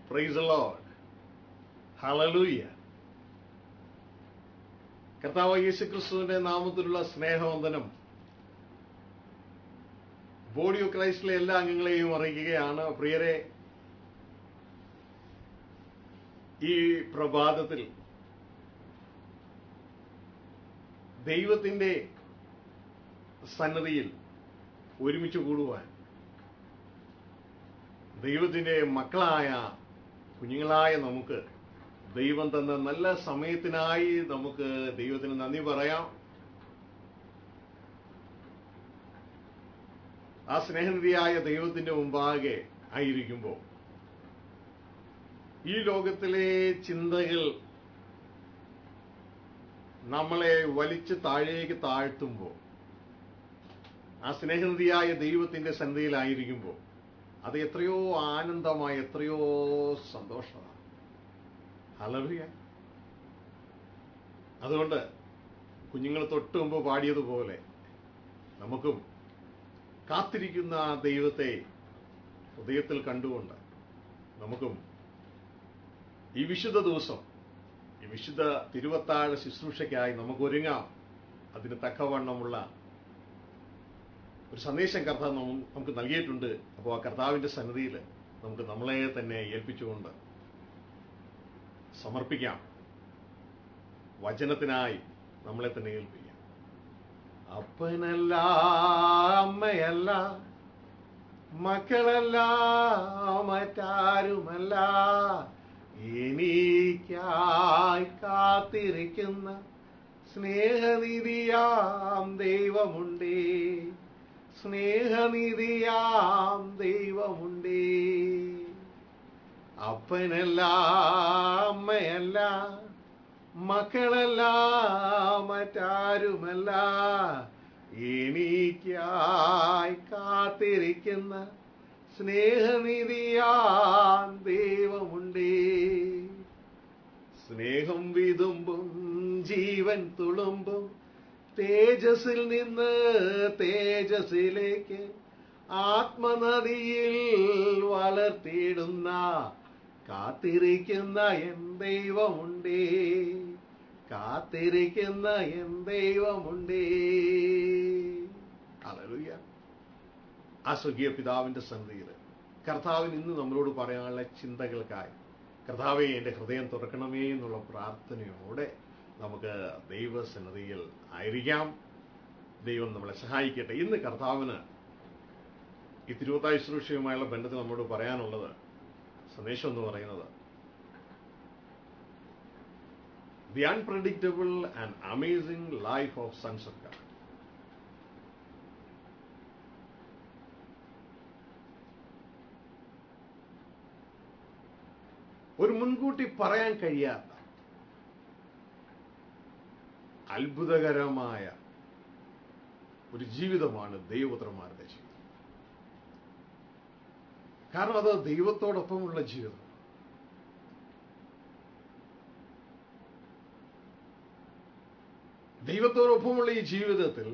Price load hallelujah കർത്താവ് യേശു ക്രിസ്തുവിന്റെ നാമത്തിലുള്ള സ്നേഹവന്ദനം ബോഡി ഓഫ് ക്രൈസ്റ്റിലെ എല്ലാ അംഗങ്ങളെയും അറിയിക്കുകയാണ് പ്രിയരെ ഈ പ്രഭാതത്തിൽ ദൈവത്തിന്റെ സന്നദ്ധിയിൽ ഒരുമിച്ച് കൂടുവാൻ ദൈവത്തിന്റെ മക്കളായ കുഞ്ഞുങ്ങളായ നമുക്ക് ദൈവം തന്ന നല്ല സമയത്തിനായി നമുക്ക് ദൈവത്തിന് നന്ദി പറയാം ആ സ്നേഹനിധിയായ ദൈവത്തിന്റെ മുമ്പാകെ ആയിരിക്കുമ്പോൾ ഈ ലോകത്തിലെ ചിന്തകൾ നമ്മളെ വലിച്ചു താഴേക്ക് താഴ്ത്തുമ്പോൾ ആ സ്നേഹനിധിയായ ദൈവത്തിന്റെ സന്നിധിയിലായിരിക്കുമ്പോൾ അത് എത്രയോ ആനന്ദമായി എത്രയോ സന്തോഷമാണ് ഹലറിയ അതുകൊണ്ട് കുഞ്ഞുങ്ങൾ തൊട്ട് മുമ്പ് പാടിയതുപോലെ നമുക്കും കാത്തിരിക്കുന്ന ആ ദൈവത്തെ ഹൃദയത്തിൽ കണ്ടുകൊണ്ട് നമുക്കും ഈ വിശുദ്ധ ദിവസം ഈ വിശുദ്ധ തിരുവത്താഴ ശുശ്രൂഷയ്ക്കായി നമുക്ക് ഒരുങ്ങാം അതിന് തക്കവണ്ണമുള്ള ഒരു സന്ദേശം കർത്താവ് നമ്മ- നമുക്ക് നൽകിയിട്ടുണ്ട് അപ്പോൾ ആ കർത്താവിന്റെ സന്നിധിയിൽ നമുക്ക് നമ്മളെ തന്നെ ഏൽപ്പിച്ചുകൊണ്ട് സമർപ്പിക്കാം വചനത്തിനായി നമ്മളെ തന്നെ ഏൽപ്പിക്കാം അപ്പനല്ല അമ്മയല്ല മക്കളല്ല മറ്റാരുമല്ല എനിക്കായി കാത്തിരിക്കുന്ന സ്നേഹനിധിയാം ദൈവമുണ്ടേ സ്നേഹനിധിയാം ദൈവമുണ്ടേ അപ്പനല്ല അമ്മയല്ല മക്കളല്ല മറ്റാരുമല്ല എനിക്കായി കാത്തിരിക്കുന്ന സ്നേഹനിധിയാം ദൈവമുണ്ടേ സ്നേഹം വിതുമ്പും ജീവൻ തുളുമ്പും തേജസ്സിൽ നിന്ന് തേജസ്സിലേക്ക് ആത്മനദിയിൽ വളർത്തിയിടുന്ന കാത്തിരിക്കുന്ന എൻ ദൈവമുണ്ടേ കാത്തിരിക്കുന്ന എൻ ദൈവമുണ്ടേ ഹല്ലേലൂയ ആ സ്വർഗീയ പിതാവിന്റെ സന്നിധിയിൽ കർത്താവിന് ഇന്ന് നമ്മളോട് പറയാനുള്ള ചിന്തകൾക്കായി കർത്താവെ എൻ്റെ ഹൃദയം തുറക്കണമേ എന്നുള്ള പ്രാർത്ഥനയോടെ നമുക്ക് ദൈവസന്നതിയിൽ ആയിരിക്കാം ദൈവം നമ്മളെ സഹായിക്കട്ടെ ഇന്ന് കർത്താവിന് ഈ തിരുവത്തായ ശുശ്രൂഷയുമായുള്ള ബന്ധത്തിൽ നമ്മോട് പറയാനുള്ളത് സന്ദേശം എന്ന് പറയുന്നത് the unpredictable and amazing life of sons of God ഒരു മുൻകൂട്ടി പറയാൻ കഴിയാത്ത അത്ഭുതകരമായ ഒരു ജീവിതമാണ് ദൈവപുത്രന്മാരുടെ ജീവിതം കാരണം അത് ദൈവത്തോടൊപ്പമുള്ള ജീവിതം ദൈവത്തോടൊപ്പമുള്ള ഈ ജീവിതത്തിൽ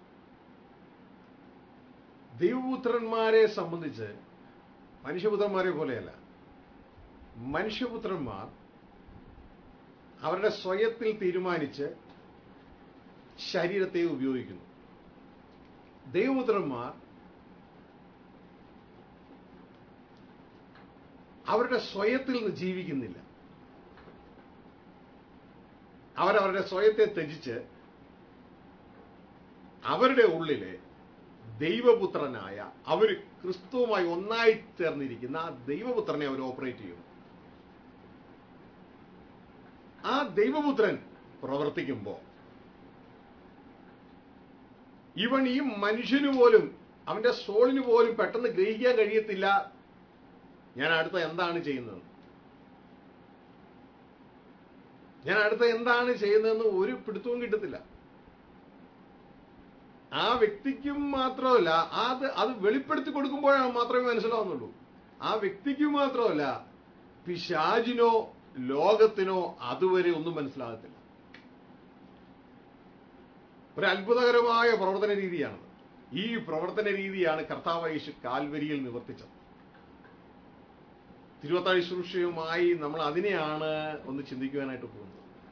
ദൈവപുത്രന്മാരെ സംബന്ധിച്ച് മനുഷ്യപുത്രന്മാരെ പോലെയല്ല മനുഷ്യപുത്രന്മാർ അവരുടെ സ്വയത്തിൽ തീരുമാനിച്ച് ശരീരത്തെ ഉപയോഗിക്കുന്നു ദൈവപുത്രന്മാർ അവരുടെ സ്വയത്തിൽ നിന്ന് ജീവിക്കുന്നില്ല അവരവരുടെ സ്വയത്തെ ത്യജിച്ച് അവരുടെ ഉള്ളിലെ ദൈവപുത്രനായ അവർ ക്രിസ്തുവുമായി ഒന്നായി ചേർന്നിരിക്കുന്ന ആ ദൈവപുത്രനെ അവർ ഓപ്പറേറ്റ് ചെയ്യുന്നു ആ ദൈവപുത്രൻ പ്രവർത്തിക്കുമ്പോൾ ഇവൻ ഈ മനുഷ്യന് പോലും അവന്റെ സോളിന് പോലും പെട്ടെന്ന് ഗ്രഹിക്കാൻ കഴിയത്തില്ല ഞാൻ അടുത്ത എന്താണ് ചെയ്യുന്നത് ഞാൻ അടുത്ത എന്താണ് ചെയ്യുന്നതെന്ന് ഒരു പിടുത്തവും കിട്ടത്തില്ല ആ വ്യക്തിക്കും മാത്രമല്ല അത് അത് വെളിപ്പെടുത്തി കൊടുക്കുമ്പോഴാണ് മാത്രമേ മനസ്സിലാവുന്നുള്ളൂ ആ വ്യക്തിക്ക് മാത്രമല്ല പിശാചിനോ ലോകത്തിനോ അതുവരെ ഒന്നും മനസ്സിലാകത്തില്ല ഒരു അത്ഭുതകരമായ പ്രവർത്തന രീതിയാണത് ഈ പ്രവർത്തന രീതിയാണ് കർത്താവ് യേശു കാൽവരിയിൽ നിവർത്തിച്ചത് തിരുവത്താഴ് ശുശ്രൂഷയുമായി നമ്മൾ അതിനെയാണ് ഒന്ന് ചിന്തിക്കുവാനായിട്ട് പോകുന്നത്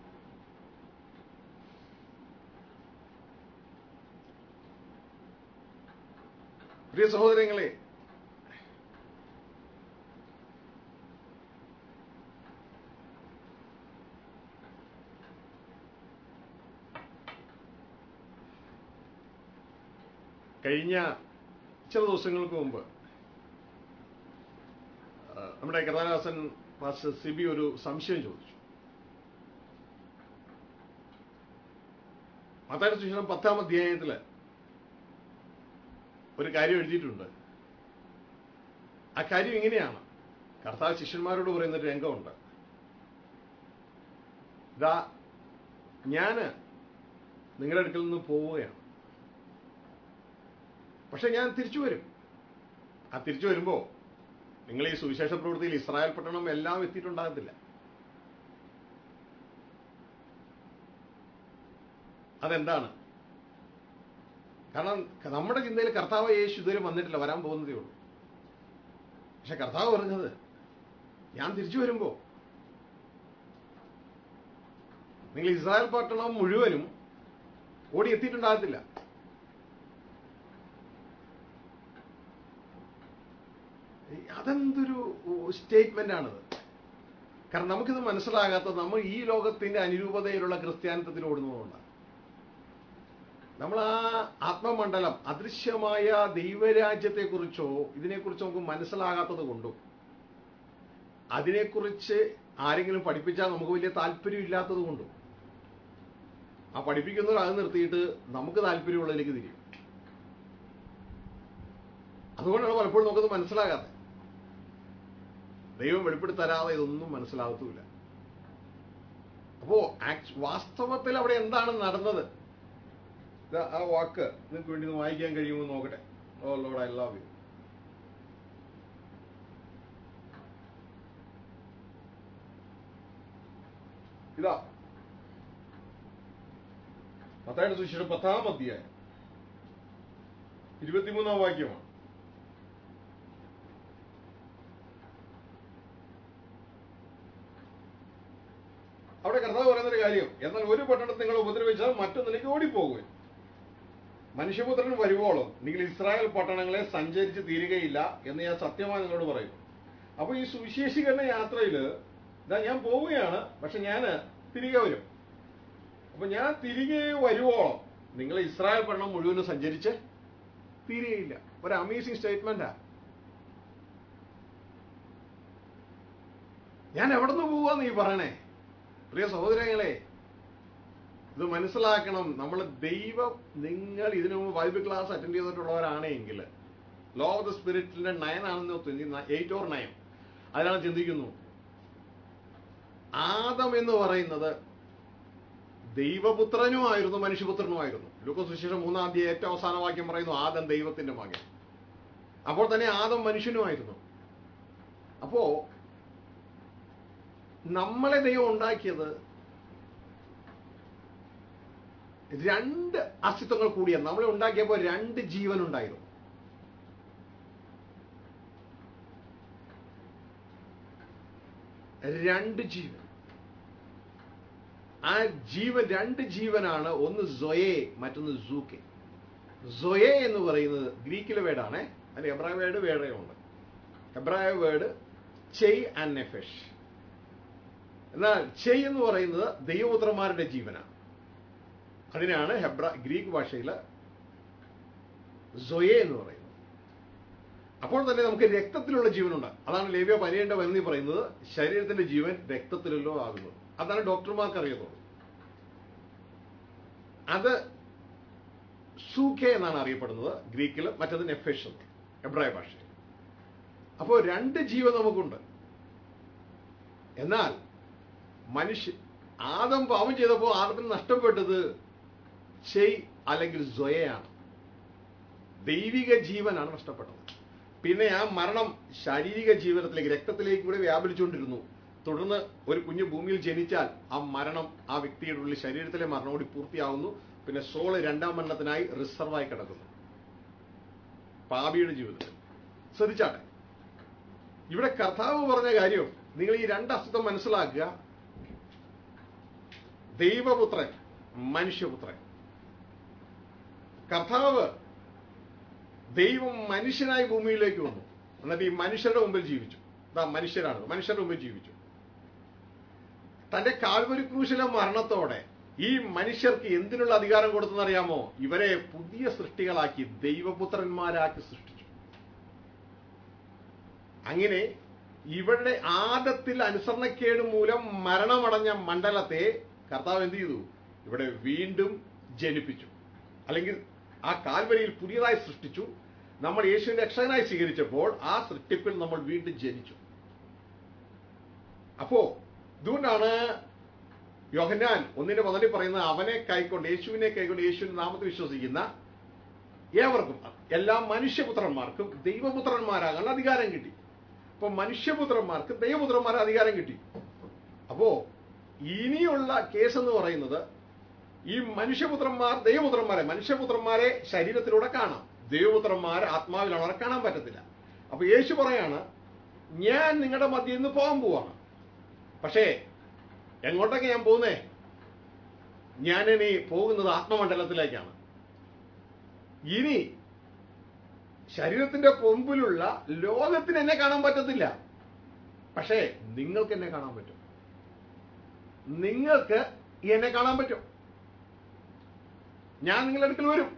പ്രിയ സഹോദരങ്ങളെ കഴിഞ്ഞ ചില ദിവസങ്ങൾക്ക് മുമ്പ് ആ, നമ്മുടെ കഥാനാസൻ മാസ്റ്റർ സിബി ഒരു സംശയം ചോദിച്ചു മത്തായുടെ സുശേഷം പത്താം അധ്യായത്തില് ഒരു കാര്യം എഴുതിയിട്ടുണ്ട് ആ കാര്യം ഇങ്ങനെയാണ് കർത്താവ് ശിഷ്യന്മാരോട് പറയുന്ന ഒരു രംഗമുണ്ട് ഇതാ ഞാന് നിങ്ങളുടെ അടുക്കൽ നിന്ന് പോവുകയാണ് പക്ഷെ ഞാൻ തിരിച്ചു വരും ആ തിരിച്ചു വരുമ്പോ നിങ്ങൾ ഈ സുവിശേഷ പ്രവൃത്തിയിൽ ഇസ്രായേൽ പട്ടണം എല്ലാം എത്തിയിട്ടുണ്ടാകത്തില്ല അതെന്താണ് കാരണം നമ്മുടെ ചിന്തയിൽ കർത്താവ് യേശു ഇതുവരെ വന്നിട്ടില്ല വരാൻ പോകുന്നതേ ഉള്ളൂ പക്ഷെ കർത്താവ് പറഞ്ഞത് ഞാൻ തിരിച്ചു വരുമ്പോ നിങ്ങൾ ഇസ്രായേൽ പട്ടണം മുഴുവനും ഓടി എത്തിയിട്ടുണ്ടാകത്തില്ല അതെന്തൊരു സ്റ്റേറ്റ്മെന്റ് ആണത് കാരണം നമുക്കിത് മനസ്സിലാകാത്തത് നമ്മൾ ഈ ലോകത്തിന്റെ അനുരൂപതയിലുള്ള ക്രിസ്ത്യാനിത്വത്തിൽ ഓടുന്നതുകൊണ്ടാണ് നമ്മൾ ആ ആത്മമണ്ഡലം അദൃശ്യമായ ദൈവരാജ്യത്തെക്കുറിച്ചോ ഇതിനെക്കുറിച്ചോ നമുക്ക് മനസ്സിലാകാത്തത് കൊണ്ടും അതിനെക്കുറിച്ച് ആരെങ്കിലും പഠിപ്പിച്ചാൽ നമുക്ക് വലിയ താല്പര്യം ഇല്ലാത്തത് കൊണ്ടും ആ പഠിപ്പിക്കുന്നവർ അത് നിർത്തിയിട്ട് നമുക്ക് താല്പര്യമുള്ളതിലേക്ക് തിരിയും അതുകൊണ്ടാണ് പലപ്പോഴും നമുക്കത് മനസ്സിലാകാത്തത് ദൈവം വെളിപ്പെടുത്തരാതെ ഇതൊന്നും മനസ്സിലാകത്തുമില്ല അപ്പോ ആക്ട് വാസ്തവത്തിൽ അവിടെ എന്താണ് നടന്നത് ദാ ആ വാക്ക് നിങ്ങൾക്ക് വേണ്ടി ഒന്ന് വായിക്കാൻ കഴിയുമോ എന്ന് നോക്കട്ടെ O Lord I love you ഇതാ മത്തായുടെ സുവിശേഷം പത്താം അധ്യായം ഇരുപത്തിമൂന്നാം വാക്യമാണ് അവിടെ കർത്താവ് പറയുന്നൊരു കാര്യം എന്നാൽ ഒരു പട്ടണത്തിൽ നിങ്ങൾ ഉപദ്രവിച്ചാൽ മറ്റൊന്നിലേക്ക് ഓടിപ്പോകുക മനുഷ്യപുത്രൻ വരുവോളം നിങ്ങൾ ഇസ്രായേൽ പട്ടണങ്ങളെ സഞ്ചരിച്ച് തീരുകയില്ല എന്ന് ഞാൻ സത്യമായി നിങ്ങളോട് പറയും അപ്പൊ ഈ സുവിശേഷീകരണ യാത്രയില് ഇതാ ഞാൻ പോവുകയാണ് പക്ഷെ ഞാൻ തിരികെ വരും അപ്പൊ ഞാൻ തിരികെ വരുവോളം നിങ്ങൾ ഇസ്രായേൽ പട്ടണം മുഴുവനും സഞ്ചരിച്ച് തീരുകയില്ല ഒരു അമേസിംഗ് സ്റ്റേറ്റ്മെന്റാ ഞാൻ എവിടെ നിന്ന് പോവാന്ന് ഈ പറയണേ പ്രിയ സഹോദരങ്ങളെ ഇത് മനസ്സിലാക്കണം നമ്മൾ ദൈവം നിങ്ങൾ ഇതിനു മുമ്പ് ബൈബിൾ ക്ലാസ് അറ്റൻഡ് ചെയ്തിട്ടുള്ളവരാണെങ്കിൽ ലോ ഓഫ് ദ സ്പിരിറ്റിന്റെ നയനാണെന്ന് എയ്റ്റ് ഓർ നയൻ അതിനാണ് ചിന്തിക്കുന്നു ആദം എന്ന് പറയുന്നത് ദൈവപുത്രനുമായിരുന്നു മനുഷ്യപുത്രനുമായിരുന്നു ലൂക്കോസ് സുശേഷം മൂന്നാം അധ്യായം ഏറ്റവും അവസാന വാക്യം പറയുന്നു ആദം ദൈവത്തിന്റെ മകൻ അപ്പോൾ തന്നെ ആദം മനുഷ്യനുമായിരുന്നു അപ്പോ നമ്മളെ ദൈവം ഉണ്ടാക്കിയത് രണ്ട് അസ്തിത്വങ്ങൾ കൂടിയാണ് നമ്മളെ ഉണ്ടാക്കിയപ്പോൾ രണ്ട് ജീവൻ ഉണ്ടായിരുന്നു രണ്ട് ജീവൻ ആ ജീവൻ രണ്ട് ജീവനാണ് ഒന്ന് സൊയെ മറ്റൊന്ന് സൂക്കെ സൊയെ എന്ന് പറയുന്നത് ഗ്രീക്കിലെ വേർഡാണ് അതിന് എബ്രായ വേർഡ് വേറെയുണ്ട് എബ്രായ വേർഡ് ചെയ് ആൻഡ് നെഫെഷ് എന്നാൽ ചെയ് എന്ന് പറയുന്നത് ദൈവപുത്രന്മാരുടെ ജീവനാണ് അതിനാണ് ഹെബ്ര ഗ്രീക്ക് ഭാഷയിൽ സൊയെ എന്ന് പറയുന്നത് അപ്പോൾ തന്നെ നമുക്ക് രക്തത്തിലുള്ള ജീവനുണ്ട് അതാണ് ലേവ്യ പനിയേണ്ട വരുന്നി പറയുന്നത് ശരീരത്തിന്റെ ജീവൻ രക്തത്തിലല്ലോ ആകുന്നത് അതാണ് ഡോക്ടർമാർക്ക് അറിയുന്നത് അത് സൂഖെ എന്നാണ് അറിയപ്പെടുന്നത് ഗ്രീക്കിൽ മറ്റത് നെഫേഷൻ എബ്രായ ഭാഷയിൽ അപ്പോൾ രണ്ട് ജീവൻ നമുക്കുണ്ട് എന്നാൽ മനുഷ്യ ആദം പാവം ചെയ്തപ്പോൾ ആദത്തിന് നഷ്ടപ്പെട്ടത് ചെയ് അല്ലെങ്കിൽ സ്വയയാണ് ദൈവിക ജീവനാണ് നഷ്ടപ്പെട്ടത് പിന്നെ ആ മരണം ശാരീരിക ജീവനത്തിലേക്ക് രക്തത്തിലേക്ക് കൂടെ വ്യാപരിച്ചുകൊണ്ടിരുന്നു തുടർന്ന് ഒരു കുഞ്ഞു ഭൂമിയിൽ ജനിച്ചാൽ ആ മരണം ആ വ്യക്തിയുടെ ഉള്ളിൽ ശരീരത്തിലെ മരണം കൂടി പൂർത്തിയാവുന്നു പിന്നെ സോള് രണ്ടാം മരണത്തിനായി റിസർവായി കിടക്കുന്നു പാപിയുടെ ജീവിതത്തിൽ ശ്രദ്ധിച്ചാട്ടെ ഇവിടെ കർത്താവ് പറഞ്ഞ കാര്യം നിങ്ങൾ ഈ രണ്ട് അസ്തിത്വം മനസ്സിലാക്കുക ദൈവപുത്രൻ മനുഷ്യപുത്രൻ കർത്താവ് ദൈവം മനുഷ്യനായി ഭൂമിയിലേക്ക് വന്നു എന്നിട്ട് ഈ മനുഷ്യരുടെ മുമ്പിൽ ജീവിച്ചു ഇതാ മനുഷ്യരാണ് മനുഷ്യരുടെ മുമ്പിൽ ജീവിച്ചു തന്റെ കാൽവരി ക്രൂശിലെ മരണത്തോടെ ഈ മനുഷ്യർക്ക് എന്തിനുള്ള അധികാരം കൊടുത്തെന്നറിയാമോ ഇവരെ പുതിയ സൃഷ്ടികളാക്കി ദൈവപുത്രന്മാരാക്കി സൃഷ്ടിച്ചു അങ്ങനെ ഇവരുടെ ആദത്തിൽ അനുസരണക്കേട് മൂലം മരണമടഞ്ഞ മണ്ഡലത്തെ കർത്താവ് എന്ത് ചെയ്തു ഇവിടെ വീണ്ടും ജനിപ്പിച്ചു അല്ലെങ്കിൽ ആ കാൽവരിയിൽ പുതിയതായി സൃഷ്ടിച്ചു നമ്മൾ യേശുവിന്റെ രക്ഷകനായി സ്വീകരിച്ചപ്പോൾ ആ സൃഷ്ടിപ്പിൽ നമ്മൾ വീണ്ടും ജനിച്ചു അപ്പോ ഇതുകൊണ്ടാണ് യോഹന്നാൻ ഒന്നിന്റെ പതിനെട്ടിൽ പറയുന്ന അവനെ കൈക്കൊണ്ട് യേശുവിനെ കൈക്കൊണ്ട് യേശുവിന്റെ നാമത്തിൽ വിശ്വസിക്കുന്ന ഏവർക്കും എല്ലാ മനുഷ്യപുത്രന്മാർക്കും ദൈവപുത്രന്മാരാകാനുള്ള അധികാരം കിട്ടി അപ്പൊ മനുഷ്യപുത്രന്മാർക്ക് ദൈവപുത്രന്മാരെ അധികാരം കിട്ടി അപ്പോ ഇനിയുള്ള കേസ് എന്ന് പറയുന്നത് ഈ മനുഷ്യപുത്രന്മാർ ദൈവപുത്രന്മാരെ മനുഷ്യപുത്രന്മാരെ ശരീരത്തിലൂടെ കാണാം ദൈവപുത്രന്മാരെ ആത്മാവിലാണ് അവരെ കാണാൻ പറ്റത്തില്ല അപ്പൊ യേശു പറയാണ് ഞാൻ നിങ്ങളുടെ മധ്യയിൽ നിന്ന് പോകാൻ പോവാണ് പക്ഷേ എങ്ങോട്ടൊക്കെ ഞാൻ പോകുന്നേ ഞാനിനി പോകുന്നത് ആത്മമണ്ഡലത്തിലേക്കാണ് ഇനി ശരീരത്തിന്റെ പൊമ്പിലുള്ള ലോകത്തിന് എന്നെ കാണാൻ പറ്റത്തില്ല പക്ഷേ നിങ്ങൾക്ക് എന്നെ കാണാൻ പറ്റും നിങ്ങൾക്ക് എന്നെ കാണാൻ പറ്റും ഞാൻ നിങ്ങളുടെ അടുക്കൽ വരും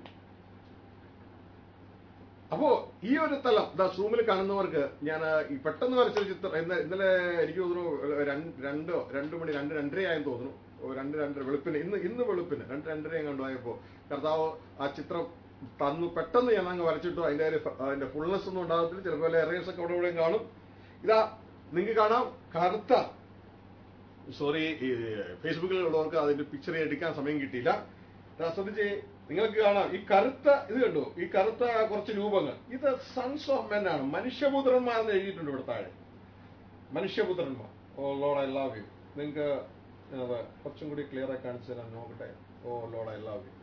അപ്പോ ഈ ഒരു തലം ദാ സൂമിൽ കാണുന്നവർക്ക് ഞാൻ ഈ പെട്ടെന്ന് വരച്ച ചിത്രം ഇന്ന- ഇന്നലെ എനിക്ക് തോന്നുന്നു രണ്ട് രണ്ടോ രണ്ട് മണി രണ്ട് രണ്ടരയായെന്ന് തോന്നുന്നു ഓ, രണ്ട് രണ്ടര വെളുപ്പിന് ഇന്ന് ഇന്ന് വെളുപ്പിന് രണ്ട് രണ്ടരയും കണ്ടുപോയപ്പോ കർത്താവ് ആ ചിത്രം തന്നു പെട്ടെന്ന് ഞാൻ അങ്ങ് വരച്ചിട്ടു അതിന്റെ ഒരു ഫ- അതിന്റെ ഫുൾനെസ് ഒന്നും ഉണ്ടാകത്തില്ല ചിലപ്പോൾ വല്ല എറേഴ്സ് ഒക്കെ അവിടെ ഇവിടെയും കാണും ഇതാ നിങ്ങൾക്ക് കാണാം കറുത്ത സോറി ഈ ഫേസ്ബുക്കിലുള്ളവർക്ക് അതിന്റെ പിക്ചർ എടുക്കാൻ സമയം കിട്ടിയില്ല ദാ ശ്രദ്ധിച്ചേ നിങ്ങൾക്ക് കാണാം ഈ കറുത്ത ഇത് കണ്ടു ഈ കറുത്ത കുറച്ച് രൂപങ്ങൾ ഇത് സൺസ് ഓഫ് മെൻ ആണ് മനുഷ്യപുത്രന്മാർ എന്ന് എഴുതിയിട്ടുണ്ട് ഇവിടെ താഴെ മനുഷ്യപുത്രന്മാർ O Lord I love you നിങ്ങൾക്ക് അത് കുറച്ചും കൂടി ക്ലിയർ ആയി കാണിച്ചു തരാൻ നോക്കട്ടെ O Lord I love you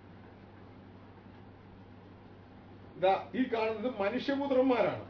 ഇതാ ഈ കാണുന്നത് മനുഷ്യപുത്രന്മാരാണ്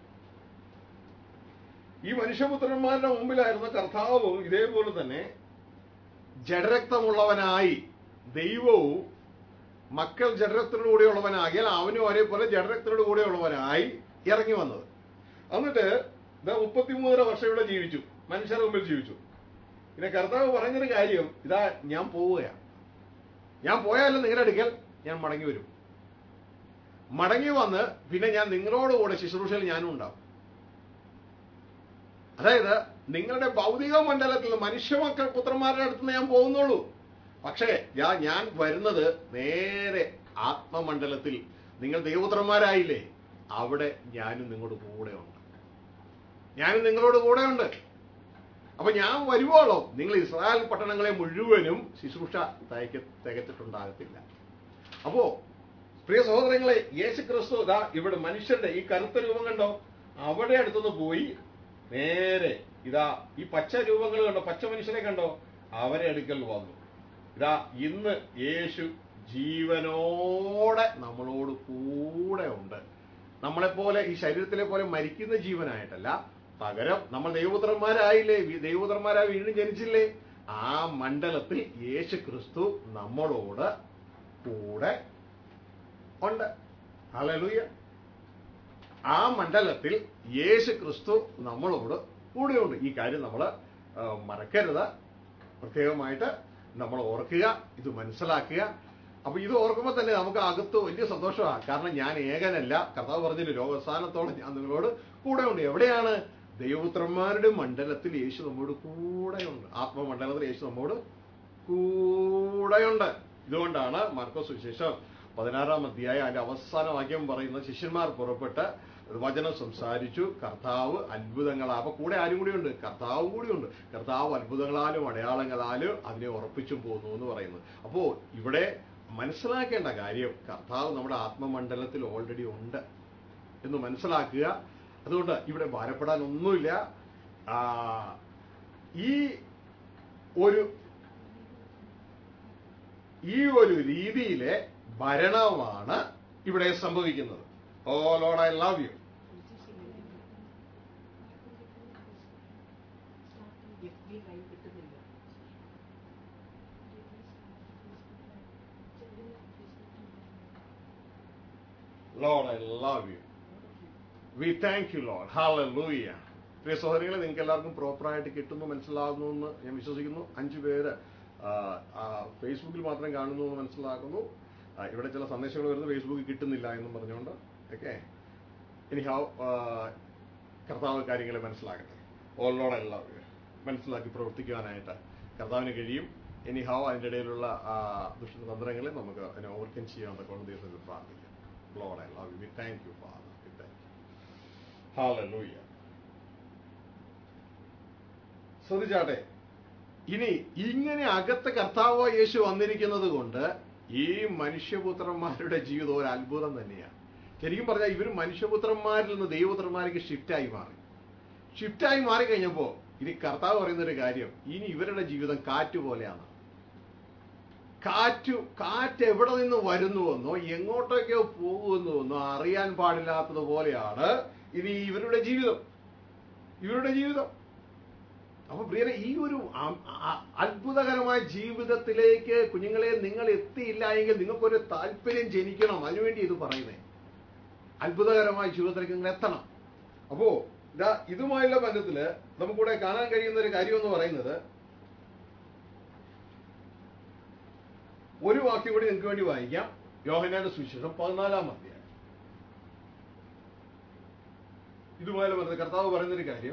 ഈ മനുഷ്യപുത്രന്മാരുടെ മുമ്പിലായിരുന്ന കർത്താവും ഇതേപോലെ തന്നെ ജഡരക്തമുള്ളവനായി ദൈവവും മക്കൾ ജഡരക്തനോട് കൂടെയുള്ളവനാകിയാൽ അവനും ഒരേപോലെ ജഡരക്തനോട് കൂടെയുള്ളവനായി ഇറങ്ങി വന്നത് എന്നിട്ട് ഇതാ മുപ്പത്തിമൂന്നര വർഷം ഇവിടെ ജീവിച്ചു മനുഷ്യരുടെ മുമ്പിൽ ജീവിച്ചു പിന്നെ കർത്താവ് പറഞ്ഞൊരു കാര്യം ഇതാ ഞാൻ പോവുകയാണ് ഞാൻ പോയാലും നിങ്ങളുടെ അടുക്കൽ ഞാൻ മടങ്ങി വരും മടങ്ങി വന്ന് പിന്നെ ഞാൻ നിങ്ങളോടുകൂടെ ശുശ്രൂഷയിൽ ഞാനും ഉണ്ടാവും അതായത് നിങ്ങളുടെ ഭൗതിക മണ്ഡലത്തിൽ മനുഷ്യമക്കൾ പുത്രന്മാരുടെ അടുത്ത് നിന്ന് ഞാൻ പോകുന്നുള്ളൂ പക്ഷേ ഞാൻ ഞാൻ വരുന്നത് നേരെ ആത്മമണ്ഡലത്തിൽ നിങ്ങൾ ദൈവപുത്രന്മാരായില്ലേ അവിടെ ഞാനും നിങ്ങളുടെ കൂടെ ഉണ്ട് ഞാനും നിങ്ങളോട് കൂടെ ഉണ്ട് അപ്പൊ ഞാൻ വരുവോളം നിങ്ങൾ ഇസ്രായേൽ പട്ടണങ്ങളെ മുഴുവനും ശുശ്രൂഷ തയ്ക്ക തികച്ചിട്ടുണ്ടാകത്തില്ല അപ്പോ പ്രിയ സഹോദരങ്ങളെ യേശു ക്രിസ്തു ഇതാ ഇവിടെ മനുഷ്യരുടെ ഈ കറുത്ത രൂപം കണ്ടോ അവിടെ അടുത്തുനിന്ന് പോയി നേരെ ഇതാ ഈ പച്ച രൂപങ്ങൾ കണ്ടോ പച്ച മനുഷ്യരെ കണ്ടോ അവരെ അടുക്കൽ വന്നു ഇതാ ഇന്ന് യേശു ജീവനോടെ നമ്മളോട് കൂടെ ഉണ്ട് നമ്മളെപ്പോലെ ഈ ശരീരത്തിലെ പോലെ മരിക്കുന്ന ജീവനായിട്ടല്ല പകരം നമ്മൾ ദൈവപുത്രന്മാരായില്ലേ വി- ദൈവപുത്രന്മാരായി വീണ്ടും ജനിച്ചില്ലേ ആ മണ്ഡലത്തിൽ യേശു ക്രിസ്തു നമ്മളോട് കൂടെ ഉണ്ട് ഹല്ലേലൂയ ആ മണ്ഡലത്തിൽ യേശു ക്രിസ്തു നമ്മളോട് കൂടെയുണ്ട് ഈ കാര്യം നമ്മൾ മറക്കരുത് പ്രത്യേകമായിട്ട് നമ്മൾ ഓർക്കുക ഇത് മനസ്സിലാക്കുക അപ്പൊ ഇത് ഓർക്കുമ്പോൾ തന്നെ നമുക്ക് അകത്ത് വലിയ സന്തോഷമാണ് കാരണം ഞാൻ ഏകനല്ല കർത്താവ് പറഞ്ഞില്ല രോഗസ്ഥാനത്തോളം ഞാൻ നിങ്ങളോട് കൂടെയുണ്ട് എവിടെയാണ് ദൈവപുത്രന്മാരുടെ മണ്ഡലത്തിൽ യേശു നമ്മോട് കൂടെയുണ്ട് ആത്മമണ്ഡലത്തിൽ യേശു നമ്മോട് കൂടെയുണ്ട് ഇതുകൊണ്ടാണ് മാർക്കോസ് വിശേഷം പതിനാറാം അധ്യായം അതിന്റെ അവസാന വാക്യം പറയുന്നത് ശിഷ്യന്മാർ പുറപ്പെട്ട് വചനം സംസാരിച്ചു കർത്താവ് അത്ഭുതങ്ങളാ അപ്പൊ കൂടെ ആരും കൂടിയുണ്ട് കർത്താവും കൂടിയുണ്ട് കർത്താവ് അത്ഭുതങ്ങളാലും അടയാളങ്ങളാലും അതിനെ ഉറപ്പിച്ചും പോകുന്നു എന്ന് പറയുന്നത് അപ്പോ ഇവിടെ മനസ്സിലാക്കേണ്ട കാര്യം കർത്താവ് നമ്മുടെ ആത്മമണ്ഡലത്തിൽ ഓൾറെഡി ഉണ്ട് എന്ന് മനസ്സിലാക്കുക അതുകൊണ്ട് ഇവിടെ ഭാരപ്പെടാൻ ഒന്നുമില്ല ആ, ഈ ഒരു ഈ ഒരു രീതിയിലെ ഭരണമാണ് ഇവിടെ സംഭവിക്കുന്നത് O Lord I love you F B live കിട്ടുന്നില്ല Lord, I love you. We thank you Lord hallelujah പ്രിയ സഹോദരികളെ നിങ്ങൾക്ക് എല്ലാവർക്കും പ്രോപ്പറായിട്ട് കിട്ടുന്നു മനസ്സിലാകുന്നു എന്ന് ഞാൻ വിശ്വസിക്കുന്നു അഞ്ചു പേര് ആ, ആ, ഫേസ്ബുക്കിൽ മാത്രം കാണുന്നു എന്ന് മനസ്സിലാക്കുന്നു ആ, ഇവിടെ ചില സന്ദേശങ്ങൾ വരുന്നത് ഫേസ്ബുക്കിൽ കിട്ടുന്നില്ല എന്നും പറഞ്ഞുകൊണ്ട് ഓക്കെ ഇനി ഹാവ് കർത്താവ് കാര്യങ്ങളെ മനസ്സിലാക്കട്ടെ ഓളോടെ എല്ലാവരും മനസ്സിലാക്കി പ്രവർത്തിക്കുവാനായിട്ട് കർത്താവിന് കഴിയും ഇനി ഹാവ് അതിൻ്റെ ഇടയിലുള്ള ആ, ദുഷ്ടതന്ത്രങ്ങളെ നമുക്ക് അതിനെ ഓവർകം ചെയ്യാൻ തക്കോളം ദൈവത്തിൽ പ്രാർത്ഥിക്കാം Lord, I love you. We thank you, Father. We thank you. Hallelujah. ശ്രദ്ധിച്ചാട്ടെ ഇനി ഇങ്ങനെ അകത്ത് കർത്താവ് യേശു വന്നിരിക്കുന്നത് കൊണ്ട് ഈ മനുഷ്യപുത്രന്മാരുടെ ജീവിതം ഒരു അത്ഭുതം തന്നെയാണ് ശരിക്കും പറഞ്ഞാൽ ഇവർ മനുഷ്യപുത്രന്മാരിൽ നിന്ന് ദൈവപുത്രന്മാർക്ക് ഷിഫ്റ്റായി മാറി ഷിഫ്റ്റായി മാറി കഴിഞ്ഞപ്പോൾ ഇനി കർത്താവ് പറയുന്ന ഒരു കാര്യം ഇനി ഇവരുടെ ജീവിതം കാറ്റ് പോലെയാണ് കാറ്റ് കാറ്റ് എവിടെ നിന്ന് വരുന്നുവെന്നോ എങ്ങോട്ടൊക്കെയോ പോകുന്നുവെന്നോ അറിയാൻ പാടില്ലാത്തതുപോലെയാണ് ഇനി ഇവരുടെ ജീവിതം ഇവരുടെ ജീവിതം അപ്പൊ പ്രിയരെ ഈ ഒരു അ- അ- അത്ഭുതകരമായ ജീവിതത്തിലേക്ക് കുഞ്ഞുങ്ങളെ നിങ്ങൾ എത്തിയില്ല എങ്കിൽ നിങ്ങൾക്കൊരു താല്പര്യം ജനിക്കണം അതിനുവേണ്ടി ഇത് പറയുന്നേ അത്ഭുതകരമായ ജീവിതത്തിലേക്ക് നിങ്ങൾ എത്തണം അപ്പോ ഇതാ ഇതുമായുള്ള ബന്ധത്തില് നമുക്കിവിടെ കാണാൻ കഴിയുന്ന ഒരു കാര്യം എന്ന് പറയുന്നത് ഒരു വാക്യം കൂടി നിങ്ങൾക്ക് വേണ്ടി വായിക്കാം യോഹനാന്റെ സുവിശേഷം പതിനാലാം അധ്യായം ഇതുപോലെ പറഞ്ഞത് കർത്താവ് പറയുന്നൊരു കാര്യം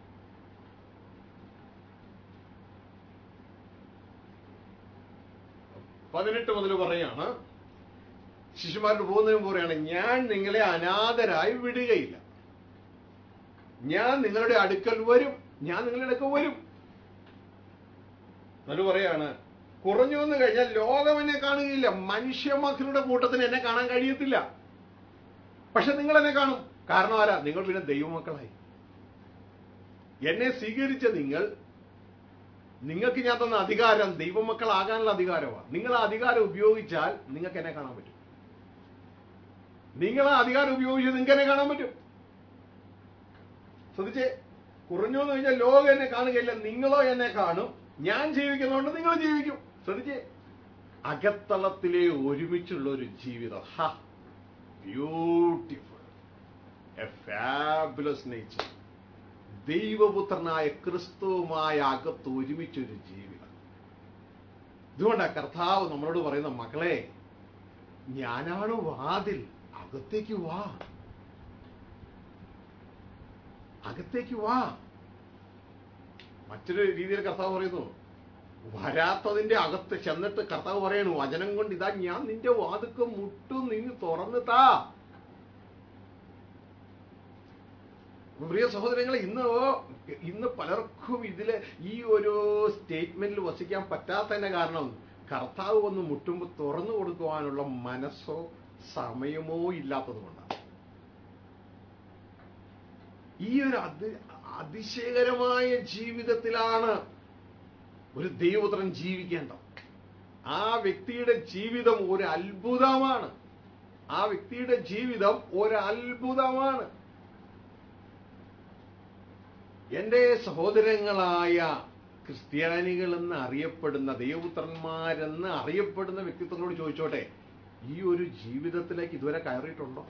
പതിനെട്ട് മുതൽ പറയാണ് ശിശുമാരോട് പോകുന്നതിന് പറയാണ് ഞാൻ നിങ്ങളെ അനാഥരായി വിടുകയില്ല ഞാൻ നിങ്ങളുടെ അടുക്കൽ വരും ഞാൻ നിങ്ങളുടെ അടുക്കൽ വരും എന്നിട്ട് പറയാണ് കുറഞ്ഞു വന്നു കഴിഞ്ഞാൽ ലോകം എന്നെ കാണുകയില്ല മനുഷ്യമക്കളുടെ കൂട്ടത്തിന് എന്നെ കാണാൻ കഴിയത്തില്ല പക്ഷെ നിങ്ങൾ എന്നെ കാണും കാരണം ആരാ നിങ്ങൾ പിന്നെ ദൈവമക്കളായി എന്നെ സ്വീകരിച്ച നിങ്ങൾ നിങ്ങൾക്ക് ഞാൻ തന്ന അധികാരം ദൈവമക്കളാകാനുള്ള അധികാരമാണ് നിങ്ങൾ ആ അധികാരം ഉപയോഗിച്ചാൽ നിങ്ങൾക്ക് എന്നെ കാണാൻ പറ്റും നിങ്ങൾ ആ അധികാരം ഉപയോഗിച്ച് നിങ്ങൾക്ക് എന്നെ കാണാൻ പറ്റും ശ്രദ്ധിച്ചേ കുറഞ്ഞു എന്ന് കഴിഞ്ഞാൽ ലോകം എന്നെ കാണുകയില്ല നിങ്ങളോ എന്നെ കാണും ഞാൻ ജീവിക്കുന്നതുകൊണ്ട് നിങ്ങൾ ജീവിക്കും ശ്രദ്ധിച്ചേ അകത്തളത്തിലെ ഒരുമിച്ചുള്ള ഒരു ജീവിതം a beautiful a fabulous nature ദൈവപുത്രനായ ക്രിസ്തുവുമായ അകത്ത് ഒരുമിച്ചൊരു ജീവിതം ഇതുകൊണ്ടാണ് കർത്താവ് നമ്മളോട് പറയുന്ന മക്കളെ ഞാനാണ് വാതിൽ അകത്തേക്ക് വാ അകത്തേക്ക് വാ മറ്റൊരു രീതിയിൽ കർത്താവ് പറയുന്നു വരാത്തതിന്റെ അകത്ത് ചെന്നിട്ട് കർത്താവ് പറയണു വചനം കൊണ്ട് ഇതാ ഞാൻ നിന്റെ വാതുക്കം മുട്ടും നിന്ന് തുറന്നു താ പ്രിയ സഹോദരങ്ങളെ ഇന്ന് ഇന്ന് പലർക്കും ഇതില് ഈ ഒരു സ്റ്റേറ്റ്മെന്റിൽ വസിക്കാൻ പറ്റാത്തതിന്റെ കാരണം കർത്താവ് വന്ന് മുട്ടുമ്പോൾ തുറന്നു കൊടുക്കുവാനുള്ള മനസ്സോ സമയമോ ഇല്ലാത്തത് കൊണ്ടാണ് ഈ ഒരു അതി അതിശയകരമായ ജീവിതത്തിലാണ് ഒരു ദൈവപുത്രൻ ജീവിക്കേണ്ടത് ആ വ്യക്തിയുടെ ജീവിതം ഒരു അത്ഭുതമാണ് ആ വ്യക്തിയുടെ ജീവിതം ഒരു അത്ഭുതമാണ് എൻ്റെ സഹോദരങ്ങളായ ക്രിസ്ത്യാനികൾ എന്ന് അറിയപ്പെടുന്ന ദൈവപുത്രന്മാരെന്ന് അറിയപ്പെടുന്ന വ്യക്തിത്വങ്ങളോട് ചോദിച്ചോട്ടെ ഈ ഒരു ജീവിതത്തിലേക്ക് ഇതുവരെ കയറിയിട്ടുണ്ടോ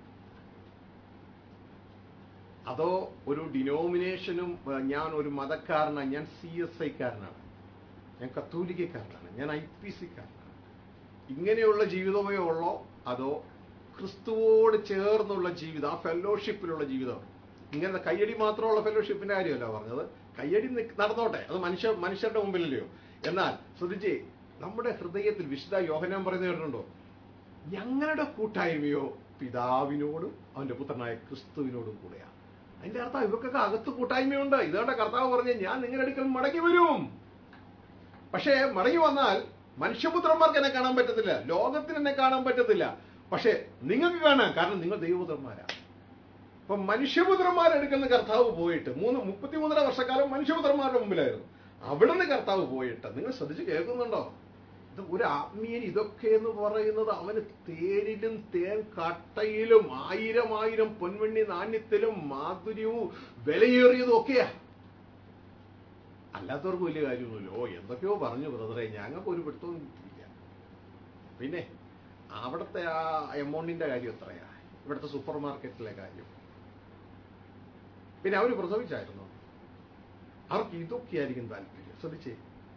അതോ ഒരു ഡിനോമിനേഷനും ഏഹ്, ഞാൻ ഒരു മതക്കാരനാണ് ഞാൻ സി എസ് ഐക്കാരനാണ് ഞാൻ കത്തോലിക്കക്കാരനാണ് ഞാൻ ഐ പി സിക്കാരനാണ് ഇങ്ങനെയുള്ള ജീവിതമേ ഉള്ളോ അതോ ക്രിസ്തുവോട് ചേർന്നുള്ള ജീവിതം ആ ഫെലോഷിപ്പിലുള്ള ജീവിതം ഇങ്ങനെ കയ്യടി മാത്രമുള്ള ഫെലോഷിപ്പിന്റെ കാര്യമല്ല പറഞ്ഞത് കയ്യടി നിക്ക് നടന്നോട്ടെ അത് മനുഷ്യ മനുഷ്യരുടെ മുമ്പിലല്ലയോ എന്നാൽ ശ്രദ്ധിച്ചേ നമ്മുടെ ഹൃദയത്തിൽ വിശുദ്ധ യോഹനാൻ പറയുന്നത് കേട്ടിട്ടുണ്ടോ ഞങ്ങളുടെ കൂട്ടായ്മയോ പിതാവിനോടും അവന്റെ പുത്രനായ ക്രിസ്തുവിനോടും കൂടെയാണ് അതിന്റെ അർത്ഥം ഇവർക്കൊക്കെ അകത്ത് കൂട്ടായ്മയുണ്ട് ഇതുകൊണ്ട് കർത്താവ് പറഞ്ഞ ഞാൻ നിങ്ങളുടെ അടുക്കൽ മടങ്ങി വരും പക്ഷേ മടങ്ങി വന്നാൽ മനുഷ്യപുത്രന്മാർക്ക് എന്നെ കാണാൻ പറ്റത്തില്ല ലോകത്തിന് എന്നെ കാണാൻ പറ്റത്തില്ല പക്ഷേ നിങ്ങൾക്ക് കാണാം കാരണം നിങ്ങൾ ദൈവപുത്രന്മാരാണ് അപ്പൊ മനുഷ്യപുത്രന്മാരെടുക്കുന്ന കർത്താവ് പോയിട്ട് മൂന്ന് മുപ്പത്തിമൂന്നര വർഷക്കാലം മനുഷ്യപുത്രന്മാരുടെ മുമ്പിലായിരുന്നു അവിടുന്ന് കർത്താവ് പോയിട്ട് നിങ്ങൾ ശ്രദ്ധിച്ച് കേൾക്കുന്നുണ്ടോ ഇത് ഒരു ആത്മീയൻ ഇതൊക്കെ എന്ന് പറയുന്നത് അവന് തേനിലും തേൻ കട്ടയിലും ആയിരം ആയിരം പൊൻവെണ്ണി നാണ്യത്തിലും മാധുര്യവും വിലയേറിയതും ഒക്കെയാ അല്ലാത്തവർക്ക് വലിയ കാര്യമൊന്നുമില്ല ഓ എന്തൊക്കെയോ പറഞ്ഞു ബ്രദറെ ഞങ്ങൾക്ക് ഒരു പിടുത്തവും കിട്ടിയില്ല പിന്നെ അവിടുത്തെ ആ എമൗണ്ടിന്റെ കാര്യം എത്രയാ ഇവിടുത്തെ സൂപ്പർ മാർക്കറ്റിലെ കാര്യം പിന്നെ അവർ പ്രസവിച്ചായിരുന്നു അവർക്ക് ഇതൊക്കെയായിരിക്കും താല്പര്യം ശ്രദ്ധിച്ചേ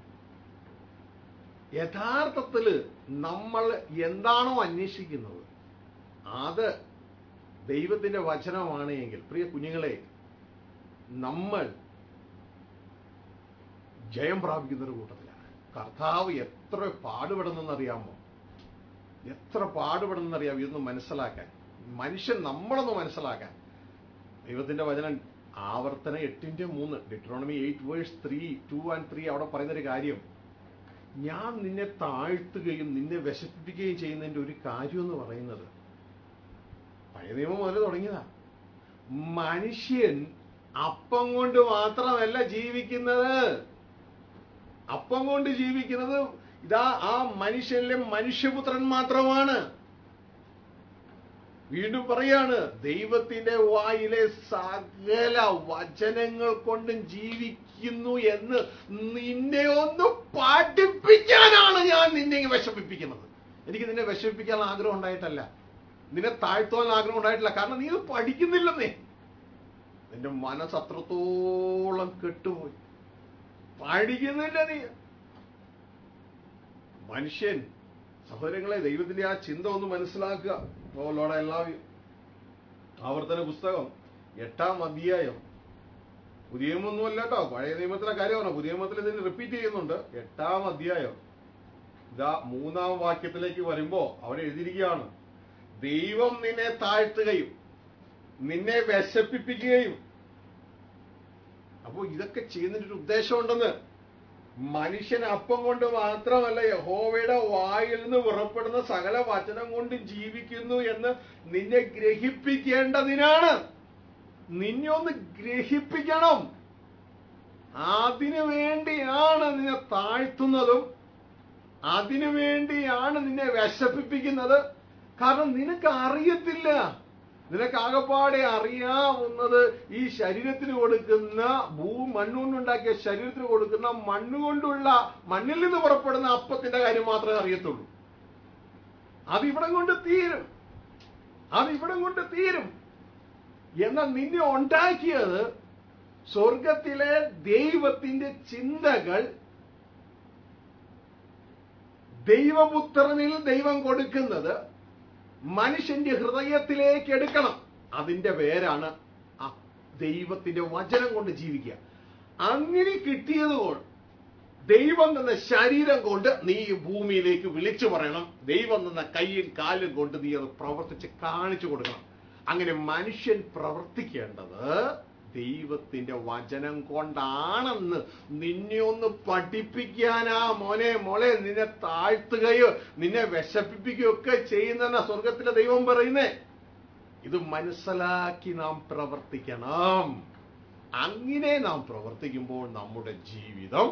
യഥാർത്ഥത്തില് നമ്മൾ എന്താണോ അന്വേഷിക്കുന്നത് അത് ദൈവത്തിന്റെ വചനമാണ് എങ്കിൽ പ്രിയ കുഞ്ഞുങ്ങളെ നമ്മൾ ജയം പ്രാപിക്കുന്ന ഒരു കൂട്ടത്തിലാണ് കർത്താവ് എത്ര പാടുപെടുന്നെന്നറിയാമോ എത്ര പാടുപെടുന്നെന്നറിയാമോ ഇതൊന്ന് മനസ്സിലാക്കാൻ മനുഷ്യൻ നമ്മളൊന്ന് മനസ്സിലാക്കാൻ ദൈവത്തിന്റെ വചനം ആവർത്തന എട്ടിന്റെ മൂന്ന് Deuteronomy eight verse three two and three അവിടെ പറയുന്നൊരു കാര്യം ഞാൻ നിന്നെ താഴ്ത്തുകയും നിന്നെ വിശപ്പിപ്പിക്കുകയും ചെയ്യുന്നതിന്റെ ഒരു കാര്യം എന്ന് പറയുന്നത് പഴയ നിയമം മുതൽ തുടങ്ങിയതാ മനുഷ്യൻ അപ്പം കൊണ്ട് മാത്രമല്ല ജീവിക്കുന്നത് അപ്പം കൊണ്ട് ജീവിക്കുന്നത് ഇതാ ആ മനുഷ്യനിലെ മനുഷ്യപുത്രൻ മാത്രമാണ് വീണ്ടും പറയാണ് ദൈവത്തിന്റെ വായിലെ സകല വചനങ്ങൾ കൊണ്ടും ജീവിക്കുന്നു എന്ന് നിന്നെ ഒന്ന് പഠിപ്പിക്കാനാണ് ഞാൻ നിന്നെ ഇങ്ങ് വിഷമിപ്പിക്കുന്നത് എനിക്ക് നിന്നെ വിഷമിപ്പിക്കാൻ ആഗ്രഹം ഉണ്ടായിട്ടല്ല നിന്നെ താഴ്ത്തുവാൻ ആഗ്രഹം ഉണ്ടായിട്ടില്ല കാരണം നീ ഇത് പഠിക്കുന്നില്ലെന്നേ നിന്റെ മനസ്സ് അത്രത്തോളം കെട്ടുപോയി പഠിക്കുന്നില്ല നീ മനുഷ്യൻ സഹോദരങ്ങളെ ദൈവത്തിന്റെ ആ ചിന്ത ഒന്ന് മനസ്സിലാക്കുക ഓ ലോടെ എല്ലാവരും ആവർത്തന പുസ്തകം എട്ടാം അധ്യായം പുതിയ നിയമമൊന്നുമല്ല കേട്ടോ പഴയ നിയമത്തിലെ കാര്യമാണ് പുതിയ നിയമത്തിൽ ഇതിന് റിപ്പീറ്റ് ചെയ്യുന്നുണ്ട് എട്ടാം അധ്യായം ഇതാ മൂന്നാം വാക്യത്തിലേക്ക് വരുമ്പോ അവിടെ എഴുതിയിരിക്കുകയാണ് ദൈവം നിന്നെ താഴ്ത്തുകയും നിന്നെ വിശപ്പിപ്പിക്കുകയും അപ്പോ ഇതൊക്കെ ചെയ്യുന്നതിന്റെ ഒരു ഉദ്ദേശമുണ്ടെന്ന് മനുഷ്യൻ അപ്പം കൊണ്ട് മാത്രമല്ല യഹോവയുടെ വായിൽ നിന്ന് പുറപ്പെടുന്ന സകല വചനം കൊണ്ട് ജീവിക്കുന്നു എന്ന് നിന്നെ ഗ്രഹിപ്പിക്കേണ്ടതിനാണ് നിന്നെ ഒന്ന് ഗ്രഹിപ്പിക്കണം അതിനു വേണ്ടിയാണ് നിന്നെ താഴ്ത്തുന്നതും അതിനു വേണ്ടിയാണ് നിന്നെ വിശപ്പിപ്പിക്കുന്നത് കാരണം നിനക്ക് അറിയത്തില്ല നിനക്ക് ആകപ്പാടെ അറിയാവുന്നത് ഈ ശരീരത്തിന് കൊടുക്കുന്ന ഭൂ മണ്ണുകൊണ്ടുണ്ടാക്കിയ ശരീരത്തിന് കൊടുക്കുന്ന മണ്ണുകൊണ്ടുള്ള മണ്ണിൽ നിന്ന് പുറപ്പെടുന്ന അപ്പത്തിന്റെ കാര്യം മാത്രമേ അറിയത്തുള്ളൂ അത് ഇവിടം കൊണ്ട് തീരും അത് ഇവിടം കൊണ്ട് തീരും എന്നാൽ നിന്നെ ഉണ്ടാക്കിയത് സ്വർഗത്തിലെ ദൈവത്തിന്റെ ചിന്തകൾ ദൈവപുത്രനിൽ ദൈവം കൊടുക്കുന്നത് മനുഷ്യന്റെ ഹൃദയത്തിലേക്ക് എടുക്കണം അതിന്റെ പേരാണ് ആ ദൈവത്തിന്റെ വചനം കൊണ്ട് ജീവിക്കുക അങ്ങനെ കിട്ടിയത് കൊണ്ട് ദൈവം തന്ന ശരീരം കൊണ്ട് നീ ഈ ഭൂമിയിലേക്ക് വിളിച്ചു പറയണം ദൈവം തന്ന കൈയും കാലും കൊണ്ട് നീ അത് പ്രവർത്തിച്ച് കാണിച്ചു കൊടുക്കണം അങ്ങനെ മനുഷ്യൻ പ്രവർത്തിക്കേണ്ടത് ദൈവത്തിന്റെ വചനം കൊണ്ടാണെന്ന് നിന്നെ ഒന്ന് പഠിപ്പിക്കാനാ മോനെ മോളെ നിന്നെ താഴ്ത്തുകയോ നിന്നെ വിശപ്പിപ്പിക്കുകയോ ഒക്കെ ചെയ്യുന്ന സ്വർഗത്തിലെ ദൈവം പറയുന്നേ ഇത് മനസ്സിലാക്കി നാം പ്രവർത്തിക്കണം അങ്ങനെ നാം പ്രവർത്തിക്കുമ്പോൾ നമ്മുടെ ജീവിതം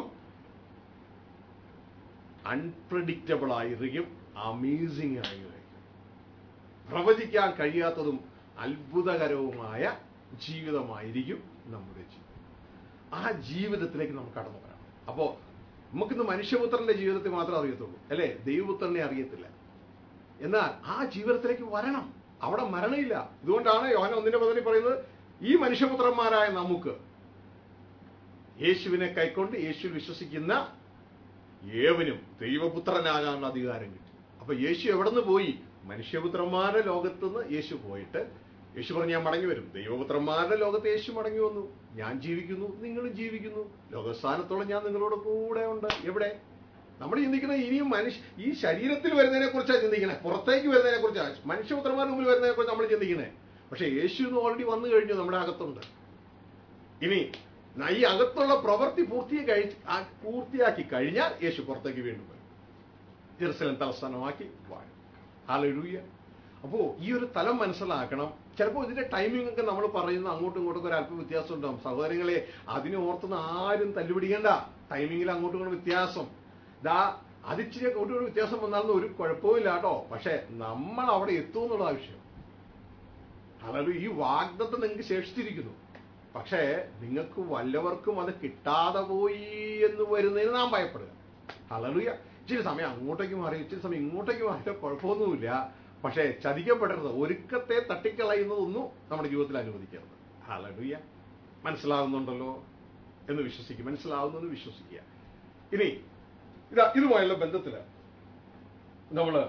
അൺപ്രഡിക്റ്റബിൾ ആയിരിക്കും അമേസിംഗ് ആയിരിക്കും പ്രവചിക്കാൻ കഴിയാത്തതും അത്ഭുതകരവുമായ ജീവിതമായിരിക്കും നമ്മുടെ ജീവിതം ആ ജീവിതത്തിലേക്ക് നമുക്ക് കടന്നു വരണം അപ്പോ നമുക്കിന്ന് മനുഷ്യപുത്രന്റെ ജീവിതത്തെ മാത്രമേ അറിയത്തുള്ളൂ അല്ലേ ദൈവപുത്രനെ അറിയത്തില്ല എന്നാൽ ആ ജീവിതത്തിലേക്ക് വരണം അവിടെ മരണമില്ല ഇതുകൊണ്ടാണ് യോഹന ഒന്നിന്റെ പതിനെ പറയുന്നത് ഈ മനുഷ്യപുത്രന്മാരായ നമുക്ക് യേശുവിനെ കൈക്കൊണ്ട് യേശു വിശ്വസിക്കുന്ന ഏവനും ദൈവപുത്രനാകാനുള്ള അധികാരം കിട്ടി അപ്പൊ യേശു എവിടെ നിന്ന് പോയി മനുഷ്യപുത്രന്മാരുടെ ലോകത്തുനിന്ന് യേശു പോയിട്ട് യേശു പറഞ്ഞു ഞാൻ മടങ്ങി വരും ദൈവപുത്രന്മാരുടെ ലോകത്ത് യേശു മടങ്ങി വന്നു ഞാൻ ജീവിക്കുന്നു നിങ്ങളും ജീവിക്കുന്നു ലോകസ്ഥാനത്തോളം ഞാൻ നിങ്ങളോട് കൂടെ ഉണ്ട് എവിടെ നമ്മൾ ചിന്തിക്കുന്നത് ഇനിയും മനുഷ്യ ഈ ശരീരത്തിൽ വരുന്നതിനെ കുറിച്ചാണ് ചിന്തിക്കണേ പുറത്തേക്ക് വരുന്നതിനെ കുറിച്ചാണ് മനുഷ്യപുത്രന്മാരുടെ മുമ്പിൽ വരുന്നതിനെ കുറിച്ച് നമ്മൾ ചിന്തിക്കണേ പക്ഷെ യേശു ഇന്ന് ഓൾറെഡി വന്നു കഴിഞ്ഞു നമ്മുടെ അകത്തുണ്ട് ഇനി ന- ഈ അകത്തുള്ള പ്രവൃത്തി പൂർത്തി കഴി- ആ- പൂർത്തിയാക്കി കഴിഞ്ഞാൽ യേശു പുറത്തേക്ക് വീണ്ടും വരും ജെറുസലം തലസ്ഥാനമാക്കി വാഴും ഹാലൂയ അപ്പോ ഈ ഒരു തലം മനസ്സിലാക്കണം ചിലപ്പോൾ ഇതിന്റെ ടൈമിംഗ് ഒക്കെ നമ്മൾ പറയുന്ന അങ്ങോട്ടും ഇങ്ങോട്ടും ഒരു അല്പം വ്യത്യാസം ഉണ്ടാവും സഹോദരങ്ങളെ അതിനെ ഓർത്തുന്ന ആരും തല്ലുപിടിക്കണ്ട ടൈമിങ്ങിൽ അങ്ങോട്ടും ഇങ്ങോട്ടും വ്യത്യാസം ദാ അതിച്ചിരി അങ്ങോട്ടും ഇങ്ങോട്ടും വ്യത്യാസം വന്നാലൊന്നും ഒരു കുഴപ്പമില്ല കേട്ടോ പക്ഷെ നമ്മൾ അവിടെ എത്തും എന്നുള്ള ആവശ്യം അതായത് ഈ വാഗ്ദത്തം നിങ്ങൾക്ക് ശേഷിച്ചിരിക്കുന്നു പക്ഷേ നിങ്ങൾക്ക് വല്ലവർക്കും അത് കിട്ടാതെ പോയി എന്ന് വരുന്നതിന് നാം ഭയപ്പെടുക ഹലലുയ ഇച്ചിരി സമയം അങ്ങോട്ടേക്ക് മാറി ഇച്ചിരി സമയം ഇങ്ങോട്ടേക്ക് മാറിയിട്ട് കുഴപ്പമൊന്നുമില്ല പക്ഷേ ചതിക്കപ്പെടരുത് ഒരുക്കത്തെ തട്ടിക്കളയുന്നതൊന്നും നമ്മുടെ ജീവിതത്തിൽ അനുവദിക്കരുത് ഹലലുയ മനസ്സിലാകുന്നുണ്ടല്ലോ എന്ന് വിശ്വസിക്കുക മനസ്സിലാവുന്നെന്ന് വിശ്വസിക്കുക ഇനി ഇതാ ഇതുമായുള്ള ബന്ധത്തില് നമ്മള്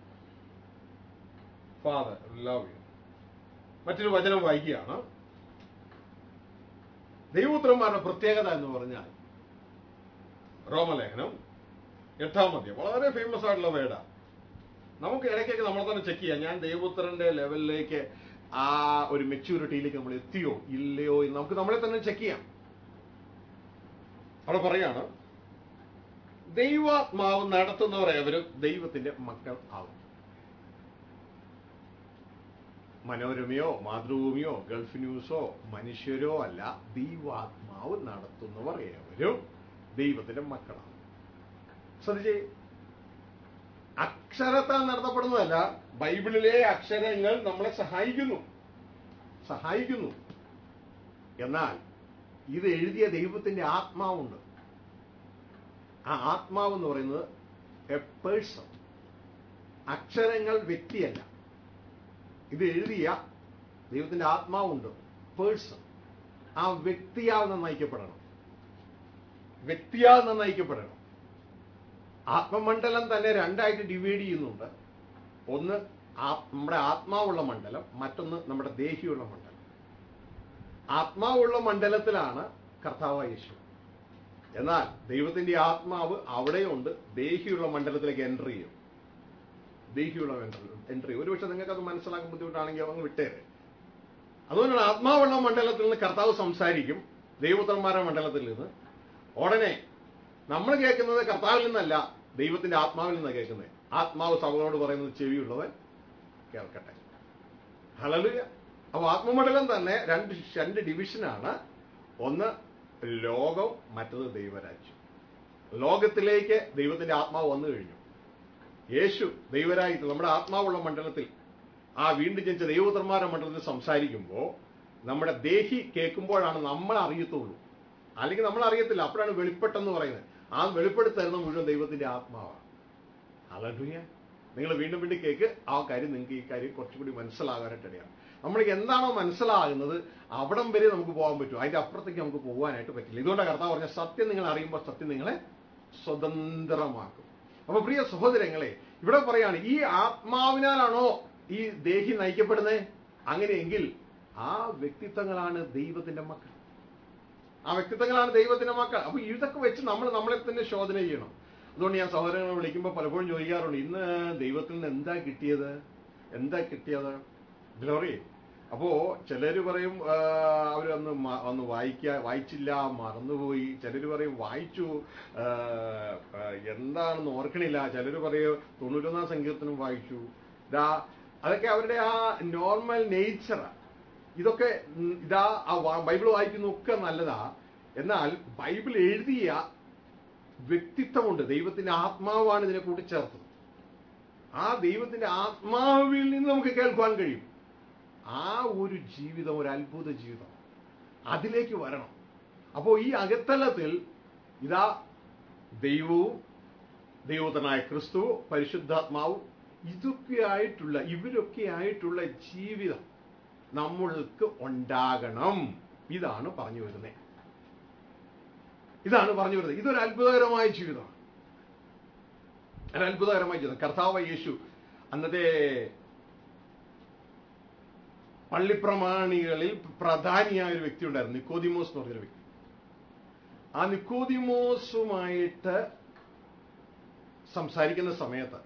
ഫാദർ ലവ് യു മറ്റൊരു വചനം വായിക്കുകയാണ് ദൈവപുത്രന്മാരുടെ പ്രത്യേകത എന്ന് പറഞ്ഞാൽ റോമലേഖനം എട്ടാം മധ്യം വളരെ ഫേമസ് ആയിട്ടുള്ള വേർഡാ നമുക്ക് ഇടയ്ക്കൊക്കെ നമ്മളെ തന്നെ ചെക്ക് ചെയ്യാം ഞാൻ ദൈവപുത്രന്റെ ലെവലിലേക്ക് ആ ഒരു മെച്യൂരിറ്റിയിലേക്ക് നമ്മൾ എത്തിയോ ഇല്ലയോ എന്ന് നമുക്ക് നമ്മളെ തന്നെ ചെക്ക് ചെയ്യാം അവിടെ പറയാണ് ദൈവാത്മാവ് നടത്തുന്നവർ ഏവരും ദൈവത്തിന്റെ മക്കൾ ആവും മനോരമയോ മാതൃഭൂമിയോ ഗൾഫ് ന്യൂസോ മനുഷ്യരോ അല്ല ദൈവാത്മാവ് നടത്തുന്നവർ ഏവരും ദൈവത്തിന്റെ മക്കളാണ് ശ്രദ്ധിച്ചേ അക്ഷരത്താൽ നടത്തപ്പെടുന്നതല്ല ബൈബിളിലെ അക്ഷരങ്ങൾ നമ്മളെ സഹായിക്കുന്നു സഹായിക്കുന്നു എന്നാൽ ഇത് എഴുതിയ ദൈവത്തിന്റെ ആത്മാവുണ്ട് ആ ആത്മാവ് എന്ന് പറയുന്നത് എ പേഴ്സൺ അക്ഷരങ്ങൾ വ്യക്തിയല്ല ഇത് എഴുതിയ ദൈവത്തിന്റെ ആത്മാവുണ്ട് പേഴ്സൺ ആ വ്യക്തിയാൽ നന്നായിക്കപ്പെടണം വ്യക്തിയാൽ നന്നായിക്കപ്പെടണം ആത്മമണ്ഡലം തന്നെ രണ്ടായിട്ട് ഡിവൈഡ് ചെയ്യുന്നുണ്ട് ഒന്ന് ആ- നമ്മുടെ ആത്മാവുള്ള മണ്ഡലം മറ്റൊന്ന് നമ്മുടെ ദേഹിയുള്ള മണ്ഡലം ആത്മാവുള്ള മണ്ഡലത്തിലാണ് കർത്താവ് യേശു എന്നാൽ ദൈവത്തിന്റെ ആത്മാവ് അവിടെയുണ്ട് ദേഹിയുള്ള മണ്ഡലത്തിലേക്ക് എൻട്രി ചെയ്യും ദേഹിയുള്ള എൻട്രി ഒരുപക്ഷെ നിങ്ങൾക്ക് അത് മനസ്സിലാക്കാൻ ബുദ്ധിമുട്ടാണെങ്കിൽ അങ്ങ് വിട്ടേരെ അതുകൊണ്ടാണ് ആത്മാവുള്ള മണ്ഡലത്തിൽ നിന്ന് കർത്താവ് സംസാരിക്കും ദൈവപുത്രന്മാരുടെ മണ്ഡലത്തിൽ നിന്ന് ഉടനെ നമ്മൾ കേൾക്കുന്നത് കർത്താവിൽ നിന്നല്ല ദൈവത്തിന്റെ ആത്മാവിൽ നിന്നാണ് കേൾക്കുന്നത് ആത്മാവ് സഭകളോട് പറയുന്നത് ചെവിയുള്ളവൻ കേൾക്കട്ടെ ഹലലുയ അപ്പൊ ആത്മമണ്ഡലം തന്നെ രണ്ട് രണ്ട് ഡിവിഷനാണ് ഒന്ന് ലോകം മറ്റത് ദൈവരാജ്യം ലോകത്തിലേക്ക് ദൈവത്തിന്റെ ആത്മാവ് വന്നു കഴിഞ്ഞു യേശു ദൈവരായിട്ട് നമ്മുടെ ആത്മാവുള്ള മണ്ഡലത്തിൽ ആ വീണ്ടും ജനിച്ച ദൈവപുത്രന്മാരുടെ മണ്ഡലത്തിൽ സംസാരിക്കുമ്പോൾ നമ്മുടെ ദേഹി കേൾക്കുമ്പോഴാണ് നമ്മൾ അറിയത്തുള്ളൂ അല്ലെങ്കിൽ നമ്മൾ അറിയത്തില്ല അപ്പോഴാണ് വെളിപ്പെട്ടെന്ന് പറയുന്നത് ആ വെളിപ്പെടുത്തരുന്ന മുഴുവൻ ദൈവത്തിന്റെ ആത്മാവാണ് അലലുയ നിങ്ങൾ വീണ്ടും വീണ്ടും കേക്ക് ആ കാര്യം നിങ്ങൾക്ക് ഈ കാര്യം കുറച്ചുകൂടി മനസ്സിലാകാനായിട്ടിടയാണ് നമ്മൾക്ക് എന്താണോ മനസ്സിലാകുന്നത് അവിടം വരെ നമുക്ക് പോകാൻ പറ്റും അതിന്റെ അപ്പുറത്തേക്ക് നമുക്ക് പോകാനായിട്ട് പറ്റില്ല ഇതുകൊണ്ടാണ് കർത്താവ് പറഞ്ഞ സത്യം നിങ്ങൾ അറിയുമ്പോൾ സത്യം നിങ്ങളെ സ്വതന്ത്രമാക്കും അപ്പൊ പ്രിയ സഹോദരങ്ങളെ ഇവിടെ പറയാണ് ഈ ആത്മാവിനാലാണോ ഈ ദേഹി നയിക്കപ്പെടുന്നത് അങ്ങനെയെങ്കിൽ ആ വ്യക്തിത്വങ്ങളാണ് ദൈവത്തിന്റെ മക്കൾ ആ വ്യക്തിത്വങ്ങളാണ് ദൈവത്തിന്റെ മക്കൾ അപ്പൊ ഇതൊക്കെ വെച്ച് നമ്മൾ നമ്മളെ തന്നെ ശോധന ചെയ്യണം അതുകൊണ്ട് ഞാൻ സഹോദരങ്ങളെ വിളിക്കുമ്പോൾ പലപ്പോഴും ചോദിക്കാറുണ്ട് ഇന്ന് ദൈവത്തിൽ നിന്ന് എന്താ കിട്ടിയത് എന്താ കിട്ടിയത് ഗ്ലോറി അപ്പോ ചിലര് പറയും ആ, അവരൊന്ന് മ- ഒന്ന് വായിക്ക വായിച്ചില്ല മറന്നുപോയി ചിലര് പറയും വായിച്ചു ആ, ആ, എന്താണെന്ന് ഓർക്കണില്ല ചിലര് പറയും തൊണ്ണൂറ്റൊന്നാം സങ്കീർത്തനം വായിച്ചു ഇതാ അതൊക്കെ അവരുടെ ആ നോർമൽ നേച്ചറാ ഇതൊക്കെ ഉം, ഇതാ ആ വാ- ബൈബിൾ വായിക്കുന്ന ഒക്കെ നല്ലതാ എന്നാൽ ബൈബിൾ എഴുതിയ വ്യക്തിത്വമുണ്ട് ദൈവത്തിന്റെ ആത്മാവാണ് ഇതിനെ കൂട്ടിച്ചേർത്തത് ആ ദൈവത്തിന്റെ ആത്മാവിൽ നിന്ന് നമുക്ക് കേൾക്കുവാൻ കഴിയും ആ ഒരു ജീവിതം ഒരു അത്ഭുത ജീവിതം അതിലേക്ക് വരണം അപ്പോൾ ഈ അകത്തലത്തിൽ ഇതാ ദൈവവും ദൈവത്തനായ ക്രിസ്തു പരിശുദ്ധാത്മാവും ഇതൊക്കെ ആയിട്ടുള്ള ഇവരൊക്കെ ആയിട്ടുള്ള ജീവിതം നമ്മൾക്ക് ഉണ്ടാകണം ഇതാണ് പറഞ്ഞു വരുന്നത് ഇതാണ് പറഞ്ഞു വരുന്നത് ഇതൊരു അത്ഭുതകരമായ ജീവിതമാണ് ഒരു അത്ഭുതകരമായ ജീവിതം കർത്താവ് യേശു അന്നത്തെ പള്ളിപ്രമാണികളിൽ പ്രധാനിയായ ഒരു വ്യക്തി ഉണ്ടായിരുന്നു നിക്കോദിമോസ് എന്ന് പറഞ്ഞൊരു വ്യക്തി ആ നിക്കോദിമോസുമായിട്ട് സംസാരിക്കുന്ന സമയത്ത്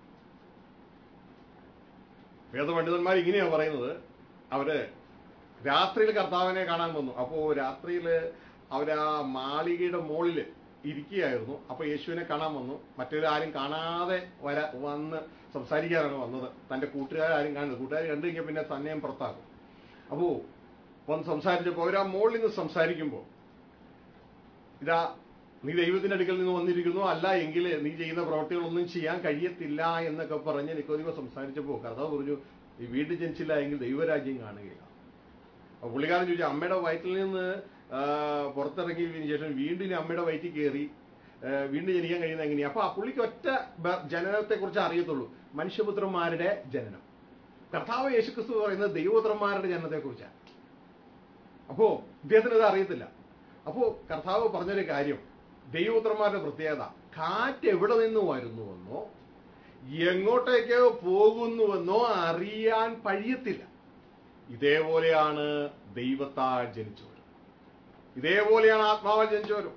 വേദപണ്ഡിതന്മാർ ഇങ്ങനെയാ പറയുന്നത് അവര് രാത്രിയിൽ കർത്താവിനെ കാണാൻ വന്നു അപ്പോ രാത്രിയില് അവരാ മാളികയുടെ മുകളില് ഇരിക്കുകയായിരുന്നു അപ്പൊ യേശുവിനെ കാണാൻ വന്നു മറ്റൊരാരും കാണാതെ വര വന്ന് സംസാരിക്കാനാണ് വന്നത് തന്റെ കൂട്ടുകാരും കാണുന്നത് കൂട്ടുകാർ കണ്ടു കഴിഞ്ഞാൽ പിന്നെ തന്നെയും പുറത്താക്കും അപ്പോ വന്ന് സംസാരിച്ചപ്പോ അവരാ മുകളിൽ നിന്ന് സംസാരിക്കുമ്പോ ഇതാ നീ ദൈവത്തിന്റെ അടുക്കൽ നിന്ന് വന്നിരിക്കുന്നു അല്ല എങ്കിൽ നീ ചെയ്യുന്ന പ്രവർത്തികളൊന്നും ചെയ്യാൻ കഴിയത്തില്ല എന്നൊക്കെ പറഞ്ഞ് നിക്കോദിമ സംസാരിച്ചപ്പോ കർത്താവ് പറഞ്ഞു നീ വീണ്ടും ജനിച്ചില്ല എങ്കിൽ ദൈവരാജ്യം കാണുകയില്ല അപ്പൊ പുള്ളിക്കാരൻ ചോദിച്ചു അമ്മയുടെ വയറ്റിൽ നിന്ന് ആ, പുറത്തിറങ്ങിയതിനു ശേഷം വീണ്ടും ഇനി അമ്മയുടെ വയറ്റിൽ കയറി ആ, വീണ്ടും ജനിക്കാൻ കഴിയുന്നത് എങ്ങനെയാ അപ്പൊ ആ പുള്ളിക്ക് ഒറ്റ ജനനത്തെ കുറിച്ച് അറിയത്തുള്ളൂ മനുഷ്യപുത്രന്മാരുടെ ജനനം കർത്താവ് യേശുക്രിസ്തു പറയുന്നത് ദൈവപുത്രന്മാരുടെ ജനനത്തെ കുറിച്ചാണ് അപ്പോ ഇദ്ദേഹത്തിന് അത് അറിയത്തില്ല അപ്പോ കർത്താവ് പറഞ്ഞൊരു കാര്യം ദൈവപുത്രന്മാരുടെ പ്രത്യേകത കാറ്റ് എവിടെ നിന്ന് വരുന്നുവെന്നോ എങ്ങോട്ടേക്ക് പോകുന്നുവെന്നോ അറിയാൻ കഴിയത്തില്ല ഇതേപോലെയാണ് ദൈവത്താൽ ജനിച്ചവർ ഇതേപോലെയാണ് ആത്മാവാൽ ജനിച്ചവരും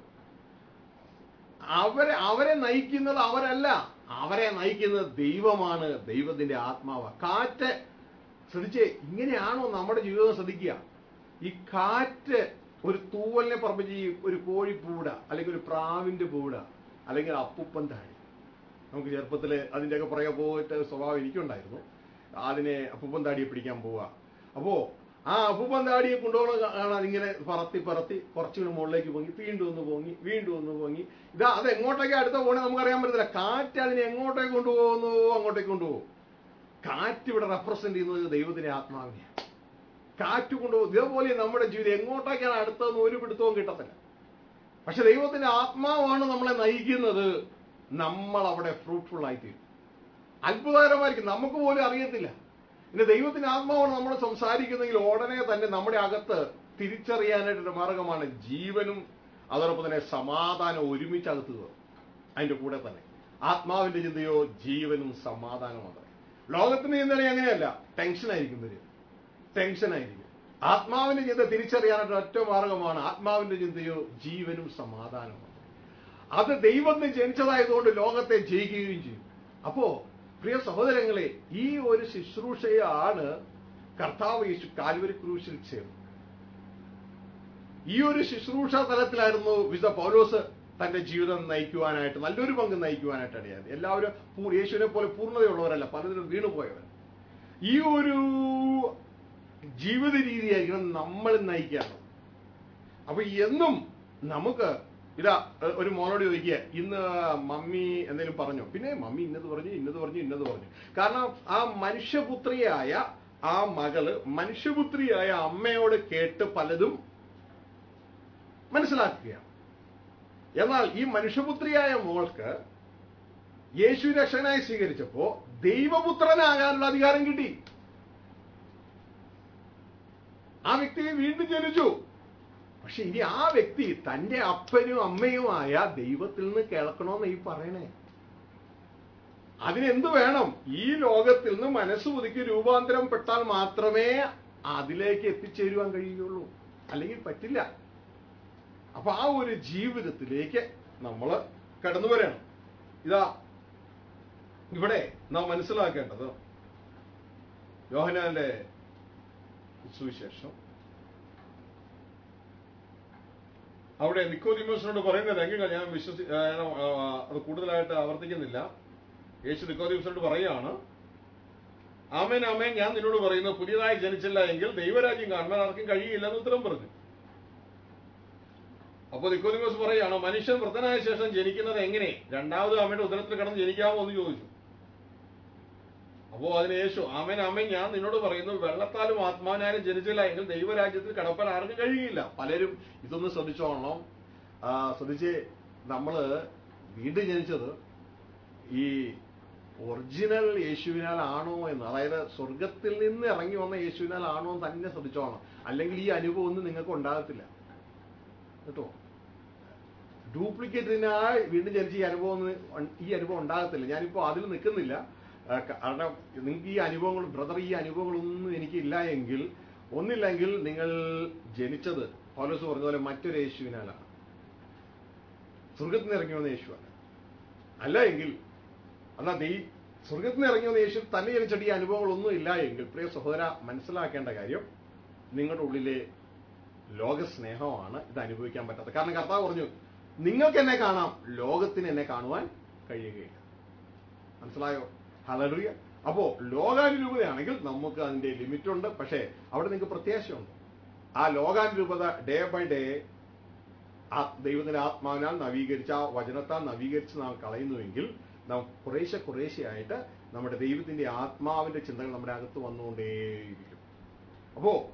അവരെ അവരെ നയിക്കുന്നത് അവരല്ല അവരെ നയിക്കുന്നത് ദൈവമാണ് ദൈവത്തിന്റെ ആത്മാവ് കാറ്റ് ശ്രദ്ധിച്ചേ ഇങ്ങനെയാണോ നമ്മുടെ ജീവിതം ശ്രദ്ധിക്കുക ഈ കാറ്റ് ഒരു തൂവലിനെ പറപ്പിച്ച് ഈ ഒരു കോഴിപ്പൂട അല്ലെങ്കിൽ ഒരു പ്രാവിന്റെ പൂട അല്ലെങ്കിൽ അപ്പുപ്പൻ താഴി നമുക്ക് ചെറുപ്പത്തില് അതിൻ്റെയൊക്കെ പുറകെ പോയിട്ട് സ്വഭാവം എനിക്കുണ്ടായിരുന്നു അതിനെ അപ്പൂപ്പൻ താടിയെ പിടിക്കാൻ പോവുക അപ്പോ ആ അപ്പൂപ്പൻ താടിയെ കൊണ്ടുപോകണ കാണാൻ ഇങ്ങനെ പറത്തി പറത്തി കുറച്ചുകൂടി മുകളിലേക്ക് പൊങ്ങി വീണ്ടും ഒന്ന് പൊങ്ങി വീണ്ടും ഒന്ന് പൊങ്ങി ഇതാ അത് എങ്ങോട്ടേക്ക് അടുത്ത പോകണേ നമുക്കറിയാൻ പറ്റത്തില്ല കാറ്റ് അതിനെ എങ്ങോട്ടേക്ക് കൊണ്ടുപോകുന്നു അങ്ങോട്ടേക്ക് കൊണ്ടുപോകും കാറ്റ് ഇവിടെ റെപ്രസെന്റ് ചെയ്യുന്നത് ദൈവത്തിന്റെ ആത്മാവിനെയാണ് കാറ്റ് കൊണ്ടുപോകും ഇതേപോലെ നമ്മുടെ ജീവിതം എങ്ങോട്ടേക്കാണ് അടുത്തതെന്ന് ഒരു പിടുത്തവും കിട്ടത്തില്ല പക്ഷെ ദൈവത്തിന്റെ ആത്മാവാണ് നമ്മളെ നയിക്കുന്നത് നമ്മൾ അവിടെ ഫ്രൂട്ട്ഫുൾ ആയിത്തീരും അത്ഭുതകരമായിരിക്കും നമുക്ക് പോലും അറിയത്തില്ല പിന്നെ ദൈവത്തിന്റെ ആത്മാവാണ് നമ്മൾ സംസാരിക്കുന്നെങ്കിൽ ഉടനെ തന്നെ നമ്മുടെ അകത്ത് തിരിച്ചറിയാനായിട്ടൊരു മാർഗമാണ് ജീവനും അതോടൊപ്പം തന്നെ സമാധാനം ഒരുമിച്ച് അകത്ത് കയറും അതിന്റെ കൂടെ തന്നെ ആത്മാവിന്റെ ചിന്തയോ ജീവനും സമാധാനവും അത്രേ ലോകത്തിന്റെ ചിന്തനെ അങ്ങനെയല്ല ടെൻഷൻ ആയിരിക്കും വരിക ടെൻഷൻ ആയിരിക്കും ആത്മാവിന്റെ ചിന്ത തിരിച്ചറിയാനായിട്ട് ഒറ്റ മാർഗമാണ് ആത്മാവിന്റെ ചിന്തയോ ജീവനും സമാധാനവും അത് ദൈവത്തിന് ജനിച്ചതായതുകൊണ്ട് ലോകത്തെ ജയിക്കുകയും ചെയ്യും അപ്പോ പ്രിയ സഹോദരങ്ങളെ ഈ ഒരു ശുശ്രൂഷയാണ് കർത്താവ് യേശു കാൽവരി ക്രൂശിൽ ചേർന്നത് ഈ ഒരു ശുശ്രൂഷ തലത്തിലായിരുന്നു വിശുദ്ധ പൗലോസ് തന്റെ ജീവിതം നയിക്കുവാനായിട്ട് നല്ലൊരു പങ്ക് നയിക്കുവാനായിട്ട് ഇടയായത് എല്ലാവരും പൂ- യേശുവിനെ പോലെ പൂർണ്ണതയുള്ളവരല്ല പലതിലും വീണുപോയവർ ഈ ഒരു ജീവിത രീതിയായിരിക്കണം നമ്മൾ നയിക്കേണ്ടത് അപ്പൊ എന്നും നമുക്ക് ഇതാ എ- ഒരു മോനോട് ചോദിക്കുക ഇന്ന് മമ്മി എന്തെങ്കിലും പറഞ്ഞു പിന്നെ മമ്മി ഇന്നത് പറഞ്ഞു ഇന്നത് പറഞ്ഞു ഇന്നത് പറഞ്ഞു കാരണം ആ മനുഷ്യപുത്രിയായ ആ മകള് മനുഷ്യപുത്രിയായ അമ്മയോട് കേട്ട് പലതും മനസ്സിലാക്കുകയാണ് എന്നാൽ ഈ മനുഷ്യപുത്രിയായ മോൾക്ക് യേശു രക്ഷകനായി സ്വീകരിച്ചപ്പോ ദൈവപുത്രനാകാനുള്ള അധികാരം കിട്ടി ആ വ്യക്തി വീണ്ടും ജനിച്ചു പക്ഷെ ഇനി ആ വ്യക്തി തന്റെ അപ്പനും അമ്മയുമായ ദൈവത്തിൽ നിന്ന് കേൾക്കണമെന്ന് ഈ പറയണേ അതിനെന്ത് വേണം ഈ ലോകത്തിൽ നിന്ന് മനസ്സ് പുതുക്കി രൂപാന്തരം പെട്ടാൽ മാത്രമേ അതിലേക്ക് എത്തിച്ചേരുവാൻ കഴിയുകയുള്ളൂ അല്ലെങ്കിൽ പറ്റില്ല അപ്പൊ ആ ഒരു ജീവിതത്തിലേക്ക് നമ്മൾ കടന്നു വരണം ഇതാ ഇവിടെ നാം മനസ്സിലാക്കേണ്ടത് യോഹനാന്റെ സുവിശേഷം അവിടെ നിക്കോദിമോസിനോട് പറയുന്ന രംഗങ്ങൾ ഞാൻ വിശ്വസി ആ, ആ, അത് കൂടുതലായിട്ട് ആവർത്തിക്കുന്നില്ല യേശു നിക്കോദിമോസിനോട് പറയുകയാണ് ആമേൻ ആമേൻ ഞാൻ നിന്നോട് പറയുന്നു പുതിയതായി ജനിച്ചില്ല എങ്കിൽ ദൈവരാജ്യം കാണുവാൻ ആർക്കും കഴിയില്ലെന്ന് ഉത്തരം പറഞ്ഞു അപ്പോൾ നിക്കോദിമോസ് പറയുകയാണ് മനുഷ്യൻ വൃദ്ധനായ ശേഷം ജനിക്കുന്നത് എങ്ങനെ രണ്ടാമത് അമ്മയുടെ ഉദരത്തിൽ കടന്ന് ജനിക്കാമോ എന്ന് ചോദിച്ചു അപ്പോ അതിന് യേശു ആമേൻ ആമേൻ ഞാൻ നിന്നോട് പറയുന്നു വെള്ളത്താലും ആത്മാവിനാലും ജനിച്ചില്ല എങ്കിൽ ദൈവരാജ്യത്തിൽ കടപ്പാൻ ആർക്കും കഴിയില്ല പലരും ഇതൊന്ന് ശ്രദ്ധിച്ചോളണം ആ, ശ്രദ്ധിച്ച് നമ്മള് വീണ്ടും ജനിച്ചത് ഈ ഒറിജിനൽ യേശുവിനാൽ ആണോ എന്ന് അതായത് സ്വർഗത്തിൽ നിന്ന് ഇറങ്ങി വന്ന യേശുവിനാൽ ആണോ എന്ന് തന്നെ ശ്രദ്ധിച്ചോളണം അല്ലെങ്കിൽ ഈ അനുഭവം ഒന്നും നിങ്ങൾക്ക് ഉണ്ടാകത്തില്ല കേട്ടോ ഡ്യൂപ്ലിക്കേറ്റിനായി വീണ്ടും ജനിച്ച ഈ അനുഭവം ഒന്നും ഉൺ- ഈ അനുഭവം ഉണ്ടാകത്തില്ല ഞാനിപ്പോ അതിൽ നിൽക്കുന്നില്ല ആ, ക- കാരണം നിങ്ങൾക്ക് ഈ അനുഭവങ്ങൾ ബ്രദർ ഈ അനുഭവങ്ങളൊന്നും എനിക്കില്ല എങ്കിൽ ഒന്നില്ലെങ്കിൽ നിങ്ങൾ ജനിച്ചത് പൗലോസ് പറഞ്ഞ പോലെ മറ്റൊരു യേശുവിനാലാണ് സ്വർഗത്തിൽ നിന്ന് ഇറങ്ങി വന്ന യേശുവാണ് അല്ല എങ്കിൽ അല്ല ദൈ സ്വർഗത്തിൽ നിന്ന് ഇറങ്ങി വന്ന യേശു തന്നെ ജനിച്ചിട്ട് ഈ അനുഭവങ്ങളൊന്നും ഇല്ല എങ്കിൽ പ്രിയ സഹോദര മനസ്സിലാക്കേണ്ട കാര്യം നിങ്ങളുടെ ഉള്ളിലെ ലോകസ്നേഹമാണ് ഇത് അനുഭവിക്കാൻ പറ്റാത്തത് കാരണം കർത്താവ് പറഞ്ഞു നിങ്ങൾക്ക് എന്നെ കാണാം ലോകത്തിന് എന്നെ കാണുവാൻ കഴിയുകയില്ല മനസ്സിലായോ ഹലറിയ അപ്പോ ലോകാനുരൂപതയാണെങ്കിൽ നമുക്ക് അതിന്റെ ലിമിറ്റ് ഉണ്ട് പക്ഷേ അവിടെ നിങ്ങൾക്ക് പ്രത്യാശയുണ്ട് ആ ലോകാനുരൂപത ഡേ ബൈ ഡേ ആ ദൈവത്തിന്റെ ആത്മാവിനാൽ നവീകരിച്ച ആ വചനത്താൽ നവീകരിച്ച് നാം കളയുന്നുവെങ്കിൽ നാം കുറേശ്ശെ കുറേശ്ശെയായിട്ട് നമ്മുടെ ദൈവത്തിന്റെ ആത്മാവിന്റെ ചിന്തകൾ നമ്മുടെ അകത്ത് വന്നുകൊണ്ടേയിരിക്കും അപ്പോ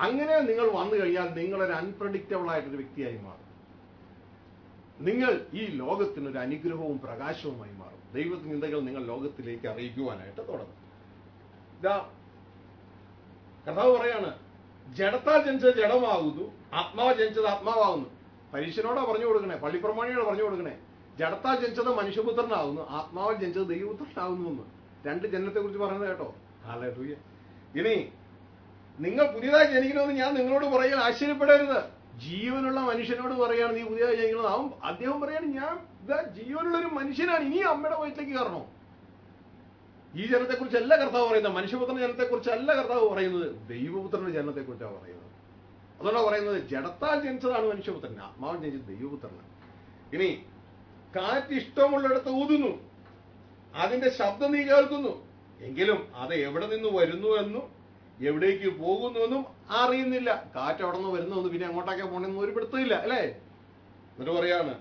അങ്ങനെ നിങ്ങൾ വന്നു കഴിഞ്ഞാൽ നിങ്ങളൊരു അൺപ്രഡിക്റ്റബിൾ ആയിട്ടൊരു വ്യക്തിയായി മാറും നിങ്ങൾ ഈ ലോകത്തിന് ഒരു അനുഗ്രഹവും പ്രകാശവുമായി മാറും ദൈവത്തിന്റെ ചിന്തകൾ നിങ്ങൾ ലോകത്തിലേക്ക് അറിയിക്കുവാനായിട്ട് തുടങ്ങും ഇതാ കർത്താവ് പറയാണ് ജഡത്താൽ ജനിച്ചത് ജഡമാകുന്നു ആത്മാവ് ജനിച്ചത് ആത്മാവാകുന്നു പരീക്ഷനോടാ പറഞ്ഞു കൊടുക്കണേ പള്ളിപ്രമാണിയോട് പറഞ്ഞു കൊടുക്കണേ ജഡത്താൽ ജനിച്ചത് മനുഷ്യപുത്രനാകുന്നു ആത്മാവിൽ ജനിച്ചത് ദൈവപുത്രനാകുന്നു എന്ന് രണ്ട് ജനനത്തെ കുറിച്ച് പറയുന്നത് കേട്ടോ ഹാലൂയ ഇനി നിങ്ങൾ പുതിയതായി ജനിക്കണമെന്ന് ഞാൻ നിങ്ങളോട് പറയാൻ ആശ്ചര്യപ്പെടരുത് ജീവനുള്ള മനുഷ്യനോട് പറയാണ് നീ പുതിയതായി ജനിക്കണം അവൻ അദ്ദേഹം പറയാണ് ഞാൻ ഇതാ ജീവനുള്ള ഒരു മനുഷ്യനാണ് ഇനി അമ്മയുടെ വയറ്റിലേക്ക് കയറണോ ഈ ജനത്തെ കുറിച്ചല്ല കർത്താവ് പറയുന്നത് മനുഷ്യപുത്രന്റെ ജനത്തെ കുറിച്ചല്ല കർത്താവ് പറയുന്നത് ദൈവപുത്രന്റെ ജനത്തെ കുറിച്ചാണ് പറയുന്നത് അതുകൊണ്ടാണ് പറയുന്നത് ജഡത്താൽ ജനിച്ചതാണ് മനുഷ്യപുത്രൻ ആത്മാവിൽ ജനിച്ചത് ദൈവപുത്രന് ഇനി കാറ്റ് ഇഷ്ടമുള്ളിടത്ത് ഊതുന്നു അതിന്റെ ശബ്ദം നീ കേൾക്കുന്നു എങ്കിലും അത് എവിടെ നിന്ന് വരുന്നു എന്നും എവിടേക്ക് പോകുന്നു എന്നും അറിയുന്നില്ല കാറ്റ് അവിടെ നിന്ന് വരുന്നു എന്ന് പിന്നെ അങ്ങോട്ടൊക്കെ പോകണമെന്ന് ഒരു പിടുത്തമില്ല അല്ലേ എന്നിട്ട് പറയാണ്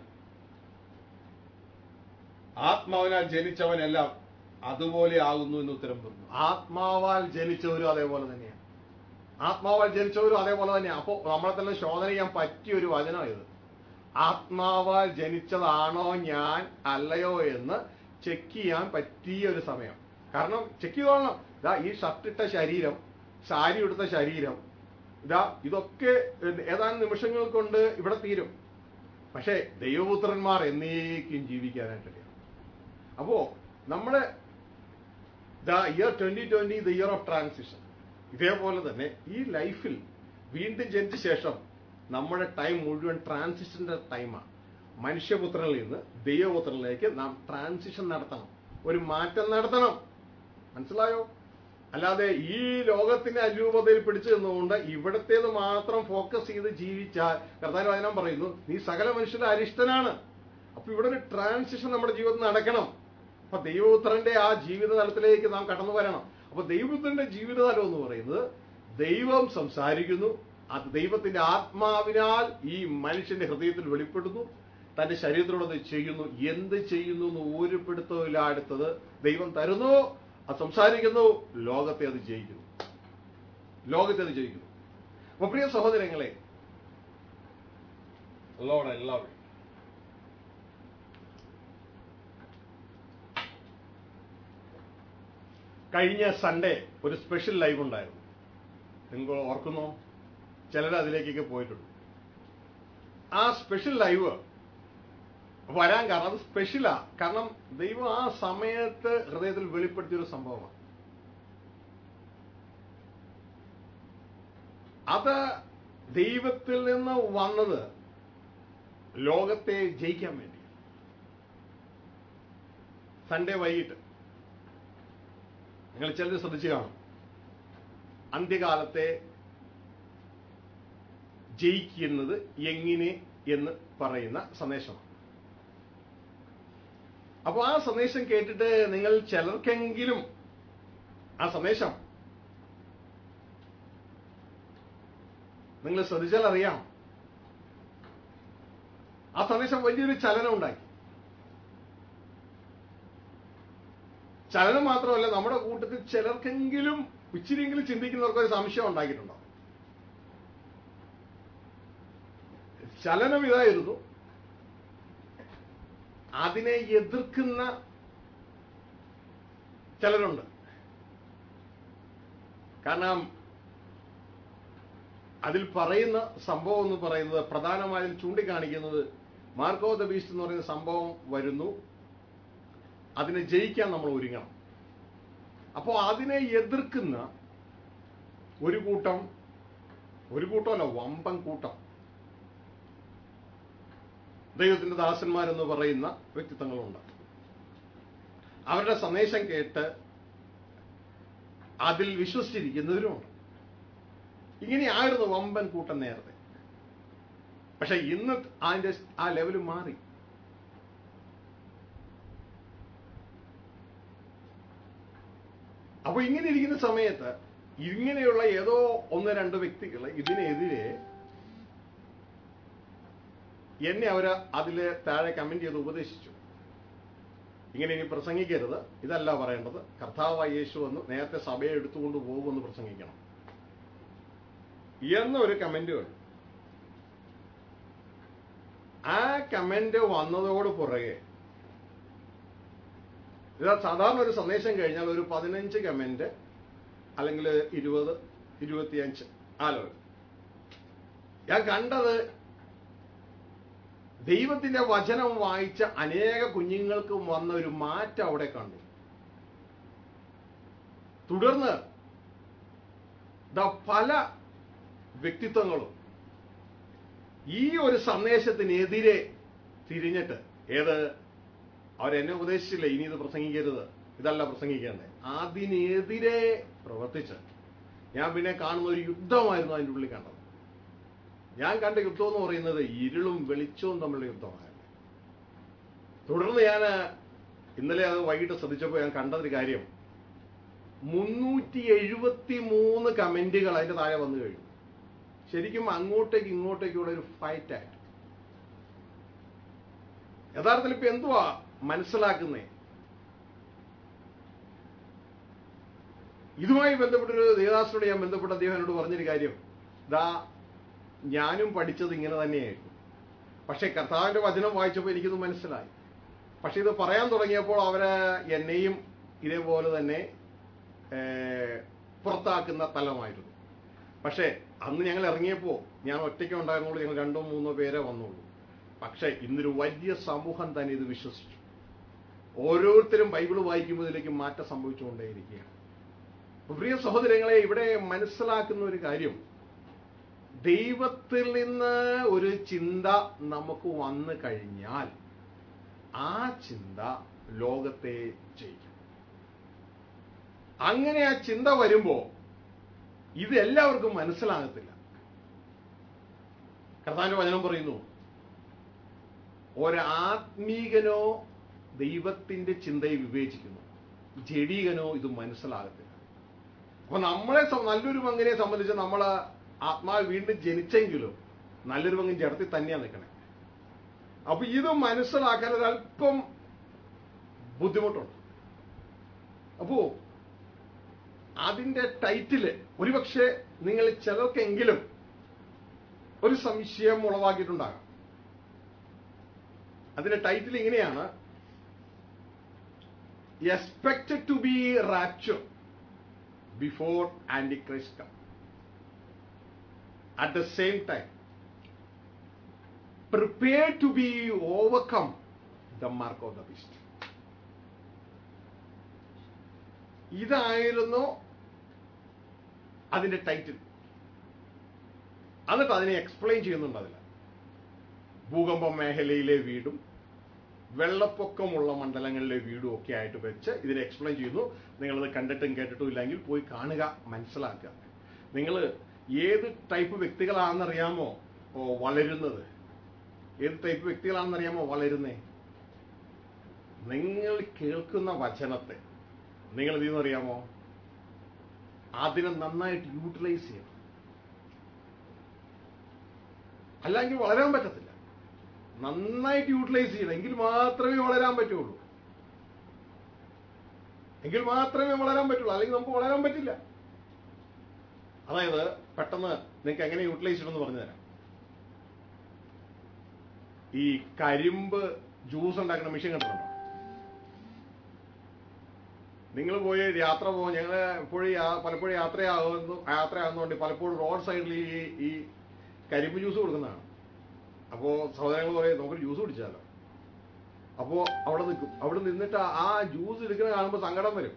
ആത്മാവിനാൽ ജനിച്ചവനെല്ലാം അതുപോലെ ആകുന്നു എന്ന് ഉത്തരം പറഞ്ഞു ആത്മാവാൽ ജനിച്ചവരും അതേപോലെ തന്നെയാണ് ആത്മാവാൽ ജനിച്ചവരും അതേപോലെ തന്നെയാണ് അപ്പോൾ നമ്മളെ തന്നെ ശോധന ചെയ്യാൻ പറ്റിയ ഒരു വചനം ഇത് ആത്മാവാൽ ജനിച്ചതാണോ ഞാൻ അല്ലയോ എന്ന് ചെക്ക് ചെയ്യാൻ പറ്റിയ ഒരു സമയം കാരണം ചെക്ക് ചെയ്തോളണം ഇതാ ഈ ഷർട്ടിട്ട ശരീരം സാരി ഉടുത്ത ശരീരം ഇതാ ഇതൊക്കെ ഏതാനും നിമിഷങ്ങൾ കൊണ്ട് ഇവിടെ തീരും പക്ഷേ ദൈവപുത്രന്മാർ എന്നേക്കും ജീവിക്കാനായിട്ടില്ല അപ്പോ നമ്മുടെ the year twenty twenty the year of transition ഇതേപോലെ തന്നെ ഈ ലൈഫിൽ വീണ്ടും ജനിച്ച ശേഷം നമ്മുടെ ടൈം മുഴുവൻ ട്രാൻസിഷന്റെ ടൈമാണ് മനുഷ്യപുത്രനിൽ നിന്ന് ദൈവപുത്രനിലേക്ക് നാം ട്രാൻസിഷൻ നടത്തണം ഒരു മാറ്റം നടത്തണം മനസ്സിലായോ അല്ലാതെ ഈ ലോകത്തിന്റെ അരൂപതയിൽ പിടിച്ചു നിന്നുകൊണ്ട് ഇവിടത്തേത് മാത്രം ഫോക്കസ് ചെയ്ത് ജീവിച്ചാൽ കർത്താൻ വചനം പറയുന്നു നീ സകല മനുഷ്യരുടെ അരിഷ്ടനാണ് അപ്പൊ ഇവിടെ ഒരു ട്രാൻസിഷൻ നമ്മുടെ ജീവിതത്തിൽ നടക്കണം അപ്പൊ ദൈവപുത്രന്റെ ആ ജീവിത തലത്തിലേക്ക് നാം കടന്നു വരണം അപ്പൊ ദൈവപുത്രന്റെ ജീവിതതലം എന്ന് പറയുന്നത് ദൈവം സംസാരിക്കുന്നു അത് ദൈവത്തിന്റെ ആത്മാവിനാൽ ഈ മനുഷ്യന്റെ ഹൃദയത്തിൽ വെളിപ്പെടുന്നു തന്റെ ശരീരത്തിലൂടെ ചെയ്യുന്നു എന്ത് ചെയ്യുന്നു എന്ന് ഒരു പിടുത്തമില്ല അടുത്തത് ദൈവം തരുന്നു അത് സംസാരിക്കുന്നു ലോകത്തെ അത് ജയിക്കുന്നു ലോകത്തെ അത് ജയിക്കുന്നു അപ്പൊ പ്രിയ സഹോദരങ്ങളെ Lord, I love you. കഴിഞ്ഞ സൺഡേ ഒരു സ്പെഷ്യൽ ലൈവ് ഉണ്ടായിരുന്നു നിങ്ങൾ ഓർക്കുന്നോ ചിലർ അതിലേക്കൊക്കെ പോയിട്ടുണ്ട് ആ സ്പെഷ്യൽ ലൈവ് വരാൻ കാരണം അത് സ്പെഷ്യലാ കാരണം ദൈവം ആ സമയത്ത് ഹൃദയത്തിൽ വെളിപ്പെടുത്തിയൊരു സംഭവമാണ് അത് ദൈവത്തിൽ നിന്ന് വന്നത് ലോകത്തെ ജയിക്കാൻ വേണ്ടി സൺഡേ വൈകിട്ട് നിങ്ങൾ ചിലർ ശ്രദ്ധിച്ചു കാണും അന്ത്യകാലത്തെ ജയിക്കുന്നത് എങ്ങനെ എന്ന് പറയുന്ന സന്ദേശമാണ് അപ്പോൾ ആ സന്ദേശം കേട്ടിട്ട് നിങ്ങൾ ചിലർക്കെങ്കിലും ആ സന്ദേശം നിങ്ങൾ ശ്രദ്ധിച്ചാൽ അറിയാം ആ സന്ദേശം വലിയൊരു ചലനം ഉണ്ടാക്കി ചലനം മാത്രമല്ല നമ്മുടെ കൂട്ടത്തിൽ ചിലർക്കെങ്കിലും ഇച്ചിരിയെങ്കിലും ചിന്തിക്കുന്നവർക്ക് ഒരു സംശയം ഉണ്ടാക്കിയിട്ടുണ്ടോ ചലനം ഇതായിരുന്നു അതിനെ എതിർക്കുന്ന ചിലരുണ്ട് കാരണം അതിൽ പറയുന്ന സംഭവം എന്ന് പറയുന്നത് പ്രധാനമായും ചൂണ്ടിക്കാണിക്കുന്നത് മാർക്കോ ദ ബീസ്റ്റ് എന്ന് പറയുന്ന സംഭവം വരുന്നു അതിനെ ജയിക്കാൻ നമ്മൾ ഒരുങ്ങണം അപ്പോൾ അതിനെ എതിർക്കുന്ന ഒരു കൂട്ടം ഒരു കൂട്ടമല്ല വമ്പൻ കൂട്ടം ദൈവത്തിന്റെ ദാസന്മാരെന്ന് പറയുന്ന വ്യക്തിത്വങ്ങളുണ്ട് അവരുടെ സന്ദേശം കേട്ട് അതിൽ വിശ്വസിച്ചിരിക്കുന്നവരുമുണ്ട് ഇങ്ങനെയായിരുന്നു വമ്പൻ കൂട്ടം നേരത്തെ പക്ഷെ ഇന്ന് അതിന്റെ ആ ലെവൽ മാറി അപ്പൊ ഇങ്ങനെ ഇരിക്കുന്ന സമയത്ത് ഇങ്ങനെയുള്ള ഏതോ ഒന്ന് രണ്ട് വ്യക്തികൾ ഇതിനെതിരെ എന്നെ അവര് അതില് താഴെ കമന്റ് ചെയ്ത് ഉപദേശിച്ചു ഇങ്ങനെ ഇനി പ്രസംഗിക്കരുത് ഇതല്ല പറയേണ്ടത് കർത്താവ് യേശു എന്ന് നേരത്തെ സഭയെ എടുത്തുകൊണ്ട് പോകുമെന്ന് പ്രസംഗിക്കണം എന്നൊരു കമന്റ് കണ്ടു ആ കമന്റ് വന്നതോട് പുറകെ ഇതാ സാധാരണ ഒരു സന്ദേശം കഴിഞ്ഞാൽ ഒരു പതിനഞ്ച് കമന്റ് അല്ലെങ്കിൽ ഇരുപത് ഇരുപത്തിയഞ്ച് ആലോചന ഞാൻ കണ്ടത് ദൈവത്തിന്റെ വചനം വായിച്ച അനേക കുഞ്ഞുങ്ങൾക്കും വന്ന ഒരു മാറ്റം അവിടെ കണ്ടു തുടർന്ന് ദാ പല വ്യക്തിത്വങ്ങളും ഈ ഒരു സന്ദേശത്തിനെതിരെ തിരിഞ്ഞിട്ട് ഏത് അവരെന്നെ ഉപദേശിച്ചില്ല ഇനി ഇത് പ്രസംഗിക്കരുത് ഇതല്ല പ്രസംഗിക്കേണ്ടത് അതിനെതിരെ പ്രവർത്തിച്ച് ഞാൻ പിന്നെ കാണുന്ന ഒരു യുദ്ധമായിരുന്നു അതിൻ്റെ ഉള്ളിൽ കണ്ടത് ഞാൻ കണ്ട യുദ്ധം എന്ന് പറയുന്നത് ഇരുളും വെളിച്ചവും തമ്മിലുള്ള യുദ്ധമായിരുന്നു തുടർന്ന് ഞാൻ ഇന്നലെ അത് വൈകിട്ട് ശ്രദ്ധിച്ചപ്പോൾ ഞാൻ കണ്ടതൊരു കാര്യം മുന്നൂറ്റി എഴുപത്തി മൂന്ന് കമന്റുകൾ അതിന്റെ താഴെ വന്നു കഴിഞ്ഞു ശരിക്കും അങ്ങോട്ടേക്ക് ഇങ്ങോട്ടേക്കുള്ള ഒരു ഫൈറ്റ് ആയിട്ട് യഥാർത്ഥത്തിൽ ഇപ്പൊ എന്തുവാ മനസ്സിലാക്കുന്നേ ഇതുമായി ബന്ധപ്പെട്ടൊരു ദേവദാസനോട് ഞാൻ ബന്ധപ്പെട്ട അദ്ദേഹം എന്നോട് പറഞ്ഞൊരു കാര്യം ദാ ഞാനും പഠിച്ചത് ഇങ്ങനെ തന്നെയായിരുന്നു പക്ഷെ കർത്താവിന്റെ വചനം വായിച്ചപ്പോൾ എനിക്കിത് മനസ്സിലായി പക്ഷെ ഇത് പറയാൻ തുടങ്ങിയപ്പോൾ അവര് എന്നെയും ഇതേപോലെ തന്നെ ഏഹ്, പുറത്താക്കുന്ന തലമായിരുന്നു പക്ഷേ അന്ന് ഞങ്ങൾ ഇറങ്ങിയപ്പോൾ ഞാൻ ഒറ്റയ്ക്ക് ഉണ്ടായിരുന്നുള്ളൂ ഞങ്ങൾ രണ്ടോ മൂന്നോ പേരെ വന്നുള്ളൂ പക്ഷേ ഇന്നൊരു വലിയ സമൂഹം തന്നെ ഇത് വിശ്വസിച്ചു ഓരോരുത്തരും ബൈബിൾ വായിക്കുമ്പോൾ ഇതിലേക്ക് മാറ്റം സംഭവിച്ചുകൊണ്ടേയിരിക്കുകയാണ് അപ്പൊ പ്രിയ സഹോദരങ്ങളെ ഇവിടെ മനസ്സിലാക്കുന്ന ഒരു കാര്യം ദൈവത്തിൽ നിന്ന് ഒരു ചിന്ത നമുക്ക് വന്നു കഴിഞ്ഞാൽ ആ ചിന്ത ലോകത്തെ ജയിക്കും അങ്ങനെ ആ ചിന്ത വരുമ്പോ ഇത് എല്ലാവർക്കും മനസ്സിലാകത്തില്ല കർത്താവിന്റെ വചനം പറയുന്നു ഒരാത്മീകനോ ദൈവത്തിന്റെ ചിന്തയെ വിവേചിക്കുന്നു ജഡീകനോ ഇത് മനസ്സിലാകത്തില്ല അപ്പൊ നമ്മളെ സം- നല്ലൊരു പങ്കിനെ സംബന്ധിച്ച് നമ്മൾ ആത്മാവ് വീണ്ടും ജനിച്ചെങ്കിലും നല്ലൊരു പങ്കും ജഡത്തിൽ തന്നെയാണ് നിൽക്കണേ അപ്പൊ ഇത് മനസ്സിലാക്കാൻ ഒരല്പം ബുദ്ധിമുട്ടുണ്ട് അപ്പോ അതിന്റെ ടൈറ്റില് ഒരുപക്ഷെ നിങ്ങൾ ചിലർക്കെങ്കിലും ഒരു സംശയം ഉളവാക്കിയിട്ടുണ്ടാകാം അതിന്റെ ടൈറ്റിൽ ഇങ്ങനെയാണ് expected to be rapture before antichrist come at the same time prepare to be overcome the mark of the beast ഇതായിരുന്നു അതിന്റെ ടൈറ്റിൽ എന്നിട്ട് അതിനെ എക്സ്പ്ലെയിൻ ചെയ്യുന്നുണ്ട് അതിൽ ഭൂകമ്പ മേഖലയിലെ വീടും വെള്ളപ്പൊക്കമുള്ള മണ്ഡലങ്ങളിലെ വീടും ഒക്കെ ആയിട്ട് വെച്ച് ഇതിനെ എക്സ്പ്ലെയിൻ ചെയ്യുന്നു നിങ്ങളത് കണ്ടിട്ടും കേട്ടിട്ടും ഇല്ലെങ്കിൽ പോയി കാണുക മനസ്സിലാക്കുക നിങ്ങൾ ഏത് ടൈപ്പ് വ്യക്തികളാണെന്നറിയാമോ ഓ വളരുന്നത് ഏത് ടൈപ്പ് വ്യക്തികളാണെന്നറിയാമോ വളരുന്നേ നിങ്ങൾ കേൾക്കുന്ന വചനത്തെ നിങ്ങൾ എന്ത് ചെയ്യുന്നറിയാമോ അതിനെ നന്നായിട്ട് യൂട്ടിലൈസ് ചെയ്യണം അല്ലെങ്കിൽ വളരാൻ പറ്റത്തില്ല നന്നായിട്ട് യൂട്ടിലൈസ് ചെയ്യണം എങ്കിൽ മാത്രമേ വളരാൻ പറ്റുള്ളൂ എങ്കിൽ മാത്രമേ വളരാൻ പറ്റുള്ളൂ അല്ലെങ്കിൽ നമുക്ക് വളരാൻ പറ്റില്ല അതായത് പെട്ടെന്ന് നിങ്ങൾക്ക് എങ്ങനെ യൂട്ടിലൈസ് ചെയ്യണമെന്ന് പറഞ്ഞു തരാം ഈ കരിമ്പ് ജ്യൂസ് ഉണ്ടാക്കുന്ന മെഷീൻ കണ്ടിട്ടുണ്ടോ നിങ്ങൾ പോയി യാത്ര പോകും ഞങ്ങൾ എപ്പോഴും യാ- പലപ്പോഴും യാത്രയാകുന്നു യാത്രയാകുന്നതുകൊണ്ട് പലപ്പോഴും റോഡ് സൈഡിൽ ഈ ഈ കരിമ്പ് ജ്യൂസ് കൊടുക്കുന്നതാണ് അപ്പോൾ സഹോദരങ്ങൾ പറയും നമുക്കൊരു ജ്യൂസ് കുടിച്ചാലോ അപ്പോൾ അവിടെ നിൽക്കും അവിടെ നിന്നിട്ട് ആ- ആ ജ്യൂസ് എടുക്കുന്ന കാണുമ്പോൾ സങ്കടം വരും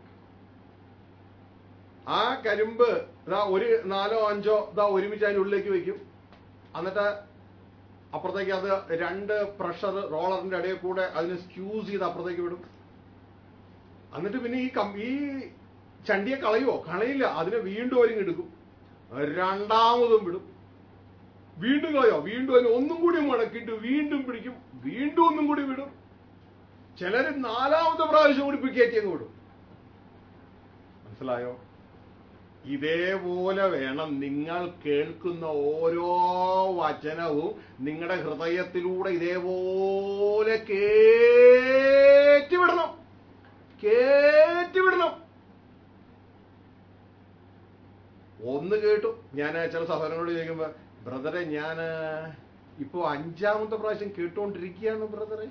ആ കരിമ്പ് ഇതാ ഒരു നാലോ അഞ്ചോ ഇതാ ഒരുമിച്ച് അതിൻ്റെ ഉള്ളിലേക്ക് വെക്കും എന്നിട്ട് അപ്പുറത്തേക്ക് അത് രണ്ട് പ്രഷർ റോളറിന്റെ ഇടയിൽ കൂടെ അതിനെ സ്ക്യൂസ് ചെയ്ത് അപ്പുറത്തേക്ക് വിടും എന്നിട്ട് പിന്നെ ഈ കം ഈ ചണ്ടിയെ കളയോ കളയില്ല അതിനെ വീണ്ടും ഒരുങ്ങെടുക്കും രണ്ടാമതും വിടും വീണ്ടും കളയോ വീണ്ടും അതിനെ ഒന്നും കൂടി മടക്കിയിട്ട് വീണ്ടും പിടിക്കും വീണ്ടും ഒന്നും കൂടി വിടും ചിലര് നാലാമത്തെ പ്രാവശ്യം കൂടി പിക്കറ്റി അങ്ങ് വിടും മനസ്സിലായോ ഇതേപോലെ വേണം നിങ്ങൾ കേൾക്കുന്ന ഓരോ വചനവും നിങ്ങളുടെ ഹൃദയത്തിലൂടെ ഇതേപോലെ കേറ്റിവിടണം കേറ്റിവിടണം ഒന്ന് കേട്ടു ഞാൻ ചില സഹോദരനോട് ചോദിക്കുമ്പോൾ ബ്രദറെ ഞാൻ ഇപ്പോൾ അഞ്ചാമത്തെ പ്രാവശ്യം കേട്ടുകൊണ്ടിരിക്കുകയാണ് ബ്രദറെ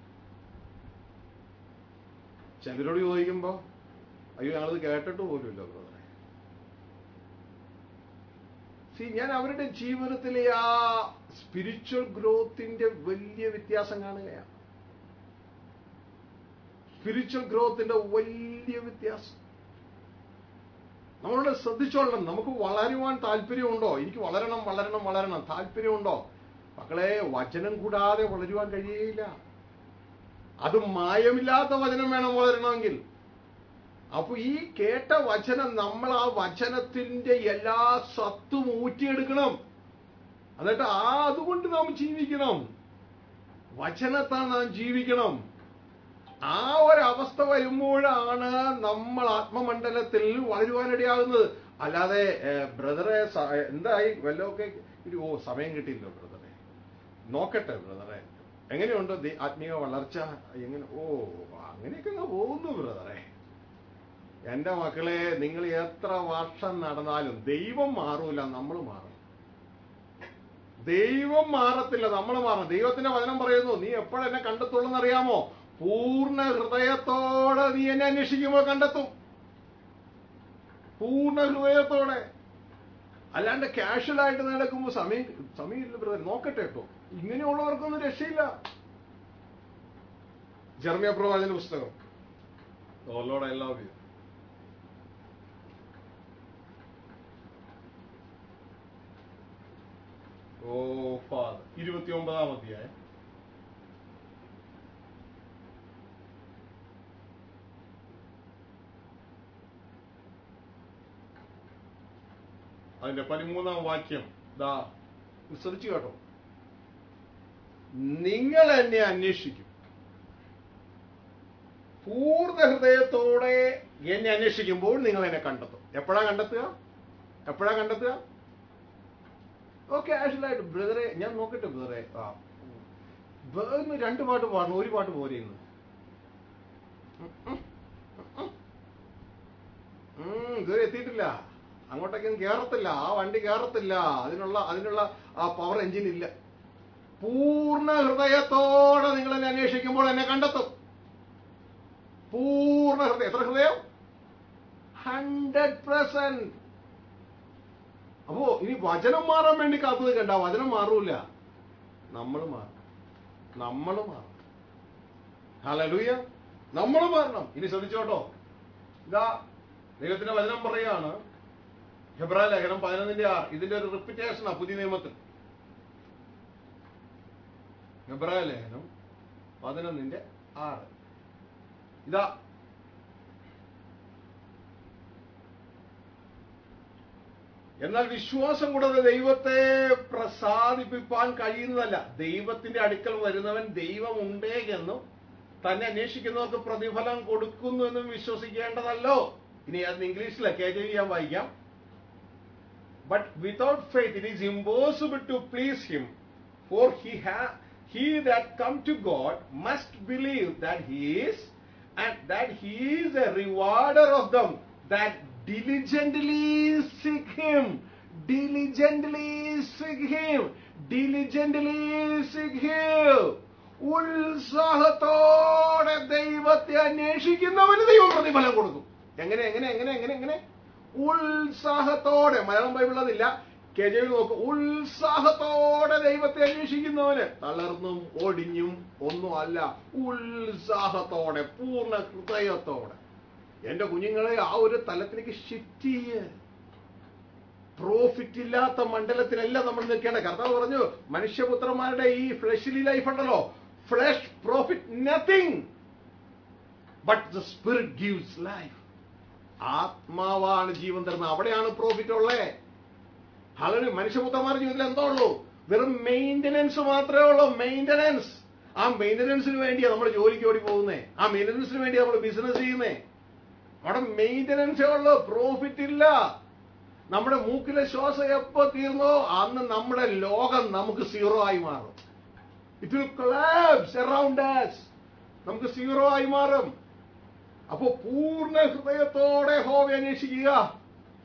ചിലരോട് ചോദിക്കുമ്പോൾ അയ്യോ ഞങ്ങളത് കേട്ടിട്ട് പോലുമില്ല ബ്രദറെ സി ഞാൻ അവരുടെ ജീവിതത്തിലെ ആ സ്പിരിച്വൽ ഗ്രോത്തിന്റെ വലിയ വ്യത്യാസം കാണുകയാണ് സ്പിരിച്വൽ ഗ്രോത്തിന്റെ വലിയ വ്യത്യാസം നമ്മളോട് ശ്രദ്ധിച്ചോളണം നമുക്ക് വളരുവാൻ താല്പര്യമുണ്ടോ എനിക്ക് വളരണം വളരണം വളരണം താല്പര്യമുണ്ടോ മക്കളെ വചനം കൂടാതെ വളരുവാൻ കഴിയുകയില്ല അത് മായമില്ലാത്ത വചനം വേണം വളരണമെങ്കിൽ അപ്പൊ ഈ കേട്ട വചനം നമ്മൾ ആ വചനത്തിന്റെ എല്ലാ സത്തും ഊറ്റിയെടുക്കണം എന്നിട്ട് ആ അതുകൊണ്ട് നാം ജീവിക്കണം വചനത്താൽ നാം ജീവിക്കണം ആ ഒരവസ്ഥ വരുമ്പോഴാണ് നമ്മൾ ആത്മമണ്ഡലത്തിൽ വളരുവാനിടയാകുന്നത് അല്ലാതെ ഏഹ്, ബ്രദറെ സ- എന്തായി വല്ലതൊക്കെ ഒരു ഓ സമയം കിട്ടിയില്ലോ ബ്രദറെ നോക്കട്ടെ ബ്രദറെ എങ്ങനെയുണ്ട് ദി- ആത്മീയ വളർച്ച എങ്ങനെ ഓ അങ്ങനെയൊക്കെ അങ്ങ് പോകുന്നു ബ്രദറെ എന്റെ മക്കളെ നിങ്ങൾ എത്ര വർഷം നടന്നാലും ദൈവം മാറൂല നമ്മൾ മാറും ദൈവം മാറത്തില്ല നമ്മൾ മാറണം ദൈവത്തിന്റെ വചനം പറയുന്നു നീ എപ്പോഴെന്നെ കണ്ടെത്തുള്ളൂ അറിയാമോ പൂർണ്ണ ഹൃദയത്തോടെ നീ എന്നെ അന്വേഷിക്കുമ്പോൾ കണ്ടെത്തും പൂർണ്ണ ഹൃദയത്തോടെ അല്ലാണ്ട് കാഷ്വൽ ആയിട്ട് നടക്കുമ്പോൾ സമയം സമയമില്ല ബ്രദർ നോക്കട്ടെ ഇപ്പൊ ഇങ്ങനെയുള്ളവർക്കൊന്നും രക്ഷയില്ല ജർമ്മിയ പ്രവാചന പുസ്തകം Oh Lord, I love you. O father ഇരുപത്തി ഒമ്പതാം അധ്യായം അതിന്റെ പതിമൂന്നാം വാക്യം ദാ ശ്രദ്ധിച്ചു കേട്ടോ നിങ്ങൾ എന്നെ അന്വേഷിക്കും പൂർണ്ണ ഹൃദയത്തോടെ എന്നെ അന്വേഷിക്കുമ്പോൾ നിങ്ങൾ എന്നെ കണ്ടെത്തും എപ്പോഴാ കണ്ടെത്തുക എപ്പോഴാ കണ്ടെത്തുക ഓക്കെ ആക്ച്വലായിട്ട് ബ്രദറെ ഞാൻ നോക്കട്ടെ ബ്രദറെ ആ വേറെ രണ്ട് പാട്ട് പാടണം ഒരു പാട്ട് പോരെ ഇന്ന് ഉം, ഇതുവരെ എത്തിയിട്ടില്ല അങ്ങോട്ടേക്കൊന്നും കേറത്തില്ല ആ വണ്ടി കേറത്തില്ല അതിനുള്ള അതിനുള്ള ആ പവർ എഞ്ചിൻ ഇല്ല പൂർണ്ണ ഹൃദയത്തോടെ നിങ്ങൾ എന്നെ അന്വേഷിക്കുമ്പോൾ എന്നെ കണ്ടെത്തും പൂർണ്ണ ഹൃദയം എത്ര ഹൃദയം ഹൺഡ്രഡ് പെർസെന്റ് അപ്പോ ഇനി വചനം മാറാൻ വേണ്ടി കാത്തു നിൽക്കണ്ട വചനം മാറൂല നമ്മൾ മാറും നമ്മൾ മാറും ഹലലൂയ നമ്മൾ മാറണം ഇനി ശ്രദ്ധിച്ചോട്ടോ ഇതാ ദൈവത്തിന്റെ വചനം പറയാണ് ഹെബ്രാ ലേഖനം പതിനൊന്നിന്റെ ആറ് ഇതിന്റെ ഒരു റിപ്പിറ്റേഷനാ പുതിയ നിയമത്തിൽ ഹെബ്രാ ലേഖനം പതിനൊന്നിന്റെ ആറ് ഇതാ എന്നാൽ വിശ്വാസം കൂടാതെ ദൈവത്തെ പ്രസാദിപ്പിക്കാൻ കഴിയുന്നതല്ല ദൈവത്തിന്റെ അടുക്കൽ വരുന്നവൻ ദൈവം ഉണ്ടേ എന്നും തന്നെ അന്വേഷിക്കുന്നവർക്ക് പ്രതിഫലം കൊടുക്കുന്നു എന്നും വിശ്വസിക്കേണ്ടതല്ലോ ഇനി അത് ഇംഗ്ലീഷിലെ കെ ജെ ഞാൻ വായിക്കാം but without faith it is impossible to please him for he ah he that come to God must believe that he is and that he is a rewarder of them that diligently seek him diligently seek him diligently seek him ഉത്സാഹത്തോടെ ദൈവത്തെ അന്വേഷിക്കുന്നവന് ദൈവം പ്രതിഫലം കൊടുക്കും എങ്ങനെ എങ്ങനെ എങ്ങനെ എങ്ങനെ എങ്ങനെ ഉത്സാഹത്തോടെ മലയാളം ബൈബിൾ അതില്ല കെ ജെ നോക്ക് ഉത്സാഹത്തോടെ ദൈവത്തെ അന്വേഷിക്കുന്നവന് തളർന്നും ഒടിഞ്ഞും ഒന്നും അല്ല ഉത്സാഹത്തോടെ പൂർണ്ണ ഹൃദയത്തോടെ എന്റെ കുഞ്ഞുങ്ങളെ ആ ഒരു തലത്തിലേക്ക് ഷിഫ്റ്റ് ചെയ്യ് പ്രോഫിറ്റ് ഇല്ലാത്ത മണ്ഡലത്തിലല്ല നമ്മൾ നിൽക്കേണ്ട കർത്താവ് പറഞ്ഞു മനുഷ്യപുത്രന്മാരുടെ ഈ ഫ്ലഷ്ലി ലൈഫ് ഉണ്ടല്ലോ flesh profit nothing but the spirit gives life ആത്മാവാണ് ജീവൻ തരുന്നത് അവിടെയാണ് പ്രോഫിറ്റ് ഉള്ളേ അങ്ങനെ മനുഷ്യപുത്രന്മാരുടെ ജീവിതത്തിൽ എന്താ ഉള്ളൂ വെറും മെയിന്റനൻസ് മാത്രമേ ഉള്ളൂ മെയിന്റനൻസ് ആ മെയിന്റനൻസിന് വേണ്ടിയാ നമ്മൾ ജോലിക്ക് ഓടി പോകുന്നേ ആ മെയിന്റനൻസിന് വേണ്ടിയാ നമ്മൾ ബിസിനസ് ചെയ്യുന്നേ അവിടെ മെയിന്റനൻസേ ഉള്ളൂ പ്രോഫിറ്റ് ഇല്ല നമ്മുടെ മൂക്കിലെ ശ്വാസം എപ്പോ തീർന്നോ അന്ന് നമ്മുടെ ലോകം നമുക്ക് സീറോ ആയി മാറും it will collapse around us നമുക്ക് സീറോ ആയി മാറും അപ്പോ പൂർണ്ണ ഹൃദയത്തോടെ ഹോവെ അന്വേഷിക്കുക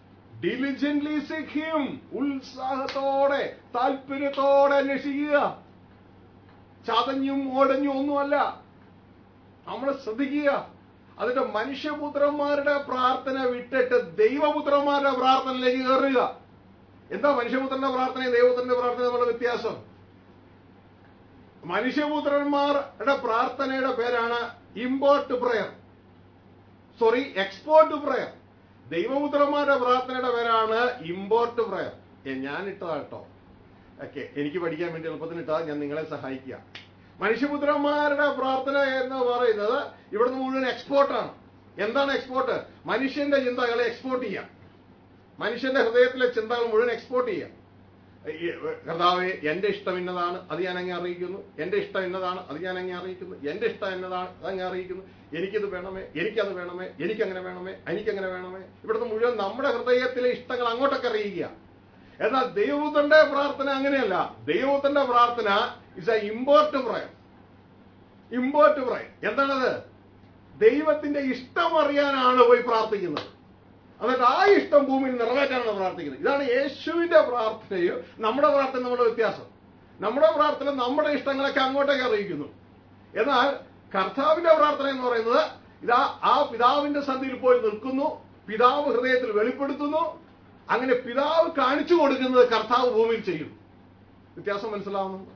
ഡിലിജന്റ്ലി സീക്ക് ഹിം ഉത്സാഹത്തോടെ താല്പര്യത്തോടെ അന്വേഷിക്കുക ചതഞ്ഞും ഓടഞ്ഞും ഒന്നുമല്ല നമ്മൾ ശ്രദ്ധിക്കുക അതിന്റെ മനുഷ്യപുത്രന്മാരുടെ പ്രാർത്ഥന വിട്ടിട്ട് ദൈവപുത്രന്മാരുടെ പ്രാർത്ഥനയിലേക്ക് കയറുക എന്താ മനുഷ്യപുത്രന്റെ പ്രാർത്ഥനയും ദൈവപുത്രന്റെ പ്രാർത്ഥന തമ്മിലുള്ള വ്യത്യാസം മനുഷ്യപുത്രന്മാരുടെ പ്രാർത്ഥനയുടെ പേരാണ് import prayer sorry export prayer ദൈവപുത്രന്മാരുടെ പ്രാർത്ഥനയുടെ പേരാണ് ഇമ്പോർട്ട് പ്രയർ ഞാൻ ഇട്ടതാ കേട്ടോ ഓക്കെ എനിക്ക് പഠിക്കാൻ വേണ്ടി എളുപ്പത്തിന് ഇട്ടതാ ഞാൻ നിങ്ങളെ സഹായിക്കുക മനുഷ്യപുത്രന്മാരുടെ പ്രാർത്ഥന എന്ന് പറയുന്നത് ഇവിടുന്ന് മുഴുവൻ എക്സ്പോർട്ടാണ് എന്താണ് എക്സ്പോർട്ട് മനുഷ്യന്റെ ചിന്തകളെ എക്സ്പോർട്ട് ചെയ്യാം മനുഷ്യന്റെ ഹൃദയത്തിലെ ചിന്തകൾ മുഴുവൻ എക്സ്പോർട്ട് ചെയ്യാം ഈ, കർത്താവെ എന്റെ ഇഷ്ടം ഇന്നതാണ് അത് ഞാൻ അങ്ങേ അറിയിക്കുന്നു എന്റെ ഇഷ്ടം ഇന്നതാണ് അത് ഞാൻ അങ്ങേ അറിയിക്കുന്നു എന്റെ ഇഷ്ടം എന്നതാണ് അത് അങ്ങേ അറിയിക്കുന്നു എനിക്കിത് വേണമേ എനിക്കത് വേണമേ എനിക്കങ്ങനെ വേണമേ എനിക്കങ്ങനെ വേണമേ ഇവിടുന്ന് മുഴുവൻ നമ്മുടെ ഹൃദയത്തിലെ ഇഷ്ടങ്ങൾ അങ്ങോട്ടൊക്കെ അറിയിക്കുക എന്നാൽ ദൈവത്തിന്റെ പ്രാർത്ഥന അങ്ങനെയല്ല ദൈവത്തിന്റെ പ്രാർത്ഥന is a import prayer import prayer എന്താണത് ദൈവത്തിന്റെ ഇഷ്ടം അറിയാനാണ് പോയി പ്രാർത്ഥിക്കുന്നത് എന്നിട്ട് ആ ഇഷ്ടം ഭൂമിയിൽ നിറവേറ്റാനാണ് പ്രാർത്ഥിക്കുന്നത് ഇതാണ് യേശുവിന്റെ പ്രാർത്ഥനയും നമ്മുടെ പ്രാർത്ഥന നമ്മുടെ വ്യത്യാസം നമ്മുടെ പ്രാർത്ഥന നമ്മുടെ ഇഷ്ടങ്ങളൊക്കെ അങ്ങോട്ടേക്ക് അറിയിക്കുന്നു എന്നാൽ കർത്താവിന്റെ പ്രാർത്ഥന എന്ന് പറയുന്നത് ഇതാ ആ പിതാവിന്റെ സന്ധിയിൽ പോയി നിൽക്കുന്നു പിതാവ് ഹൃദയത്തിൽ വെളിപ്പെടുത്തുന്നു അങ്ങനെ പിതാവ് കാണിച്ചു കൊടുക്കുന്നത് കർത്താവ് ഭൂമിയിൽ ചെയ്യുന്നു വ്യത്യാസം മനസ്സിലാവുന്നുണ്ടോ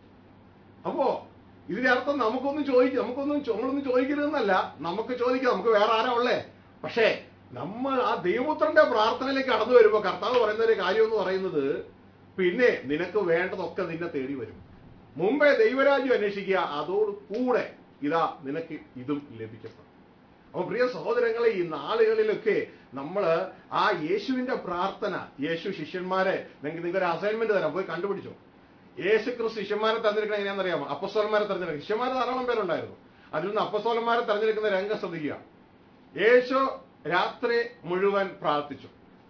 അപ്പോ ഇതിന്റെ അർത്ഥം നമുക്കൊന്നും ചോദിക്കാം നമുക്കൊന്നും ചോ- നമ്മളൊന്നും ചോദിക്കരുതെന്നല്ല നമുക്ക് ചോദിക്കാം നമുക്ക് വേറെ ആരാ ഉള്ളേ പക്ഷേ നമ്മൾ ആ ദൈവപുത്രന്റെ പ്രാർത്ഥനയിലേക്ക് കടന്നു വരുമ്പോൾ കർത്താവ് പറയുന്ന ഒരു കാര്യം എന്ന് പറയുന്നത് പിന്നെ നിനക്ക് വേണ്ടതൊക്കെ നിന്നെ തേടി വരും മുമ്പേ ദൈവരാജ്യം അന്വേഷിക്കുക അതോട് കൂടെ ഇതാ നിനക്ക് ഇതും ലഭിക്കപ്പെടും അപ്പൊ പ്രിയ സഹോദരങ്ങളെ ഈ നാളുകളിലൊക്കെ നമ്മൾ ആ യേശുവിന്റെ പ്രാർത്ഥന യേശു ശിഷ്യന്മാരെ നിങ്ങൾക്ക് നിങ്ങൾക്ക് ഒരു അസൈൻമെന്റ് തരാം പോയി കണ്ടുപിടിച്ചോ യേശു ക്രിസ്തു ശിഷ്യന്മാരെ തെരഞ്ഞെടുക്കണം എങ്ങനെയാണെന്ന് അറിയാമോ അപ്പസ്വലന്മാരെ തെരഞ്ഞെടുക്കും ശിഷ്യന്മാർ ധാരാളം പേരുണ്ടായിരുന്നു അതിൽ നിന്ന് അപ്പസ്വലന്മാരെ തെരഞ്ഞെടുക്കുന്ന രംഗം ശ്രദ്ധിക്കുക യേശു രാത്രി മുഴുവൻ പ്രാർത്ഥിച്ചു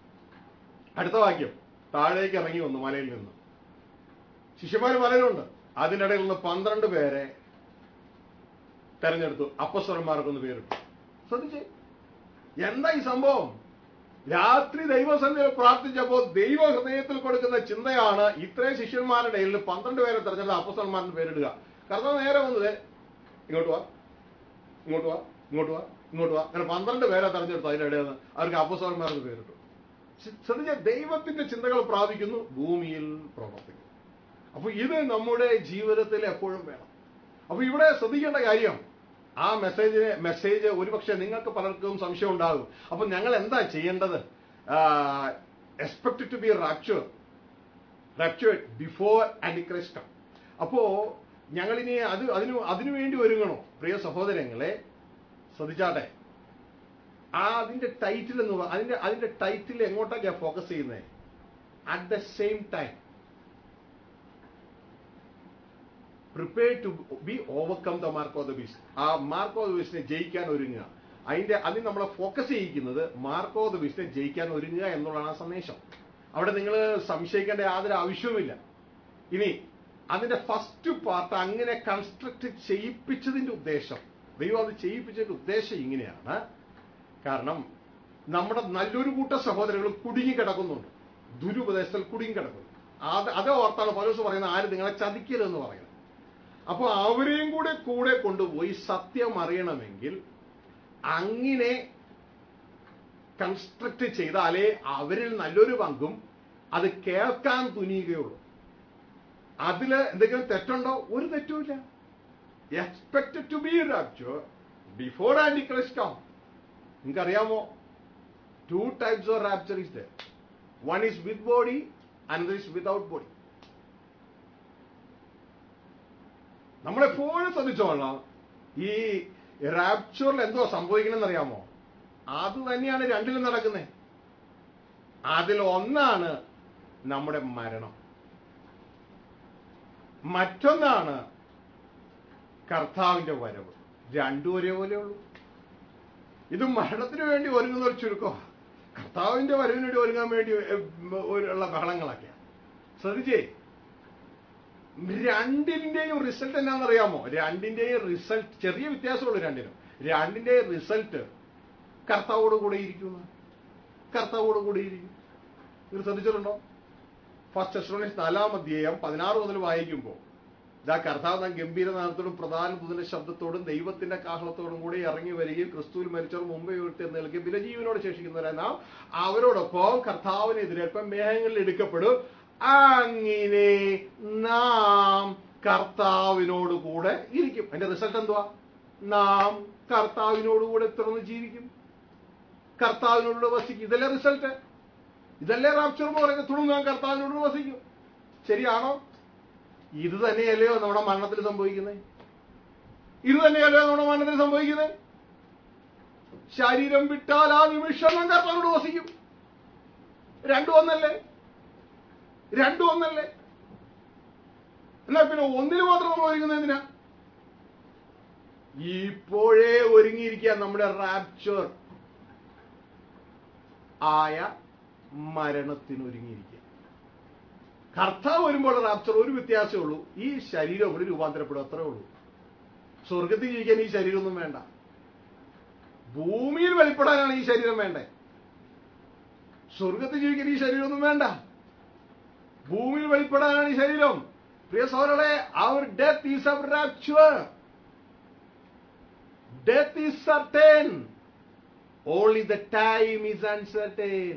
അടുത്ത വാക്യം താഴേക്ക് ഇറങ്ങി വന്നു മലയിൽ നിന്ന് ശിഷ്യന്മാർ മലയിലുണ്ട് അതിനിടയിൽ നിന്ന് പന്ത്രണ്ട് പേരെ തെരഞ്ഞെടുത്തു അപ്പസ്വരന്മാർക്കൊന്ന് പേരിട്ടു ശ്രദ്ധിച്ചേ എന്താ ഈ സംഭവം രാത്രി ദൈവസന്നിധിയിൽ പ്രാർത്ഥിച്ചപ്പോൾ ദൈവ ഹൃദയത്തിൽ കൊടുക്കുന്ന ചിന്തയാണ് ഇത്രയും ശിഷ്യന്മാരുടെ ഇടയിൽ പന്ത്രണ്ട് പേരെ തെരഞ്ഞെടുത്ത അപ്പസ്വരന്മാരുടെ പേരിടുക കർത്താവ് നേരെ വന്നത് ഇങ്ങോട്ട് വാ ഇങ്ങോട്ട് വാ ഇങ്ങോട്ട് വാ ഇങ്ങോട്ട് വാ അങ്ങനെ പന്ത്രണ്ട് പേരെ തെരഞ്ഞെടുത്തു അതിന്റെ ഇടയിൽ നിന്ന് അവർക്ക് അപ്പസ്വരന്മാർക്ക് പേരിട്ടു ശ്ര- ശ്രദ്ധിച്ച ദൈവത്തിന്റെ ചിന്തകൾ പ്രാപിക്കുന്നു ഭൂമിയിൽ പ്രവർത്തിക്കുന്നു അപ്പൊ ഇത് നമ്മുടെ ജീവിതത്തിൽ എപ്പോഴും വേണം അപ്പൊ ഇവിടെ ശ്രദ്ധിക്കേണ്ട കാര്യം ആ മെസ്സേജിന് മെസ്സേജ് ഒരുപക്ഷെ നിങ്ങൾക്ക് പലർക്കും സംശയം ഉണ്ടാകും അപ്പൊ ഞങ്ങൾ എന്താ ചെയ്യേണ്ടത് expect to be rapture raptured before antichrist come അപ്പോ ഞങ്ങളിനി അത് അതിനു അതിനു വേണ്ടി ഒരുങ്ങണോ പ്രിയ സഹോദരങ്ങളെ ശ്രദ്ധിച്ചാട്ടെ ആ അതിന്റെ ടൈറ്റിൽ എന്ന് പറ- അതിന്റെ അതിന്റെ ടൈറ്റിൽ എങ്ങോട്ടൊക്കെയാ ഫോക്കസ് ചെയ്യുന്നത് at the same time prepare to be overcome the mark of the beast ആ മാർക്ക് ഓഫ് ദ ബീസ്റ്റിനെ ജയിക്കാൻ ഒരുങ്ങുക അതിന്റെ അതിന് നമ്മളെ ഫോക്കസ് ചെയ്യിക്കുന്നത് മാർക്ക് ഓഫ് ദ ബീസ്റ്റിനെ ജയിക്കാൻ ഒരുങ്ങുക എന്നുള്ളതാണ് ആ സന്ദേശം അവിടെ നിങ്ങൾ സംശയിക്കേണ്ട യാതൊരു ആവശ്യവുമില്ല ഇനി അതിന്റെ ഫസ്റ്റ് പാർട്ട് അങ്ങനെ കൺസ്ട്രക്ട് ചെയ്യിപ്പിച്ചതിന്റെ ഉദ്ദേശം ദൈവം അത് ചെയ്യിപ്പിച്ചതിന്റെ ഉദ്ദേശം ഇങ്ങനെയാണ് കാരണം നമ്മുടെ നല്ലൊരു കൂട്ട സഹോദരങ്ങൾ കുടുങ്ങി കിടക്കുന്നുണ്ട് ദുരുപദേശത്തിൽ കുടുങ്ങി കിടക്കുന്നു അത് അതേ ഓർത്താണ് പൗലോസ് പറയുന്നത് ആര് നിങ്ങളെ ചതിക്കരുതെന്ന് പറയുന്നത് അപ്പോൾ അവരെയും കൂടെ കൂടെ കൊണ്ടുപോയി സത്യം അറിയണമെങ്കിൽ അങ്ങനെ കൺസ്ട്രക്ട് ചെയ്താലേ അവരിൽ നല്ലൊരു പങ്കും അത് കേൾക്കാൻ തുനിയുകയുള്ളൂ അതിൽ എന്തെങ്കിലും തെറ്റുണ്ടോ ഒരു തെറ്റുമില്ല expect to be rapture before antichrist come നിങ്ങൾക്കറിയാമോ two types of rapture is there one is with body another is without body നമ്മളെപ്പോഴും ശ്രദ്ധിച്ചോളാം ഈ റാപ്ചറിൽ എന്തോ സംഭവിക്കണമെന്ന് അറിയാമോ അത് തന്നെയാണ് രണ്ടിലും നടക്കുന്നത് അതിൽ ഒന്നാണ് നമ്മുടെ മരണം മറ്റൊന്നാണ് കർത്താവിന്റെ വരവ് രണ്ടും ഒരേപോലെ ഉള്ളൂ ഇത് മരണത്തിന് വേണ്ടി ഒരുങ്ങുന്ന ഒരു ചുരുക്കോ കർത്താവിന്റെ വരവിന് വേണ്ടി ഒരുങ്ങാൻ വേണ്ടി എ- ഉള്ള ബഹളങ്ങളൊക്കെയാണ് ശ്രദ്ധിച്ചേ രണ്ടിന്റെയും റിസൾട്ട് എന്നാണെന്നറിയാമോ രണ്ടിന്റെയും റിസൾട്ട് ചെറിയ വ്യത്യാസമുള്ളൂ രണ്ടിനും രണ്ടിന്റെയും റിസൾട്ട് കർത്താവോട് കൂടെ ഇരിക്കുന്നു കർത്താവോട് കൂടെ ഇരിക്കും നിങ്ങൾ ശ്രദ്ധിച്ചിട്ടുണ്ടോ ഫസ്റ്റ് ടെസ്ലോണിയൻസ് നാലാം അധ്യായം പതിനാറ് മുതൽ വായിക്കുമ്പോൾ ഇതാ കർത്താവ് നാം ഗംഭീരനാഥത്തോടും പ്രധാന ദൂതന്റെ ശബ്ദത്തോടും ദൈവത്തിന്റെ കാഹളത്തോടും കൂടി ഇറങ്ങി വരികയും ക്രിസ്തുവിൽ മരിച്ചവർ മുമ്പേ ഉയർത്തി നൽകുകയും പിന്നെ ജീവനോട് ശേഷിക്കുന്നവരെ നാം അവരോടൊപ്പം കർത്താവിനെതിരേൽപ്പം മേഘങ്ങളിൽ എടുക്കപ്പെടും അങ്ങനെ നാം കർത്താവിനോട് കൂടെ ഇരിക്കും അതിന്റെ റിസൾട്ട് എന്തുവാ നാം കർത്താവിനോട് കൂടെ തുടർന്ന് ജീവിക്കും കർത്താവിനോട് വസിക്കും ഇതല്ലേ റിസൾട്ട് ഇതല്ലേ റാപ്ചർ എന്ന് പറയുന്നത് തുടർന്ന് നാം കർത്താവിനോട് വസിക്കും ശരിയാണോ ഇത് തന്നെയല്ലയോ നമ്മുടെ മരണത്തിൽ സംഭവിക്കുന്നത് ഇത് തന്നെയല്ലയോ നമ്മുടെ മരണത്തിൽ സംഭവിക്കുന്നത് ശരീരം വിട്ടാൽ ആ നിമിഷം നാം കർത്താവിനോട് വസിക്കും രണ്ടും ഒന്നല്ലേ രണ്ടും ഒന്നല്ലേ എന്നാൽ പിന്നെ ഒന്നിന് മാത്രം നമ്മൾ ഒരുങ്ങുന്നത് എന്തിനാ ഇപ്പോഴേ ഒരുങ്ങിയിരിക്കുക നമ്മുടെ റാപ്ചർ ആയ മരണത്തിന് ഒരുങ്ങിയിരിക്കുക കർത്താവ് വരുമ്പോൾ റാപ്ചർ ഒരു വ്യത്യാസമേ ഉള്ളൂ ഈ ശരീരം കൂടി രൂപാന്തരപ്പെടും അത്രേ ഉള്ളൂ സ്വർഗത്തിൽ ജീവിക്കാൻ ഈ ശരീരമൊന്നും വേണ്ട ഭൂമിയിൽ വെളിപ്പെടാനാണ് ഈ ശരീരം വേണ്ടേ സ്വർഗത്തിൽ ജീവിക്കാൻ ഈ ശരീരമൊന്നും വേണ്ട ഭൂമിയിൽ വെളിപ്പെടാനാണ് ഈ ശരീരം പ്രിയ സൗരളെ our death is our rapture death is certain only the time is uncertain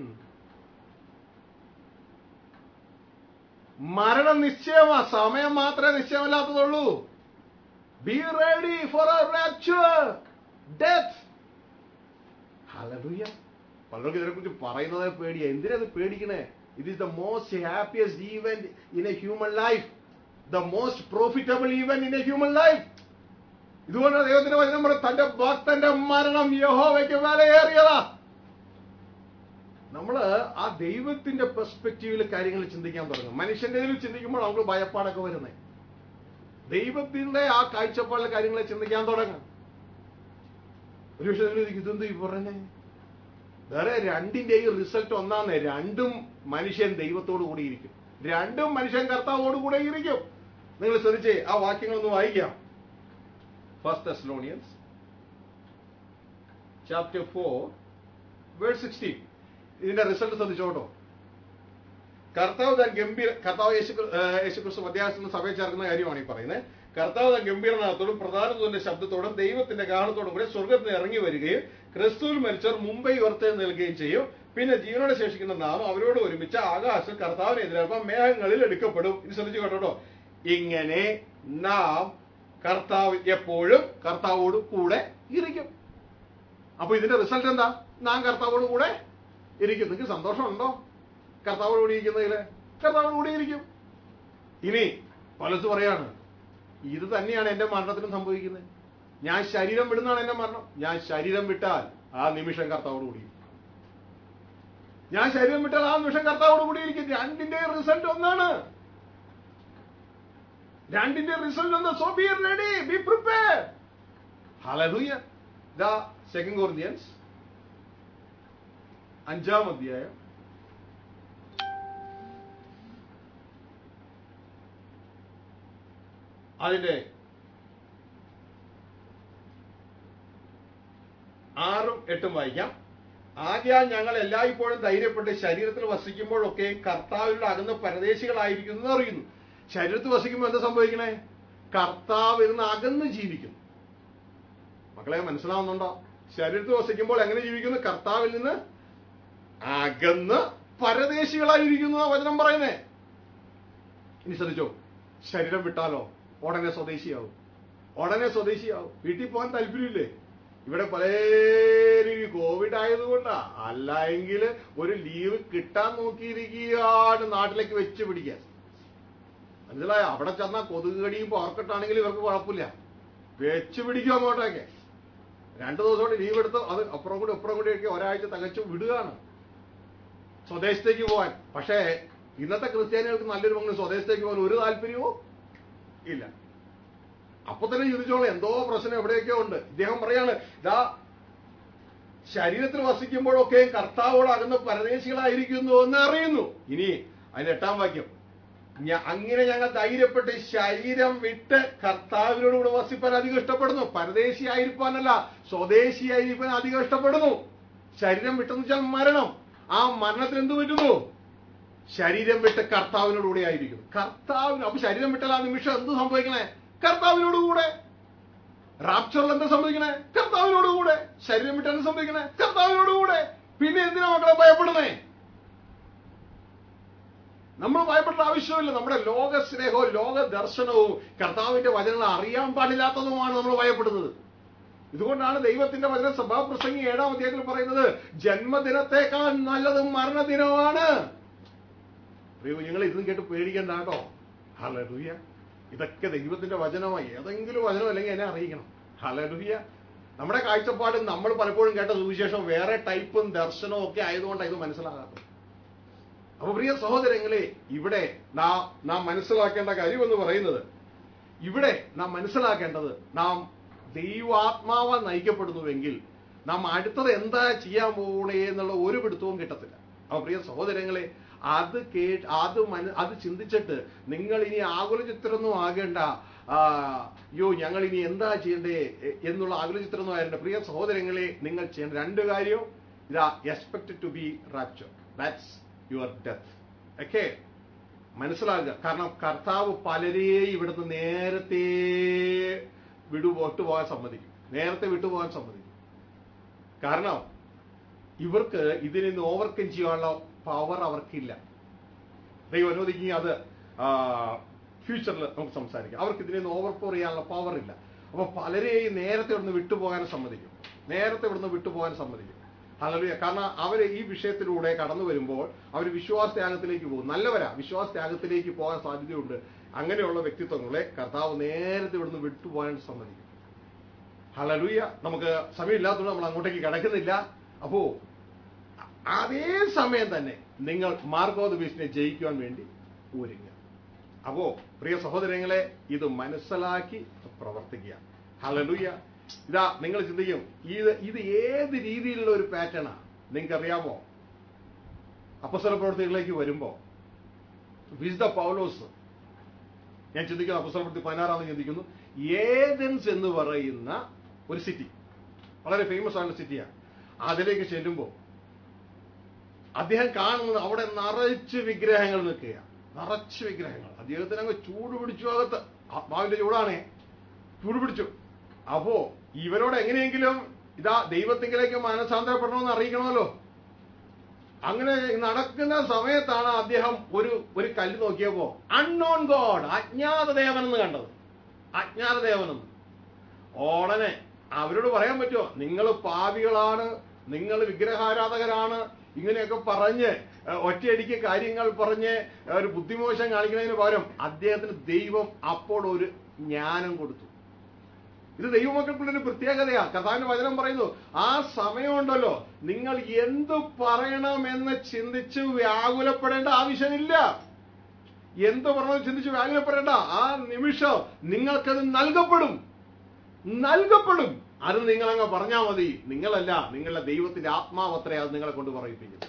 മരണം നിശ്ചയമാ സമയം മാത്രമേ നിശ്ചയമല്ലാത്തതുള്ളൂ be ready for a rapture death hallelujah പലർക്കും ഇതിനെക്കുറിച്ച് പറയുന്നത് പേടിയാ എന്തിനാ ഇത് പേടിക്കണേ it is the most happiest event in a human life the most profitable event in a human life ഇതുകൊണ്ട് ദൈവത്തിന്റെ വചനം പറയും തന്റെ ഭക്തന്റെ മരണം യഹോവയ്ക്ക് വിലയേറിയതാ നമ്മള് ആ ദൈവത്തിന്റെ പെർസ്പെക്റ്റീവിൽ കാര്യങ്ങൾ ചിന്തിക്കാൻ തുടങ്ങും മനുഷ്യന്റെ ഇതിൽ ചിന്തിക്കുമ്പോൾ നമുക്ക് ഭയപ്പാടൊക്കെ വരുന്നത് ദൈവത്തിന്റെ ആ കാഴ്ചപ്പാടിലെ കാര്യങ്ങളെ ചിന്തിക്കാൻ തുടങ്ങും ഒരു പക്ഷേ നിങ്ങൾ ചോദിക്കും, ഇതെന്ത് ഈ പറയുന്നേ വേറെ രണ്ടിന്റെയും റിസൾട്ട് ഒന്നാന്നേ രണ്ടും മനുഷ്യൻ ദൈവത്തോടു കൂടി ഇരിക്കും രണ്ടും മനുഷ്യൻ കർത്താവോട് കൂടെ ഇരിക്കും നിങ്ങൾ ശ്രദ്ധിച്ചേ ആ വാക്യങ്ങളൊന്ന് വായിക്കാം first Thessalonians chapter four verse sixteen ഇതിന്റെ റിസൾട്ട് ശ്രദ്ധിച്ചോട്ടോ കർത്താവ് താൻ ഗംഭീര കർത്താവ് യേശു യേശുക്രിസ്തു മധ്യാസന സഭയിൽ ചേർക്കുന്ന കാര്യമാണ് ഈ പറയുന്നത് കർത്താവ് താൻ ഗംഭീരനാഥത്തോടും പ്രധാനത്തോടെ ശബ്ദത്തോടും ദൈവത്തിന്റെ കാരണത്തോടും കൂടെ സ്വർഗത്തിൽ നിന്ന് ഇറങ്ങി വരികയും ക്രിസ്തുവിൽ മരിച്ചവർ മുംബൈ ഉയർത്തേൽ നൽകുകയും ചെയ്യും പിന്നെ ജീവനോടെ ശേഷിക്കുന്ന നാം അവരോട് ഒരുമിച്ച് ആകാശം കർത്താവിനെ എതിരേൽപ്പം മേഘങ്ങളിൽ എടുക്കപ്പെടും ഇത് ശ്രദ്ധിച്ചു കേട്ടോ ഇങ്ങനെ നാം കർത്താവ് എപ്പോഴും കർത്താവോട് കൂടെ ഇരിക്കും അപ്പൊ ഇതിന്റെ റിസൾട്ട് എന്താ നാം കർത്താവോട് കൂടെ ഇരിക്കും നിങ്ങൾക്ക് സന്തോഷമുണ്ടോ കർത്താവോട് കൂടി ഇരിക്കുന്നതില് കർത്താവോട് കൂടി ഇരിക്കും ഇനി പലത് പറയാണ് ഇത് തന്നെയാണ് എന്റെ മരണത്തിനും സംഭവിക്കുന്നത് ഞാൻ ശരീരം വിടുന്നതാണ് എന്റെ മരണം ഞാൻ ശരീരം വിട്ടാൽ ആ നിമിഷം കർത്താവോട് കൂടി ഇരിക്കും. ഞാൻ ശരീരം വിട്ടാൽ ആ നിമിഷം കർത്താവോട് കൂടി ഇരിക്കും രണ്ടിന്റെ റിസൾട്ട് ഒന്നാണ് രണ്ടിന്റെ റിസൾട്ട് ഒന്ന് so be ready be prepare hallelujah ദാ സെക്കൻഡ് കോറിന്ത്യൻസ് അഞ്ചാം അധ്യായം അതിന്റെ ആറും എട്ടും വായിക്കാം ആദ്യം ഞങ്ങൾ എല്ലായ്പ്പോഴും ധൈര്യപ്പെട്ട് ശരീരത്തിൽ വസിക്കുമ്പോഴൊക്കെ കർത്താവിനോട് അകന്ന പരദേശികളായിരിക്കുന്നു എന്ന് അറിയുന്നു ശരീരത്തിൽ വസിക്കുമ്പോൾ എന്താ സംഭവിക്കണേ കർത്താവിൽ നിന്ന് അകന്ന് ജീവിക്കുന്നു മക്കളെ മനസ്സിലാവുന്നുണ്ടോ ശരീരത്തിൽ വസിക്കുമ്പോൾ എങ്ങനെ ജീവിക്കുന്നു കർത്താവിൽ നിന്ന് അകന്ന് പരദേശികളായിരിക്കുന്നു ആ വചനം പറയുന്നേ ഇനി ശ്രദ്ധിച്ചോ ശരീരം വിട്ടാലോ ഉടനെ സ്വദേശിയാവും ഉടനെ സ്വദേശിയാവും വീട്ടിൽ പോകാൻ താല്പര്യമില്ലേ ഇവിടെ പലരും ഈ കോവിഡ് ആയതുകൊണ്ടാ അല്ല എങ്കിൽ ഒരു ലീവ് കിട്ടാൻ നോക്കിയിരിക്കുകയാണ് നാട്ടിലേക്ക് വെച്ച് പിടിക്കാൻ മനസ്സിലായോ അവിടെ ചെന്നാ കൊതുക് കടിയും പോർക്കെട്ടാണെങ്കിൽ ഇവർക്ക് കുഴപ്പമില്ല വെച്ച് പിടിക്കും അങ്ങോട്ടേക്ക് രണ്ടു ദിവസം കൂടി ലീവ് എടുത്ത് അത് അപ്പുറം കൂടി അപ്പുറം കൂടി ഒക്കെ ഒരാഴ്ച തികച്ചു വിടുകയാണ് സ്വദേശത്തേക്ക് പോകാൻ പക്ഷേ ഇന്നത്തെ ക്രിസ്ത്യാനികൾക്ക് നല്ലൊരു പങ്ക് സ്വദേശത്തേക്ക് പോകാൻ ഒരു താല്പര്യവും ഇല്ല അപ്പൊ തന്നെ ചിന്തിച്ചോളൂ എന്തോ പ്രശ്നം എവിടെയൊക്കെയോ ഉണ്ട് ഇദ്ദേഹം പറയാണ് ഇതാ ശരീരത്തിൽ വസിക്കുമ്പോഴൊക്കെ കർത്താവോടാകുന്ന പരദേശികളായിരിക്കുന്നു എന്ന് അറിയുന്നു ഇനി അതിന്റെ എട്ടാം വാക്യം ഞ- അങ്ങനെ ഞങ്ങൾ ധൈര്യപ്പെട്ട് ശരീരം വിട്ട് കർത്താവിനോട് കൂടെ വസിപ്പാൻ അധികം ഇഷ്ടപ്പെടുന്നു പരദേശിയായിരിക്കാനല്ല സ്വദേശിയായിരിക്കാൻ അധികം ഇഷ്ടപ്പെടുന്നു ശരീരം വിട്ടെന്ന് വെച്ചാൽ മരണം ആ മരണത്തിന് എന്ത് പറ്റുന്നു ശരീരം വിട്ട് കർത്താവിനോട് കൂടെ ആയിരിക്കും കർത്താവിന് അപ്പൊ ശരീരം വിട്ടാൽ ആ നിമിഷം എന്ത് സംഭവിക്കണേ കർത്താവിനോട് കൂടെ റാപ്ചറിൽ എന്താ സംഭവിക്കണേ കർത്താവിനോട് കൂടെ ശരീരം വിട്ടാൽ എന്ത് സംഭവിക്കണേ കർത്താവിനോട് കൂടെ പിന്നെ എന്തിനാ മക്കളെ ഭയപ്പെടുന്നേ നമ്മൾ ഭയപ്പെടേണ്ട ആവശ്യമില്ല നമ്മുടെ ലോക സ്നേഹവും ലോക ദർശനവും കർത്താവിന്റെ വചനങ്ങൾ അറിയാൻ പാടില്ലാത്തതുമാണ് നമ്മൾ ഭയപ്പെടുന്നത് ഇതുകൊണ്ടാണ് ദൈവത്തിന്റെ വചന സഭാപ്രസംഗി ഏഴാം അധ്യായത്തിൽ പറയുന്നത് ജന്മദിനത്തെക്കാൾ നല്ലത് മരണദിനമാണ് പ്രിയ നിങ്ങൾ ഇതും കേട്ട് പേടിക്കണ്ട കേട്ടോ ഹലലുയ ഇതൊക്കെ ദൈവത്തിന്റെ വചനമായി ഏതെങ്കിലും വചനം അല്ലെങ്കിൽ എന്നെ അറിയിക്കണം ഹലലുയ നമ്മുടെ കാഴ്ചപ്പാട് നമ്മൾ പലപ്പോഴും കേട്ട സുവിശേഷം വേറെ ടൈപ്പും ദർശനവും ഒക്കെ ആയതുകൊണ്ടാണ് ഇത് മനസ്സിലാകാത്തത് അപ്പൊ പ്രിയ സഹോദരങ്ങളെ ഇവിടെ നാം നാം മനസ്സിലാക്കേണ്ട കാര്യം എന്ന് പറയുന്നത് ഇവിടെ നാം മനസ്സിലാക്കേണ്ടത് നാം ദൈവാത്മാവ നയിക്കപ്പെടുന്നുവെങ്കിൽ നാം അടുത്തത് എന്താ ചെയ്യാൻ പോകണേ എന്നുള്ള ഒരു പിടുത്തവും കിട്ടത്തില്ല അപ്പൊ പ്രിയ സഹോദരങ്ങളെ അത് കേ അത് മന അത് ചിന്തിച്ചിട്ട് നിങ്ങൾ ഇനി ആകുല ചിത്രമൊന്നും ആകേണ്ട ആ, അയ്യോ ഞങ്ങൾ ഇനി എന്താ ചെയ്യണ്ടേ എ- എന്നുള്ള ആകുല ചിത്രമൊന്നും ആകേണ്ട പ്രിയ സഹോദരങ്ങളെ നിങ്ങൾ ചെയ്യേണ്ട രണ്ട് കാര്യം ഇതാ expect to be rapture that's your death okay മനസ്സിലാകുക കാരണം കർത്താവ് പലരെയും ഇവിടുന്ന് നേരത്തെ വിടു വിട്ടുപോകാൻ സമ്മതിക്കും നേരത്തെ വിട്ടുപോകാൻ സമ്മതിക്കും കാരണം ഇവർക്ക് ഇതിനെ നിന്ന് ഓവർകം ചെയ്യാനുള്ള പവർ അവർക്കില്ല ദൈവം അനുവദിക്കുക അത് ഫ്യൂച്ചറിൽ നമുക്ക് സംസാരിക്കാം അവർക്ക് ഇതിനെ നിന്ന് ഓവർപോർ ചെയ്യാനുള്ള പവർ ഇല്ല അപ്പൊ പലരെയും നേരത്തെ ഇവിടുന്ന് വിട്ടുപോകാൻ സമ്മതിക്കും നേരത്തെ ഇവിടുന്ന് വിട്ടുപോകാൻ സമ്മതിക്കും ഹല്ലേലൂയ കാരണം അവർ ഈ വിഷയത്തിലൂടെ കടന്നു വരുമ്പോൾ അവർ വിശ്വാസ ത്യാഗത്തിലേക്ക് പോകും നല്ലവരാ വിശ്വാസ ത്യാഗത്തിലേക്ക് പോകാൻ സാധ്യതയുണ്ട് അങ്ങനെയുള്ള വ്യക്തിത്വങ്ങളെ കർത്താവ് നേരത്തെ ഇവിടുന്ന് വിട്ടുപോകാൻ സമ്മതിക്കും ഹലലൂയ നമുക്ക് സമയമില്ലാത്തതുകൊണ്ട് നമ്മൾ അങ്ങോട്ടേക്ക് കിടക്കുന്നില്ല അപ്പോ അതേ സമയം തന്നെ നിങ്ങൾ മാർഗോദ ബീസിനെ ജയിക്കുവാൻ വേണ്ടി ഒരുങ്ങുക അപ്പോ പ്രിയ സഹോദരങ്ങളെ ഇത് മനസ്സിലാക്കി പ്രവർത്തിക്കുക ഹലലൂയ ഇതാ നിങ്ങൾ ചിന്തിക്കും ഇത് ഇത് ഏത് രീതിയിലുള്ള ഒരു പാറ്റേണാ നിങ്ങൾക്ക് അറിയാമോ അപ്പസല പ്രവർത്തികളിലേക്ക് വരുമ്പോ വിശുദ്ധ പൗലോസ് ഞാൻ ചിന്തിക്കുന്നു അപ്പസല പ്രവൃത്തി പതിനാറാമത് ചിന്തിക്കുന്നു ഏതൻസ് എന്ന് പറയുന്ന ഒരു സിറ്റി വളരെ ഫേമസ് ആയിട്ടുള്ള സിറ്റിയാണ് അതിലേക്ക് ചെല്ലുമ്പോൾ അദ്ദേഹം കാണുന്നത് അവിടെ നിറച്ച് വിഗ്രഹങ്ങൾ നിൽക്കുക നിറച്ച് വിഗ്രഹങ്ങൾ അദ്ദേഹത്തിന് അങ്ങ് ചൂട് പിടിച്ചു അകത്ത് ആത്മാവിന്റെ ചൂടാണേ ചൂട് പിടിച്ചു അപ്പോ ഇവരോട് എങ്ങനെയെങ്കിലും ഇതാ ദൈവത്തിങ്കിലേക്ക് മനസാന്തരപ്പെടണമെന്ന് അറിയിക്കണമല്ലോ അങ്ങനെ നടക്കുന്ന സമയത്താണ് അദ്ദേഹം ഒരു ഒരു കല്ല് നോക്കിയപ്പോ അൺനോൺ ഗോഡ് അജ്ഞാത ദേവനെന്ന് കണ്ടത് അജ്ഞാത ദേവനെന്ന് ഓടനെ അവരോട് പറയാൻ പറ്റുമോ നിങ്ങൾ പാപികളാണ് നിങ്ങൾ വിഗ്രഹാരാധകരാണ് ഇങ്ങനെയൊക്കെ പറഞ്ഞ് ഏഹ്, ഒറ്റയടിക്ക് കാര്യങ്ങൾ പറഞ്ഞ് ഏഹ്, ഒരു ബുദ്ധിമോശം കാണിക്കുന്നതിന് പകരം അദ്ദേഹത്തിന് ദൈവം അപ്പോൾ ഒരു ജ്ഞാനം കൊടുത്തു ഇത് ദൈവമക്കൾക്കുള്ളൊരു പ്രത്യേകതയാ കഥാവിന്റെ വചനം പറയുന്നു ആ സമയമുണ്ടല്ലോ നിങ്ങൾ എന്ത് പറയണമെന്ന് ചിന്തിച്ച് വ്യാകുലപ്പെടേണ്ട ആവശ്യമില്ല എന്ത് പറയണമെന്ന് ചിന്തിച്ച് വ്യാകുലപ്പെടേണ്ട ആ നിമിഷം നിങ്ങൾക്കത് നൽകപ്പെടും നൽകപ്പെടും അത് നിങ്ങളങ്ങ് പറഞ്ഞാൽ മതി നിങ്ങളല്ല നിങ്ങളുടെ ദൈവത്തിന്റെ ആത്മാവത്രേ അത് നിങ്ങളെ കൊണ്ട് പറയിപ്പിക്കുന്നത്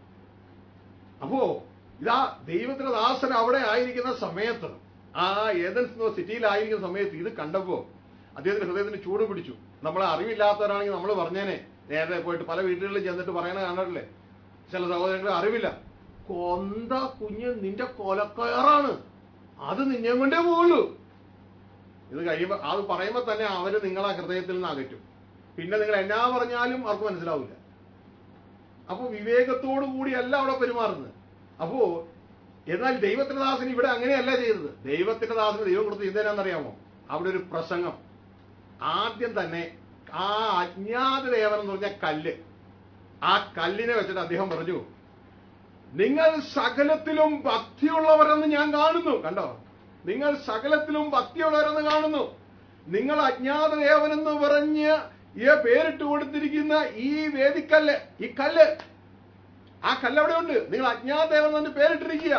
അപ്പോ ഇതാ ദൈവത്തിന്റെ ദാസൻ അവിടെ ആയിരിക്കുന്ന സമയത്ത് ആ ഏതൻസ് സിറ്റിയിലായിരിക്കുന്ന സമയത്ത് ഇത് കണ്ടപ്പോ അദ്ദേഹത്തിന്റെ ഹൃദയത്തിന് ചൂട് പിടിച്ചു നമ്മളെ അറിവില്ലാത്തവരാണെങ്കിൽ നമ്മൾ പറഞ്ഞേനെ നേരെ പോയിട്ട് പല വീടുകളിലും ചെന്നിട്ട് പറയണ കണ്ടിട്ടില്ലേ ചില സഹോദരങ്ങൾ അറിവില്ല കൊന്ത കുഞ്ഞ് നിന്റെ കൊലക്കയറാണ് അത് നിന്നെ കൊണ്ടേ പോകുള്ളൂ ഇത് കഴിയുമ്പോ അത് പറയുമ്പോ തന്നെ അവര് നിങ്ങളെ ഹൃദയത്തിൽ നിന്ന് അകറ്റും പിന്നെ നിങ്ങൾ എന്നാ പറഞ്ഞാലും അവർക്ക് മനസ്സിലാവില്ല അപ്പൊ വിവേകത്തോടു കൂടിയല്ല അവിടെ പെരുമാറുന്നത് അപ്പോ എന്നാൽ ദൈവത്തിന്റെ ദാസൻ ഇവിടെ അങ്ങനെയല്ല ചെയ്തത് ദൈവത്തിന്റെ ദാസന് ദൈവം കൊടുത്ത് എന്തിനാണെന്നറിയാമോ അവിടെ ഒരു പ്രസംഗം ആദ്യം തന്നെ ആ അജ്ഞാത ദേവൻ എന്ന് പറഞ്ഞ കല്ല് ആ കല്ലിനെ വെച്ചിട്ട് അദ്ദേഹം പറഞ്ഞു നിങ്ങൾ സകലത്തിലും ഭക്തിയുള്ളവരെന്ന് ഞാൻ കാണുന്നു കണ്ടോ നിങ്ങൾ സകലത്തിലും ഭക്തിയുള്ളവരെന്ന് കാണുന്നു നിങ്ങൾ അജ്ഞാത ദേവനെന്ന് പറഞ്ഞ് ഈ പേരിട്ട് കൊടുത്തിരിക്കുന്ന ഈ വേദിക്കല്ല് ഈ കല്ല് ആ കല്ല് അവിടെ ഉണ്ട് നിങ്ങൾ അജ്ഞാത ദേവൻ എന്ന് പേരിട്ടിരിക്കുക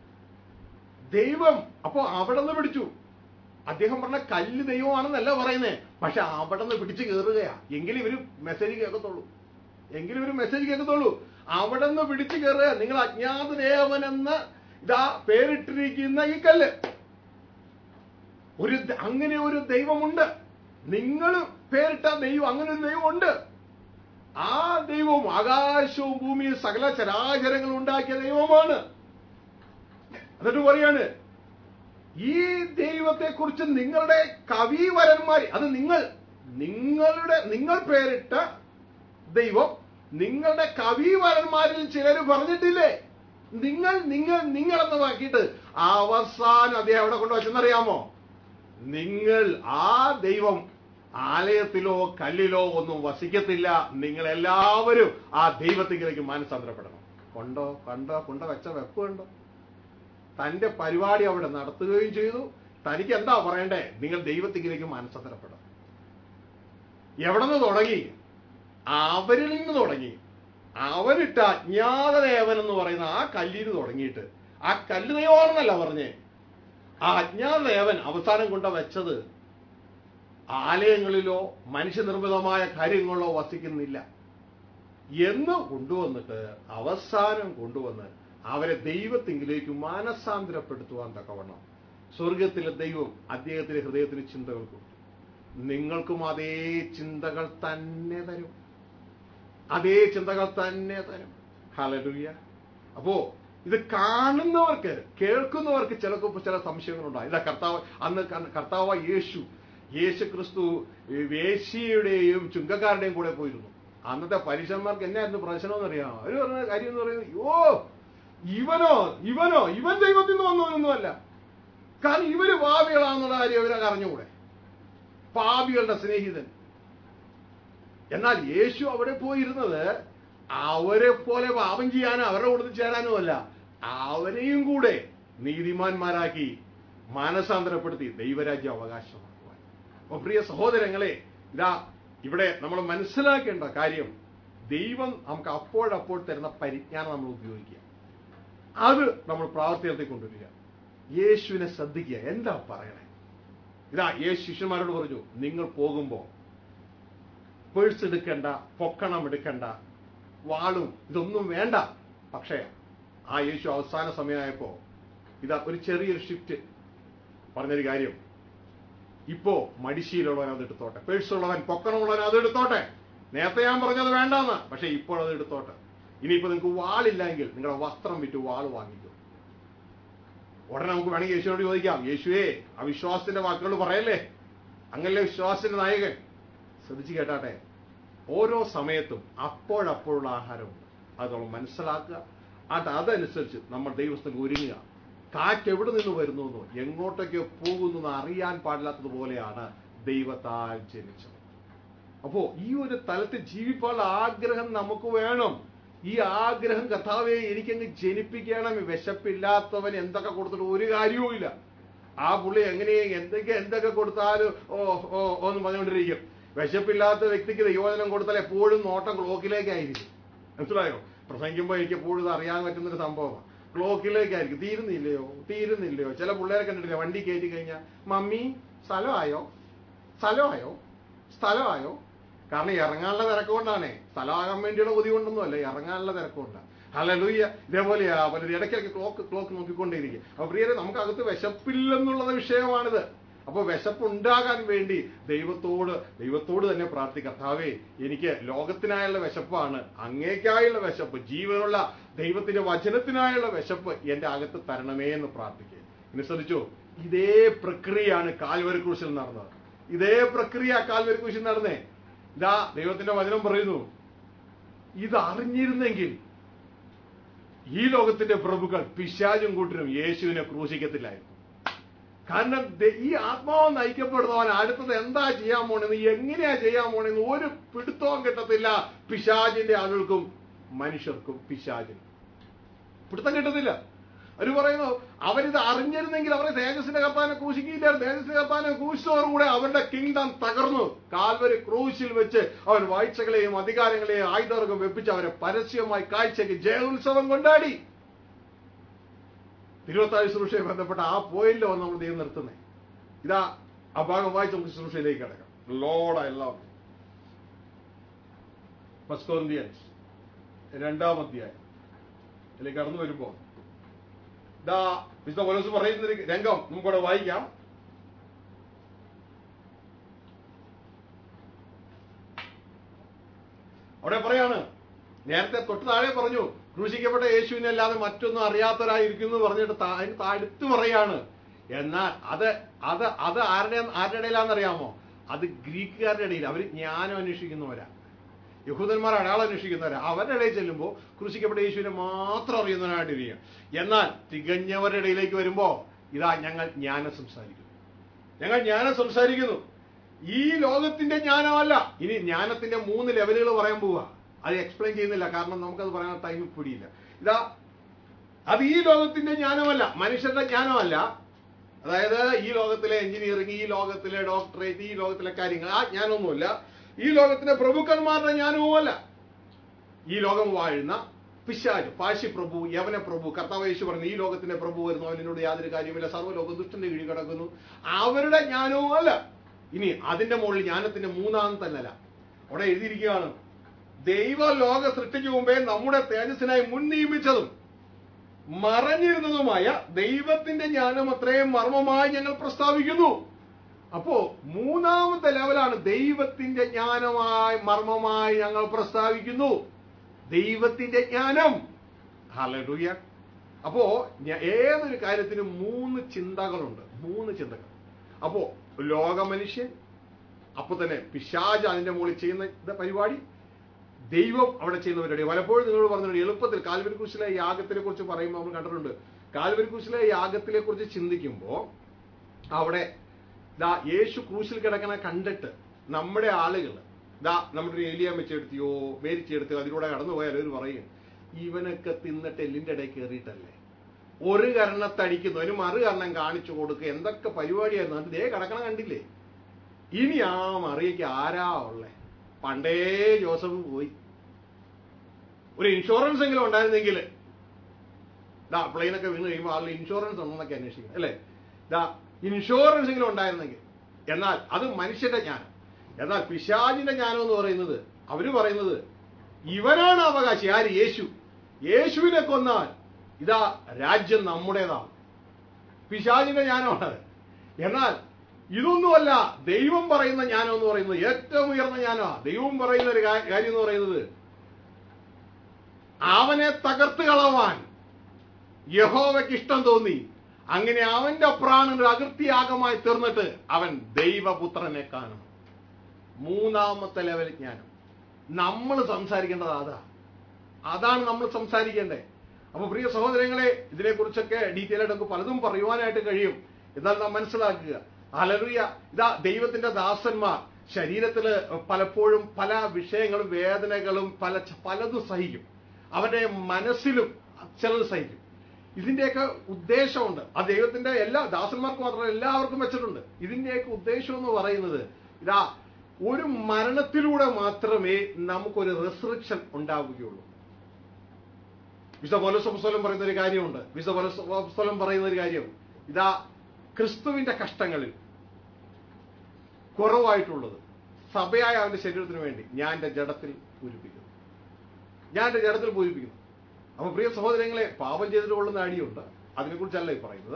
ദൈവം അപ്പോ അവിടെ നിന്ന് പിടിച്ചു അദ്ദേഹം പറഞ്ഞ കല്ല് ദൈവമാണെന്നല്ല പറയുന്നേ പക്ഷെ അവിടെ നിന്ന് പിടിച്ചു കയറുകയാ എങ്കിലും ഇവര് മെസ്സേജ് കേൾക്കത്തുള്ളൂ എങ്കിലും ഒരു മെസ്സേജ് കേൾക്കത്തുള്ളൂ അവിടെ നിന്ന് പിടിച്ചു കയറുക നിങ്ങൾ അജ്ഞാത ദേവൻ എന്ന് ഇതാ പേരിട്ടിരിക്കുന്ന ഈ കല്ല് ഒരു ദ- അങ്ങനെ ഒരു ദൈവമുണ്ട് നിങ്ങൾ പേരിട്ട ദൈവം അങ്ങനെ ഒരു ദൈവമുണ്ട് ആ ദൈവവും ആകാശവും ഭൂമിയും സകല ചരാചരങ്ങൾ ഉണ്ടാക്കിയ ദൈവമാണ് എന്നിട്ട് പറയാണ് ഈ ദൈവത്തെ കുറിച്ച് നിങ്ങളുടെ കവിവരന്മാർ അത് നിങ്ങൾ നിങ്ങളുടെ നിങ്ങൾ പേരിട്ട ദൈവം നിങ്ങളുടെ കവിവരന്മാരിൽ ചിലർ പറഞ്ഞിട്ടില്ലേ നിങ്ങൾ നിങ്ങൾ നിങ്ങൾ എന്ന് വാക്കിയിട്ട് അവസാനം അദ്ദേഹം എവിടെ കൊണ്ടുവച്ചെന്നറിയാമോ നിങ്ങൾ ആ ദൈവം ആലയത്തിലോ കല്ലിലോ ഒന്നും വസിക്കത്തില്ല നിങ്ങൾ എല്ലാവരും ആ ദൈവത്തിലേക്ക് മാനസാന്തരപ്പെടണം കൊണ്ടോ കണ്ടോ കൊണ്ടോ വെച്ച വെപ്പ് കണ്ടോ തന്റെ പരിപാടി അവിടെ നടത്തുകയും ചെയ്തു തനിക്ക് എന്താ പറയണ്ടേ നിങ്ങൾ ദൈവത്തിലേക്ക് മാനസാന്തരപ്പെടണം എവിടെ നിന്ന് തുടങ്ങി അവരിൽ നിന്ന് തുടങ്ങി അവരിട്ട അജ്ഞാതദേവൻ എന്ന് പറയുന്ന ആ കല്ലിന് തുടങ്ങിയിട്ട് ആ കല്ല് ദൈവമാണെന്നല്ല പറഞ്ഞേ ആ അജ്ഞാതദേവൻ അവസാനം കൊണ്ട വെച്ചത് ആലയങ്ങളിലോ മനുഷ്യനിർമ്മിതമായ കാര്യങ്ങളിലോ വസിക്കുന്നില്ല എന്ന് കൊണ്ടുവന്നിട്ട് അവസാനം കൊണ്ടുവന്ന് അവരെ ദൈവത്തിങ്കിലേക്ക് മാനസാന്തരപ്പെടുത്തുവാൻ തക്കവണ്ണം സ്വർഗത്തിലെ ദൈവം അദ്ദേഹത്തിന്റെ ഹൃദയത്തിന് ചിന്തകൾ കൊടുത്തു നിങ്ങൾക്കും അതേ ചിന്തകൾ തന്നെ തരും അതേ ചിന്തകൾ തന്നെ തരും ഹലലുയ്യ അപ്പോ ഇത് കാണുന്നവർക്ക് കേൾക്കുന്നവർക്ക് ചിലപ്പോൾ ചില സംശയങ്ങളുണ്ടാകും ഇതാ കർത്താവ് അന്ന് ക- കർത്താവ് യേശു യേശു ക്രിസ്തു വേശിയുടെയും ചുങ്കക്കാരുടെയും കൂടെ പോയിരുന്നു അന്നത്തെ പരീക്ഷന്മാർക്ക് എന്നായിരുന്നു പ്രശ്നം എന്നറിയാമോ അവര് പറഞ്ഞ കാര്യം എന്ന് പറയുന്നത് യോ ഇവനോ ഇവനോ ഇവൻ ദൈവത്തിൽ നിന്ന് വന്നവനൊന്നുമല്ല കാരണം ഇവര് പാപികളാണെന്നുള്ള കാര്യം അവരൊക്കെ അറിഞ്ഞുകൂടെ പാപികളുടെ സ്നേഹിതൻ എന്നാൽ യേശു അവിടെ പോയിരുന്നത് അവരെ പോലെ പാപം ചെയ്യാനോ അവരുടെ കൂടെ ചേരാനോ അല്ല അവരെയും കൂടെ നീതിമാന്മാരാക്കി മാനസാന്തരപ്പെടുത്തി ദൈവരാജ്യം അവകാശമാക്കുവാൻ അപ്പൊ പ്രിയ സഹോദരങ്ങളെ ഇതാ ഇവിടെ നമ്മൾ മനസ്സിലാക്കേണ്ട കാര്യം ദൈവം നമുക്ക് അപ്പോഴപ്പോൾ തരുന്ന പരിജ്ഞാനം നമ്മൾ ഉപയോഗിക്കുക അത് നമ്മൾ പ്രാവർത്തികത്തിൽ കൊണ്ടുവരിക യേശുവിനെ ശ്രദ്ധിക്കുക എന്താ പറയണേ ഇതാ യേശു ശിഷ്യന്മാരോട് പറഞ്ഞു നിങ്ങൾ പോകുമ്പോൾ പേഴ്സ് എടുക്കണ്ട പൊക്കണം എടുക്കണ്ട വാളും ഇതൊന്നും വേണ്ട പക്ഷേ ആ യേശു അവസാന സമയമായപ്പോ ഇതാ ഒരു ചെറിയൊരു ഷിഫ്റ്റ് പറഞ്ഞൊരു കാര്യം ഇപ്പോ മടിശീലുള്ളവൻ അത് എടുത്തോട്ടെ പേഴ്സ് ഉള്ളവൻ പൊക്കണമുള്ളവൻ അത് എടുത്തോട്ടെ നേരത്തെ ഞാൻ പറഞ്ഞത് വേണ്ടാന്ന് പക്ഷെ ഇപ്പോൾ അത് എടുത്തോട്ടെ ഇനിയിപ്പോ നിങ്ങൾക്ക് വാളില്ലെങ്കിൽ നിങ്ങളുടെ വസ്ത്രം വിറ്റ് വാൾ വാങ്ങിക്കും ഉടനെ നമുക്ക് വേണമെങ്കിൽ യേശുവിനോട് ചോദിക്കാം യേശുവേ അവിശ്വാസത്തിന്റെ വാക്കുകൾ പറയല്ലേ അങ്ങനല്ലേ വിശ്വാസത്തിന്റെ നായകൻ ശ്രദ്ധിച്ച് കേട്ടാട്ടെ ഓരോ സമയത്തും അപ്പോഴപ്പോഴുള്ള ആഹാരമുണ്ട് അത് നമ്മൾ മനസ്സിലാക്കുക അത് അതനുസരിച്ച് നമ്മൾ ദൈവസ്ഥക്ക് ഒരുങ്ങുക കാറ്റ് എവിടെ നിന്ന് വരുന്നു എന്നോ എങ്ങോട്ടൊക്കെ പോകുന്നു എന്ന് അറിയാൻ പാടില്ലാത്തതുപോലെയാണ് ദൈവത്താൽ ജനിച്ചത് അപ്പോ ഈ ഒരു തലത്തിൽ ജീവിക്കാനുള്ള ആഗ്രഹം നമുക്ക് വേണം ഈ ആഗ്രഹം കഥാവെ എനിക്കങ്ങ് ജനിപ്പിക്കണം വിശപ്പില്ലാത്തവൻ എന്തൊക്കെ കൊടുത്തിട്ട് ഒരു കാര്യവും ഇല്ല ആ പുള്ളി എങ്ങനെ എന്തൊക്കെ എന്തൊക്കെ കൊടുത്താലും ഓ ഓ ഓ എന്ന് പറഞ്ഞുകൊണ്ടിരിക്കും വിശപ്പില്ലാത്ത വ്യക്തിക്ക് ദൈവോചനം കൊടുത്താൽ എപ്പോഴും നോട്ടം ക്ലോക്കിലേക്കായിരിക്കും മനസ്സിലായോ പ്രസംഗിക്കുമ്പോൾ എനിക്ക് എപ്പോഴും ഇത് അറിയാൻ പറ്റുന്നൊരു സംഭവമാണ് ക്ലോക്കിലേക്കായിരിക്കും തീരുന്നില്ലയോ തീരുന്നില്ലയോ ചില പിള്ളേരെ കണ്ടിട്ടില്ല വണ്ടി കയറ്റി കഴിഞ്ഞാൽ മമ്മി സ്ഥലമായോ സ്ഥലമായോ സ്ഥലമായോ കാരണം ഇറങ്ങാനുള്ള തിരക്കുകൊണ്ടാണേ സ്ഥലമാകാൻ വേണ്ടിയുള്ള ബുദ്ധി കൊണ്ടൊന്നും അല്ല ഇറങ്ങാനുള്ള തിരക്കുകൊണ്ടാണ് ഹലലൂയ്യ ഇതേപോലെയാ പലരും ഇടയ്ക്കിടയ്ക്ക് ക്ലോക്ക് ക്ലോക്ക് നോക്കിക്കൊണ്ടേയിരിക്കും അപ്പൊ പ്രിയരെ നമുക്ക് അകത്ത് വിശപ്പില്ലെന്നുള്ളത് വിഷയമാണിത് അപ്പൊ വിശപ്പുണ്ടാകാൻ വേണ്ടി ദൈവത്തോട് ദൈവത്തോട് തന്നെ പ്രാർത്ഥിക്കുക കർത്താവേ എനിക്ക് ലോകത്തിനായുള്ള വിശപ്പാണ് അങ്ങേക്കായുള്ള വിശപ്പ് ജീവനുള്ള ദൈവത്തിന്റെ വചനത്തിനായുള്ള വിശപ്പ് എന്റെ അകത്ത് തരണമേ എന്ന് പ്രാർത്ഥിക്കുക ഇനി ശ്രദ്ധിച്ചോ ഇതേ പ്രക്രിയയാണ് കാൽവരി ക്രൂശിൽ നടന്നത് ഇതേ പ്രക്രിയ കാൽവരി ക്രൂശിൽ നടന്നേ ഇതാ ദൈവത്തിന്റെ വചനം പറയുന്നു ഇത് അറിഞ്ഞിരുന്നെങ്കിൽ ഈ ലോകത്തിന്റെ പ്രഭുക്കൾ പിശാചും കൂട്ടരും യേശുവിനെ ക്രൂശിക്കത്തില്ലായിരുന്നു കാരണം ദ- ഈ ആത്മാവ് നയിക്കപ്പെടുന്നവൻ അടുത്തത് എന്താ ചെയ്യാൻ പോണെന്ന് എങ്ങനെയാ ചെയ്യാൻ പോണെന്ന് ഒരു പിടുത്തവും കിട്ടത്തില്ല പിശാചിന്റെ ആളുകൾക്കും മനുഷ്യർക്കും പിശാചിനും പിടുത്തം കിട്ടത്തില്ല അവര് പറയുന്നു അവരിത് അറിഞ്ഞിരുന്നെങ്കിൽ അവരെ തേജസ്സിന്റെ കർത്താനെ ക്രൂശിക്കില്ല തേജസ്സിന്റെ കർത്താനെ ക്രൂശിച്ചതോടുകൂടെ അവരുടെ കിങ്ഡം തകർന്നു കാൽവരി ക്രൂശിൽ വെച്ച് അവൻ വാഴ്ചകളെയും അധികാരങ്ങളെയും ആയുധവർഗം വെപ്പിച്ച് അവരെ പരസ്യമായി കാഴ്ചയ്ക്ക് ജയോത്സവം കൊണ്ടാടി തിരുവത്താഴ് ശുശ്രൂഷയെ ബന്ധപ്പെട്ട ആ പോയിന്റിൽ വന്ന് നമ്മൾ ദൈവം നിർത്തുന്നത് ഇതാ ആ ഭാഗം വായിച്ച് നമുക്ക് ശുശ്രൂഷയിലേക്ക് കിടക്കാം ലോഡ് ഐ ലവ് ഫസ്റ്റ് രണ്ടാം അധ്യായം ഇതിലേക്ക് കടന്നു വരുമ്പോ ഇതാ വിശുദ്ധ പോലീസ് പറയുന്ന ഒരു രംഗം നമുക്കിവിടെ വായിക്കാം അവിടെ പറയാണ് നേരത്തെ തൊട്ട് താഴെ പറഞ്ഞു ക്രൂശിക്കപ്പെട്ട യേശുവിനെ അല്ലാതെ മറ്റൊന്നും അറിയാത്തവരായിരിക്കുന്നു എന്ന് പറഞ്ഞിട്ട് താ- അതിന് താഴ്ത്തു പറയാണ് എന്നാൽ അത് അത് അത് ആരുടെ ആരുടെ ഇടയിലാണെന്നറിയാമോ അത് ഗ്രീക്കുകാരുടെ ഇടയിൽ അവർ ജ്ഞാനം അന്വേഷിക്കുന്നവരാ യഹൂദന്മാർ അടയാളം അന്വേഷിക്കുന്നവരാ അവരുടെ ഇടയിൽ ചെല്ലുമ്പോൾ ക്രൂശിക്കപ്പെട്ട യേശുവിനെ മാത്രം അറിയുന്നവനായിട്ടിരിക്കും എന്നാൽ തികഞ്ഞവരുടെ ഇടയിലേക്ക് വരുമ്പോ ഇതാ ഞങ്ങൾ ജ്ഞാനം സംസാരിക്കുന്നു ഞങ്ങൾ ജ്ഞാനം സംസാരിക്കുന്നു ഈ ലോകത്തിന്റെ ജ്ഞാനമല്ല ഇനി ജ്ഞാനത്തിന്റെ മൂന്ന് ലെവലുകൾ പറയാൻ പോവുക അത് എക്സ്പ്ലെയിൻ ചെയ്യുന്നില്ല കാരണം നമുക്കത് പറയാൻ ടൈം പിടിയില്ല ഇതാ അത് ഈ ലോകത്തിന്റെ ജ്ഞാനമല്ല മനുഷ്യരുടെ ജ്ഞാനമല്ല അതായത് ഈ ലോകത്തിലെ എഞ്ചിനീയറിംഗ് ഈ ലോകത്തിലെ ഡോക്ടറേറ്റ് ഈ ലോകത്തിലെ കാര്യങ്ങൾ ആ ജ്ഞാനമൊന്നുമില്ല ഈ ലോകത്തിലെ പ്രഭുക്കന്മാരുടെ ജ്ഞാനവുമല്ല ഈ ലോകം വാഴുന്ന പിശാജ് പാശി പ്രഭു യവന പ്രഭു കർത്താവ് യേശു പറഞ്ഞു ഈ ലോകത്തിന്റെ പ്രഭു വരുന്നു അവനോട് യാതൊരു കാര്യമില്ല സർവ്വലോക ദുഷ്ടന്റെ കീഴിൽ കിടക്കുന്നു അവരുടെ ജ്ഞാനവും അല്ല ഇനി അതിന്റെ മുകളിൽ ജ്ഞാനത്തിന്റെ മൂന്നാം തന്നല്ല അവിടെ എഴുതിയിരിക്കുകയാണ് ദൈവ ലോക സൃഷ്ടിക്ക് മുമ്പേ നമ്മുടെ തേജസ്സിനായി മുൻ നിയമിച്ചതും മറഞ്ഞിരുന്നതുമായ ദൈവത്തിന്റെ ജ്ഞാനം അത്രയും മർമ്മമായി ഞങ്ങൾ പ്രസ്താവിക്കുന്നു അപ്പോ മൂന്നാമത്തെ ലെവലാണ് ദൈവത്തിന്റെ ജ്ഞാനമായി മർമ്മമായി ഞങ്ങൾ പ്രസ്താവിക്കുന്നു ദൈവത്തിന്റെ ജ്ഞാനം ഹലഡുയ അപ്പോ ഞ- ഏതൊരു കാര്യത്തിനും മൂന്ന് ചിന്തകളുണ്ട് മൂന്ന് ചിന്തകൾ അപ്പോ ലോക മനുഷ്യൻ അപ്പൊ തന്നെ പിശാജ് അതിന്റെ മുകളിൽ ചെയ്യുന്ന ഇത് പരിപാടി ദൈവം അവിടെ ചെയ്യുന്ന പരിപാടി പലപ്പോഴും നിങ്ങൾ പറഞ്ഞിട്ടുണ്ട് എളുപ്പത്തിൽ കാൽവരി കുശിലെ യാഗത്തിനെ കുറിച്ച് പറയുമ്പോൾ നമ്മൾ കണ്ടിട്ടുണ്ട് കാൽവരി കുശിലെ യാഗത്തിനെ കുറിച്ച് ചിന്തിക്കുമ്പോൾ അവിടെ ദാ യേശു ക്രൂശിൽ കിടക്കണ കണ്ടിട്ട് നമ്മുടെ ആളുകൾ ദാ നമ്മുടെ ഒരു ഏലിയ വെച്ചെടുത്തിയോ മേരിച്ചെടുത്തിയോ അതിലൂടെ കടന്നു പോയാൽ അവർ പറയും ഇവനൊക്കെ തിന്നിട്ട് എല്ലിന്റെ ഇടയിൽ കയറിയിട്ടല്ലേ ഒരു കരണത്തടിക്കുന്നു അതിന് മറു കരണം കാണിച്ചു കൊടുക്കുക എന്തൊക്കെ പരിപാടിയായിരുന്നു അത് ദേ കിടക്കണ കണ്ടില്ലേ ഇനി ആ മറിയയ്ക്ക് ആരാ ഉള്ളേ പണ്ടേ ജോസഫ് പോയി ഒരു ഇൻഷുറൻസ് എങ്കിലും ഉണ്ടായിരുന്നെങ്കിൽ ദാ പ്ലെയിനൊക്കെ വീണ് കഴിയുമ്പോൾ ആളുടെ ഇൻഷുറൻസ് ഉണ്ടെന്നൊക്കെ അന്വേഷിക്കും അല്ലേ ദാ ഇൻഷുറൻസ് എങ്കിലും ഉണ്ടായിരുന്നെങ്കിൽ എന്നാൽ അത് മനുഷ്യന്റെ ജ്ഞാനം എന്നാൽ പിശാചിന്റെ ജ്ഞാനം എന്ന് പറയുന്നത് അവര് പറയുന്നത് ഇവനാണ് അവകാശി ആര് യേശു യേശുവിനെ കൊന്നാൽ ഇതാ രാജ്യം നമ്മുടേതാണ് പിശാചിന്റെ ജ്ഞാനമാണ് എന്നാൽ ഇതൊന്നുമല്ല ദൈവം പറയുന്ന ജ്ഞാനം എന്ന് പറയുന്നത് ഏറ്റവും ഉയർന്ന ജ്ഞാനമാണ് ദൈവം പറയുന്ന ഒരു കാ- കാര്യം എന്ന് പറയുന്നത് അവനെ തകർത്ത് കളവാൻ യഹോവയ്ക്ക് ഇഷ്ടം തോന്നി അങ്ങനെ അവന്റെ പ്രാണൻ ഒരു അകൃത്യാഗമായി തീർന്നിട്ട് അവൻ ദൈവപുത്രനെ കാണും മൂന്നാമത്തെ ലെവൽ ജ്ഞാനം നമ്മൾ സംസാരിക്കേണ്ടത് അതാ അതാണ് നമ്മൾ സംസാരിക്കേണ്ടത് അപ്പൊ പ്രിയ സഹോദരങ്ങളെ ഇതിനെക്കുറിച്ചൊക്കെ ഡീറ്റെയിൽ ആയിട്ട് നമുക്ക് പലതും പറയുവാനായിട്ട് കഴിയും എന്നാൽ നാം മനസ്സിലാക്കുക അലറിയ ഇതാ ദൈവത്തിന്റെ ദാസന്മാർ ശരീരത്തില് പലപ്പോഴും പല വിഷയങ്ങളും വേദനകളും പല പലതും സഹിക്കും അവന്റെ മനസ്സിലും ചിലത് സഹിക്കും ഇതിന്റെയൊക്കെ ഉദ്ദേശമുണ്ട് ആ ദൈവത്തിന്റെ എല്ലാ ദാസന്മാർക്ക് മാത്രമല്ല എല്ലാവർക്കും വെച്ചിട്ടുണ്ട് ഇതിന്റെയൊക്കെ ഉദ്ദേശം എന്ന് പറയുന്നത് ഇതാ ഒരു മരണത്തിലൂടെ മാത്രമേ നമുക്കൊരു റെസ്ട്രിക്ഷൻ ഉണ്ടാവുകയുള്ളൂ വിശുദ്ധ പൗലോസപുസ്തലം പറയുന്ന ഒരു കാര്യമുണ്ട് വിശുദ്ധ പൗലോസപുസ്തലം പറയുന്ന ഒരു കാര്യം ഇതാ ക്രിസ്തുവിന്റെ കഷ്ടങ്ങളിൽ കുറവായിട്ടുള്ളത് സഭയായ അവന്റെ ശരീരത്തിന് വേണ്ടി ഞാൻ എന്റെ ജഡത്തിൽ പൂരിപ്പിക്കുന്നു ഞാൻ എന്റെ ജഡത്തിൽ പൂരിപ്പിക്കുന്നു അപ്പൊ പ്രിയ സഹോദരങ്ങളെ പാപം ചെയ്തിട്ട് കൊള്ളുന്ന അടിയുണ്ട് അതിനെക്കുറിച്ചല്ല ഈ പറയുന്നത്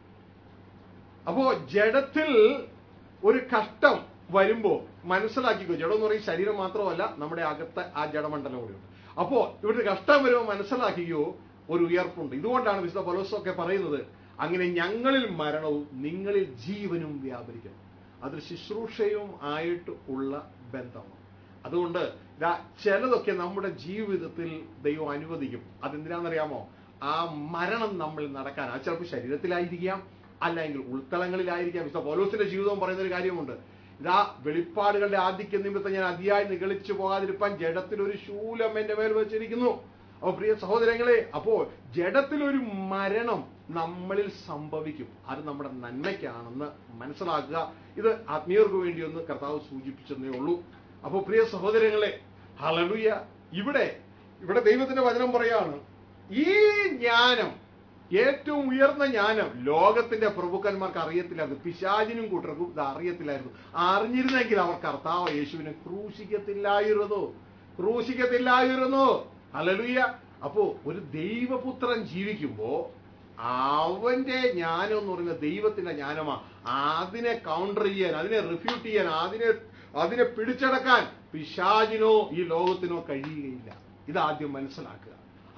അപ്പോ ജഡത്തിൽ ഒരു കഷ്ടം വരുമ്പോ മനസ്സിലാക്കിക്കോ ജഡം എന്ന് പറയും ശരീരം മാത്രമല്ല നമ്മുടെ അകത്തെ ആ ജഡമണ്ഡലം കൂടിയുണ്ട് അപ്പോ ഇവിടുത്തെ കഷ്ടം വരുമ്പോൾ മനസ്സിലാക്കിയോ ഒരു ഉയർപ്പുണ്ട് ഇതുകൊണ്ടാണ് വിശുദ്ധ പലോസൊക്കെ പറയുന്നത് അങ്ങനെ ഞങ്ങളിൽ മരണവും നിങ്ങളിൽ ജീവനും വ്യാപരിക്കണം അതൊരു ശുശ്രൂഷയും ആയിട്ട് ഉള്ള ബന്ധമാണ് അതുകൊണ്ട് ഇതാ ചിലതൊക്കെ നമ്മുടെ ജീവിതത്തിൽ ദൈവം അനുവദിക്കും അതെന്തിനാണെന്നറിയാമോ ആ മരണം നമ്മൾ നടക്കാൻ അത് ചിലപ്പോൾ ശരീരത്തിലായിരിക്കാം അല്ലെങ്കിൽ ഉൾത്തളങ്ങളിലായിരിക്കാം വിശുദ്ധ പൗലോസിന്റെ ജീവിതവും പറയുന്ന ഒരു കാര്യമുണ്ട് ഇതാ വെളിപ്പാടുകളുടെ ആദ്യക്ക് നിമിത്തം ഞാൻ അതിയായി നിഗളിച്ചു പോകാതിരിപ്പാൻ ജഡത്തിൽ ഒരു ശൂലം എന്റെ മേൽ വെച്ചിരിക്കുന്നു അപ്പൊ പ്രിയ സഹോദരങ്ങളെ അപ്പോ ജഡത്തിൽ ഒരു മരണം നമ്മളിൽ സംഭവിക്കും അത് നമ്മുടെ നന്മയ്ക്കാണെന്ന് മനസ്സിലാക്കുക ഇത് ആത്മീയർക്ക് വേണ്ടി ഒന്ന് കർത്താവ് സൂചിപ്പിച്ചെന്നേ ഉള്ളൂ അപ്പോ പ്രിയ സഹോദരങ്ങളെ ഹലലുയ ഇവിടെ ഇവിടെ ദൈവത്തിന്റെ വചനം പറയാണ് ഈ ജ്ഞാനം ഏറ്റവും ഉയർന്ന ജ്ഞാനം ലോകത്തിന്റെ പ്രഭുക്കന്മാർക്ക് അറിയത്തില്ലായിരുന്നു പിശാചിനും കൂട്ടർക്കും ഇത് അറിയത്തില്ലായിരുന്നു അറിഞ്ഞിരുന്നെങ്കിൽ അവർ കർത്താവ് യേശുവിനെ ക്രൂശിക്കത്തില്ലായിരുന്നു ക്രൂശിക്കത്തില്ലായിരുന്നു ഹലലുയ അപ്പോ ഒരു ദൈവപുത്രൻ ജീവിക്കുമ്പോ അവന്റെ ജ്ഞാനം എന്ന് പറയുന്നത് ദൈവത്തിന്റെ ജ്ഞാനമാ അതിനെ കൗണ്ടർ ചെയ്യാൻ അതിനെ റിഫ്യൂട്ട് ചെയ്യാൻ അതിനെ അതിനെ പിടിച്ചടക്കാൻ പിശാചിനോ ഈ ലോകത്തിനോ കഴിയുകയില്ല ഇതാദ്യം മനസ്സിലാക്കുക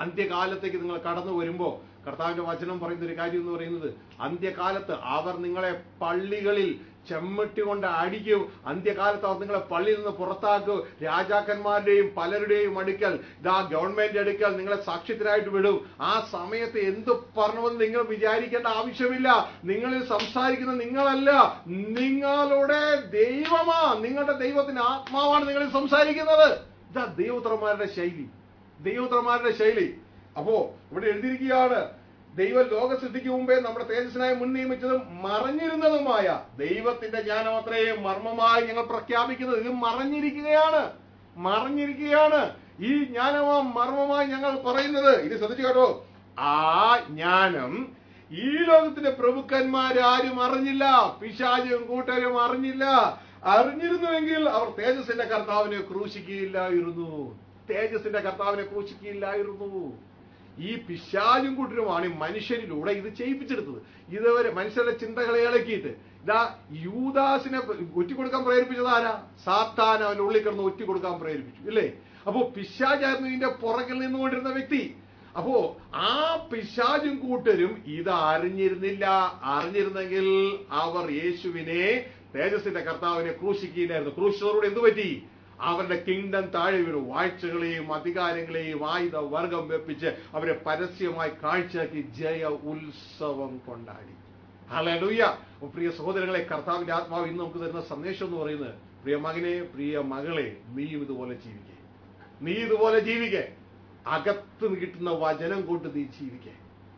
അന്ത്യകാലത്തേക്ക് നിങ്ങൾ കടന്നു വരുമ്പോൾ കർത്താവിന്റെ വചനം പറയുന്ന ഒരു കാര്യം എന്ന് പറയുന്നത് അന്ത്യകാലത്ത് അവർ നിങ്ങളെ പള്ളികളിൽ ചെമ്മട്ടി കൊണ്ട് അടിക്കും അന്ത്യകാലത്ത് അവർ നിങ്ങളെ പള്ളിയിൽ നിന്ന് പുറത്താക്കും രാജാക്കന്മാരുടെയും പലരുടെയും അടുക്കൽ ഇതാ ഗവൺമെന്റ് അടുക്കൽ നിങ്ങളെ സാക്ഷ്യത്തിനായിട്ട് വിടും ആ സമയത്ത് എന്ത് പറഞ്ഞുവെന്ന് നിങ്ങൾ വിചാരിക്കേണ്ട ആവശ്യമില്ല നിങ്ങളിൽ സംസാരിക്കുന്ന നിങ്ങളല്ല നിങ്ങളുടെ ദൈവമാ നിങ്ങളുടെ ദൈവത്തിന്റെ ആത്മാവാണ് നിങ്ങളിൽ സംസാരിക്കുന്നത് ഇതാ ദൈവത്രന്മാരുടെ ശൈലി ദൈവത്രന്മാരുടെ ശൈലി അപ്പോ ഇവിടെ എഴുതിയിരിക്കുകയാണ് ദൈവം ലോകസിദ്ധിക്ക് മുമ്പേ നമ്മുടെ തേജസ്സിനായി മുൻ നിയമിച്ചതും മറഞ്ഞിരുന്നതുമായ ദൈവത്തിന്റെ ജ്ഞാനം അത്രയും മർമ്മമായി ഞങ്ങൾ പ്രഖ്യാപിക്കുന്നത് ഇത് മറഞ്ഞിരിക്കുകയാണ് മറഞ്ഞിരിക്കുകയാണ് ഈ ജ്ഞാനമാ മർമ്മമായി ഞങ്ങൾ പറയുന്നത് ഇത് ശ്രദ്ധിച്ചു കേട്ടോ ആ ജ്ഞാനം ഈ ലോകത്തിന്റെ പ്രഭുക്കന്മാരാരും അറിഞ്ഞില്ല പിശാചും കൂട്ടരും അറിഞ്ഞില്ല അറിഞ്ഞിരുന്നുവെങ്കിൽ അവർ തേജസ്സിന്റെ കർത്താവിനെ ക്രൂശിക്കുകയില്ലായിരുന്നു തേജസ്സിന്റെ കർത്താവിനെ ക്രൂശിക്കുകയില്ലായിരുന്നു ഈ പിശാചും കൂട്ടരുമാണ് ഈ മനുഷ്യരിലൂടെ ഇത് ചെയ്യിപ്പിച്ചെടുത്തത് ഇതുവരെ മനുഷ്യരുടെ ചിന്തകളെ ഇളക്കിയിട്ട് ഇതാ യൂദാസിനെ ഒറ്റിക്കൊടുക്കാൻ പ്രേരിപ്പിച്ചത് ആരാ സാത്താൻ അവന്റെ ഉള്ളിൽ കിടന്ന് ഒറ്റിക്കൊടുക്കാൻ പ്രേരിപ്പിച്ചു ഇല്ലേ അപ്പോ പിശാചായിരുന്നു ഇതിന്റെ പുറകിൽ നിന്നുകൊണ്ടിരുന്ന വ്യക്തി അപ്പോ ആ പിശാചും കൂട്ടരും ഇത് അറിഞ്ഞിരുന്നില്ല അറിഞ്ഞിരുന്നെങ്കിൽ അവർ യേശുവിനെ തേജസ്സിന്റെ കർത്താവിനെ ക്രൂശിക്കുകയില്ലായിരുന്നു ക്രൂശിച്ചതോടുകൂടി എന്ത് പറ്റി അവരുടെ കിങ്ഡം താഴെ വീണു വാഴ്ചകളെയും അധികാരങ്ങളെയും ആയുധ വർഗം വെപ്പിച്ച് അവരെ പരസ്യമായി കാഴ്ചയാക്കി ജയ ഉത്സവം കൊണ്ടാടി ഹലലുയ്യ പ്രിയ സഹോദരങ്ങളെ കർത്താവിന്റെ ആത്മാവ് ഇന്ന് നമുക്ക് തരുന്ന സന്ദേശം എന്ന് പറയുന്നത് പ്രിയ മകനെ പ്രിയ മകളെ നീയും ഇതുപോലെ ജീവിക്കേ നീ ഇതുപോലെ ജീവിക്കേ അകത്ത് കിട്ടുന്ന വചനം കൊണ്ട് നീ ജീവിക്കേ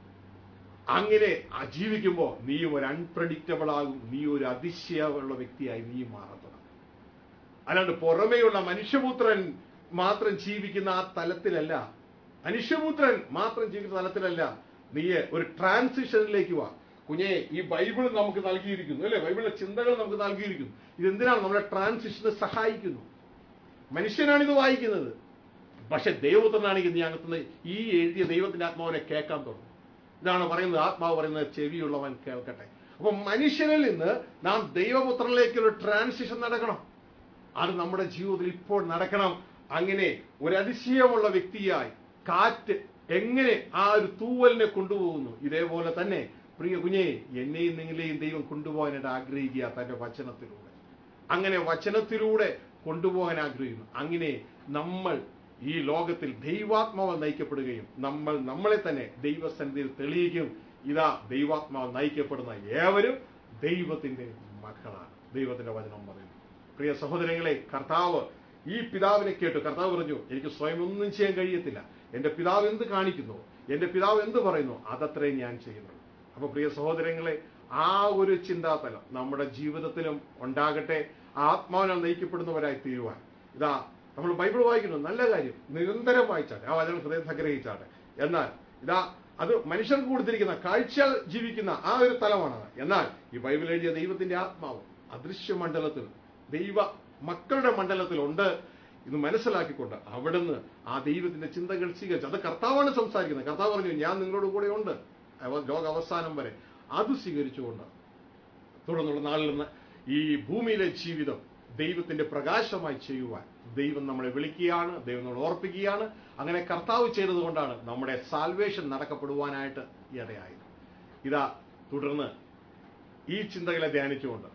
അങ്ങനെ ആ ജീവിക്കുമ്പോ നീയും ഒരു അൺപ്രഡിക്റ്റബിൾ ആകും നീ ഒരു അതിശയമുള്ള വ്യക്തിയായി നീ മാറത്തണം അല്ലാണ്ട് പുറമേയുള്ള മനുഷ്യപുത്രൻ മാത്രം ജീവിക്കുന്ന ആ തലത്തിലല്ല മനുഷ്യപുത്രൻ മാത്രം ജീവിക്കുന്ന തലത്തിലല്ല നീ ഒരു ട്രാൻസിഷനിലേക്ക് വാ കുഞ്ഞെ ഈ ബൈബിൾ നമുക്ക് നൽകിയിരിക്കുന്നു അല്ലെ ബൈബിളിലെ ചിന്തകൾ നമുക്ക് നൽകിയിരിക്കുന്നു ഇതെന്തിനാണ് നമ്മളെ ട്രാൻസിഷന് സഹായിക്കുന്നു മനുഷ്യനാണ് ഇത് വായിക്കുന്നത് പക്ഷെ ദൈവത്തിനാണെങ്കിൽ നീ അകത്തുനിന്ന് ഈ എഴുതിയ ദൈവത്തിന്റെ ആത്മാവിനെ കേൾക്കാൻ തുടങ്ങും ഇതാണ് പറയുന്നത് ആത്മാവ് പറയുന്നത് ചെവിയുള്ളവൻ കേൾക്കട്ടെ അപ്പൊ മനുഷ്യനിൽ നിന്ന് നാം ദൈവപുത്രനിലേക്കുള്ള ട്രാൻസിഷൻ നടക്കണം അത് നമ്മുടെ ജീവിതത്തിൽ ഇപ്പോൾ നടക്കണം അങ്ങനെ ഒരു അതിശയമുള്ള വ്യക്തിയായി കാറ്റ് എങ്ങനെ ആ ഒരു തൂവലിനെ കൊണ്ടുപോകുന്നു ഇതേപോലെ തന്നെ പ്രിയ കുഞ്ഞെ എന്നെയും നിങ്ങളെയും ദൈവം കൊണ്ടുപോകാനായിട്ട് ആഗ്രഹിക്കുക തന്റെ വചനത്തിലൂടെ അങ്ങനെ വചനത്തിലൂടെ കൊണ്ടുപോകാൻ ആഗ്രഹിക്കുന്നു അങ്ങനെ നമ്മൾ ഈ ലോകത്തിൽ ദൈവാത്മാവ് നയിക്കപ്പെടുകയും നമ്മൾ നമ്മളെ തന്നെ ദൈവസന്നിധിയിൽ തെളിയിക്കും ഇതാ ദൈവാത്മാവ് നയിക്കപ്പെടുന്ന ഏവരും ദൈവത്തിന്റെ മക്കളാണ് ദൈവത്തിന്റെ വചനം പറയുന്നു പ്രിയ സഹോദരങ്ങളെ കർത്താവ് ഈ പിതാവിനെ കേട്ടു കർത്താവ് പറഞ്ഞു എനിക്ക് സ്വയം ഒന്നും ചെയ്യാൻ കഴിയത്തില്ല എന്റെ പിതാവ് എന്ത് കാണിക്കുന്നു എന്റെ പിതാവ് എന്ത് പറയുന്നു അതത്രേ ഞാൻ ചെയ്യുന്നുള്ളൂ അപ്പൊ പ്രിയ സഹോദരങ്ങളെ ആ ഒരു ചിന്താതലം നമ്മുടെ ജീവിതത്തിലും ഉണ്ടാകട്ടെ ആത്മാവിനാൽ നയിക്കപ്പെടുന്നവരായി തീരുവാൻ ഇതാ നമ്മൾ ബൈബിൾ വായിക്കുന്നു നല്ല കാര്യം നിരന്തരം വായിച്ചാട്ടെ ആ വചനം ഹൃദയം സംഗ്രഹിച്ചാട്ടെ എന്നാൽ ഇതാ അത് മനുഷ്യർക്ക് കൊടുത്തിരിക്കുന്ന കാഴ്ച ജീവിക്കുന്ന ആ ഒരു തലമാണ് എന്നാൽ ഈ ബൈബിൾ എഴുതിയ ദൈവത്തിന്റെ ആത്മാവ് അദൃശ്യ മണ്ഡലത്തിൽ ദൈവ മക്കളുടെ മണ്ഡലത്തിലുണ്ട് ഇത് മനസ്സിലാക്കിക്കൊണ്ട് അവിടുന്ന് ആ ദൈവത്തിന്റെ ചിന്തകൾ സ്വീകരിച്ചു അത് കർത്താവാണ് സംസാരിക്കുന്നത് കർത്താവ് പറഞ്ഞു ഞാൻ നിങ്ങളോട് കൂടെ ഉണ്ട് അവ- ലോക അവസാനം വരെ അത് സ്വീകരിച്ചുകൊണ്ട് തുടർന്നുള്ള നാളിൽ നിന്ന് ഈ ഭൂമിയിലെ ജീവിതം ദൈവത്തിന്റെ പ്രകാശമായി ചെയ്യുവാൻ ദൈവം നമ്മളെ വിളിക്കുകയാണ് ദൈവം നമ്മളെ ഓർപ്പിക്കുകയാണ് അങ്ങനെ കർത്താവ് ചെയ്തതുകൊണ്ടാണ് നമ്മുടെ സാൽവേഷൻ നടക്കപ്പെടുവാനായിട്ട് ഇടയായത് ഇതാ തുടർന്ന് ഈ ചിന്തകളെ ധ്യാനിച്ചുകൊണ്ട്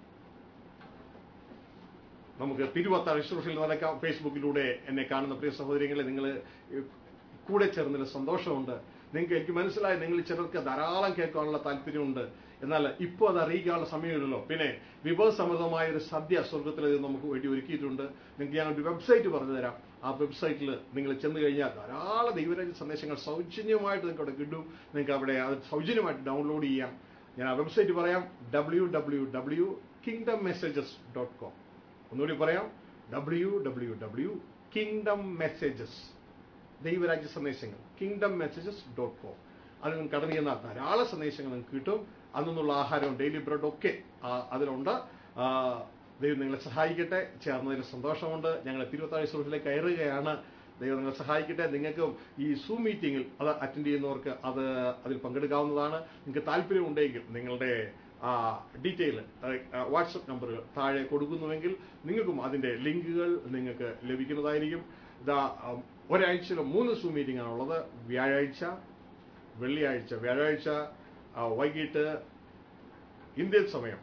നമുക്ക് തിരുവത്താറ് ശുശ്രൂഷയിൽ നടക്കാം ഫേസ്ബുക്കിലൂടെ എന്നെ കാണുന്ന പ്രിയ സഹോദരങ്ങളെ നിങ്ങൾ കൂടെ ചേർന്നതിൽ സന്തോഷമുണ്ട് നിങ്ങൾക്ക് എനിക്ക് മനസ്സിലായി നിങ്ങൾ ചിലർക്ക് ധാരാളം കേൾക്കാനുള്ള താല്പര്യമുണ്ട് എന്നാൽ ഇപ്പോൾ അത് അറിയിക്കാനുള്ള സമയമില്ലല്ലോ പിന്നെ വിഭവസമൃദ്ധമായ ഒരു സദ്യ സ്വർഗത്തിൽ ഇത് നമുക്ക് വേണ്ടി ഒരുക്കിയിട്ടുണ്ട് നിങ്ങൾക്ക് ഞാൻ ഒരു വെബ്സൈറ്റ് പറഞ്ഞു തരാം ആ വെബ്സൈറ്റിൽ നിങ്ങൾ ചെന്ന് കഴിഞ്ഞാൽ ധാരാളം ദൈവരാജ്യ സന്ദേശങ്ങൾ സൗജന്യമായിട്ട് നിങ്ങൾക്ക് അവിടെ കിട്ടും നിങ്ങൾക്ക് അവിടെ അത് സൗജന്യമായിട്ട് ഡൗൺലോഡ് ചെയ്യാം ഞാൻ ആ വെബ്സൈറ്റ് പറയാം W W W kingdom messages dot com ഒന്നുകൂടി പറയാം W W W kingdom messages ദൈവരാജ്യ സന്ദേശങ്ങൾ കിങ്ഡം മെസ്സേജസ് ഡോട്ട് കോം അത് നിങ്ങൾക്ക് കടന്നു ചെന്നാൽ ധാരാളം സന്ദേശങ്ങൾ നിങ്ങൾക്ക് കിട്ടും അന്നുള്ള ആഹാരവും ഡെയിലി ബ്രെഡും ഒക്കെ ആ, അതിലുണ്ട് ആ, ദൈവം നിങ്ങളെ സഹായിക്കട്ടെ ചേർന്നതിൽ സന്തോഷമുണ്ട് ഞങ്ങൾ തിരുവത്താഴ് സുഹൃത്തിലേക്ക് കയറുകയാണ് ദൈവം നിങ്ങളെ സഹായിക്കട്ടെ നിങ്ങൾക്കും ഈ സൂം മീറ്റിംഗിൽ അത് അറ്റൻഡ് ചെയ്യുന്നവർക്ക് അത് അതിൽ പങ്കെടുക്കാവുന്നതാണ് നിങ്ങൾക്ക് താല്പര്യമുണ്ടെങ്കിൽ നിങ്ങളുടെ ഡീറ്റെയിൽ വാട്സപ്പ് നമ്പറുകൾ താഴെ കൊടുക്കുന്നുവെങ്കിൽ നിങ്ങൾക്കും അതിന്റെ ലിങ്കുകൾ നിങ്ങൾക്ക് ലഭിക്കുന്നതായിരിക്കും ഇതാ ഉം, ഒരാഴ്ചയിൽ മൂന്ന് സൂം മീറ്റിംഗ് ആണുള്ളത് വ്യാഴാഴ്ച വെള്ളിയാഴ്ച വ്യാഴാഴ്ച ആ, വൈകിട്ട് ഇന്ത്യൻ സമയം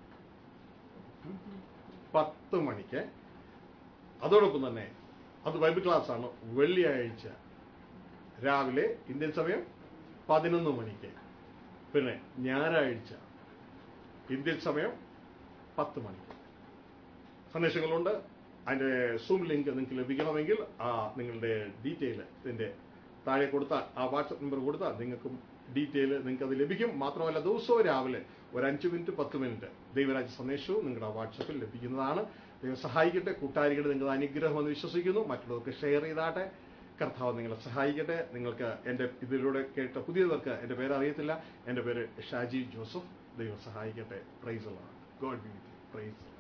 പത്ത് മണിക്ക് അതോടൊപ്പം തന്നെ അത് ബൈബിൾ ക്ലാസ് ആണ് വെള്ളിയാഴ്ച രാവിലെ ഇന്ത്യൻ സമയം പതിനൊന്ന് മണിക്ക് പിന്നെ ഞായറാഴ്ച ഇന്ത്യൻ സമയം പത്ത് മണിക്ക് സന്ദേശങ്ങളുണ്ട് അതിന്റെ സൂം ലിങ്ക് നിങ്ങൾക്ക് ലഭിക്കണമെങ്കിൽ ആ നിങ്ങളുടെ ഡീറ്റെയിൽ ഇതിന്റെ താഴെ കൊടുത്താൽ ആ വാട്സപ്പ് നമ്പർ കൊടുത്താൽ നിങ്ങൾക്കും ഡീറ്റെയിൽ നിങ്ങൾക്ക് അത് ലഭിക്കും മാത്രമല്ല ദിവസവും രാവിലെ ഒരു അഞ്ച് മിനിറ്റ് പത്ത് മിനിറ്റ് ദൈവരാജ്യ സന്ദേശവും നിങ്ങളുടെ വാട്സപ്പിൽ ലഭിക്കുന്നതാണ് ദൈവം സഹായിക്കട്ടെ കൂട്ടാരിക്കട്ടെ നിങ്ങൾക്ക് അനുഗ്രഹം എന്ന് വിശ്വസിക്കുന്നു മറ്റുള്ളവർക്ക് ഷെയർ ചെയ്താട്ടെ കർത്താവ് നിങ്ങളെ സഹായിക്കട്ടെ നിങ്ങൾക്ക് എൻ്റെ ഇതിലൂടെ കേട്ട പുതിയവർക്ക് എൻ്റെ പേര് അറിയത്തില്ല എൻ്റെ പേര് ഷാജി ജോസഫ് ദൈവം സഹായിക്കട്ടെ praise God be with price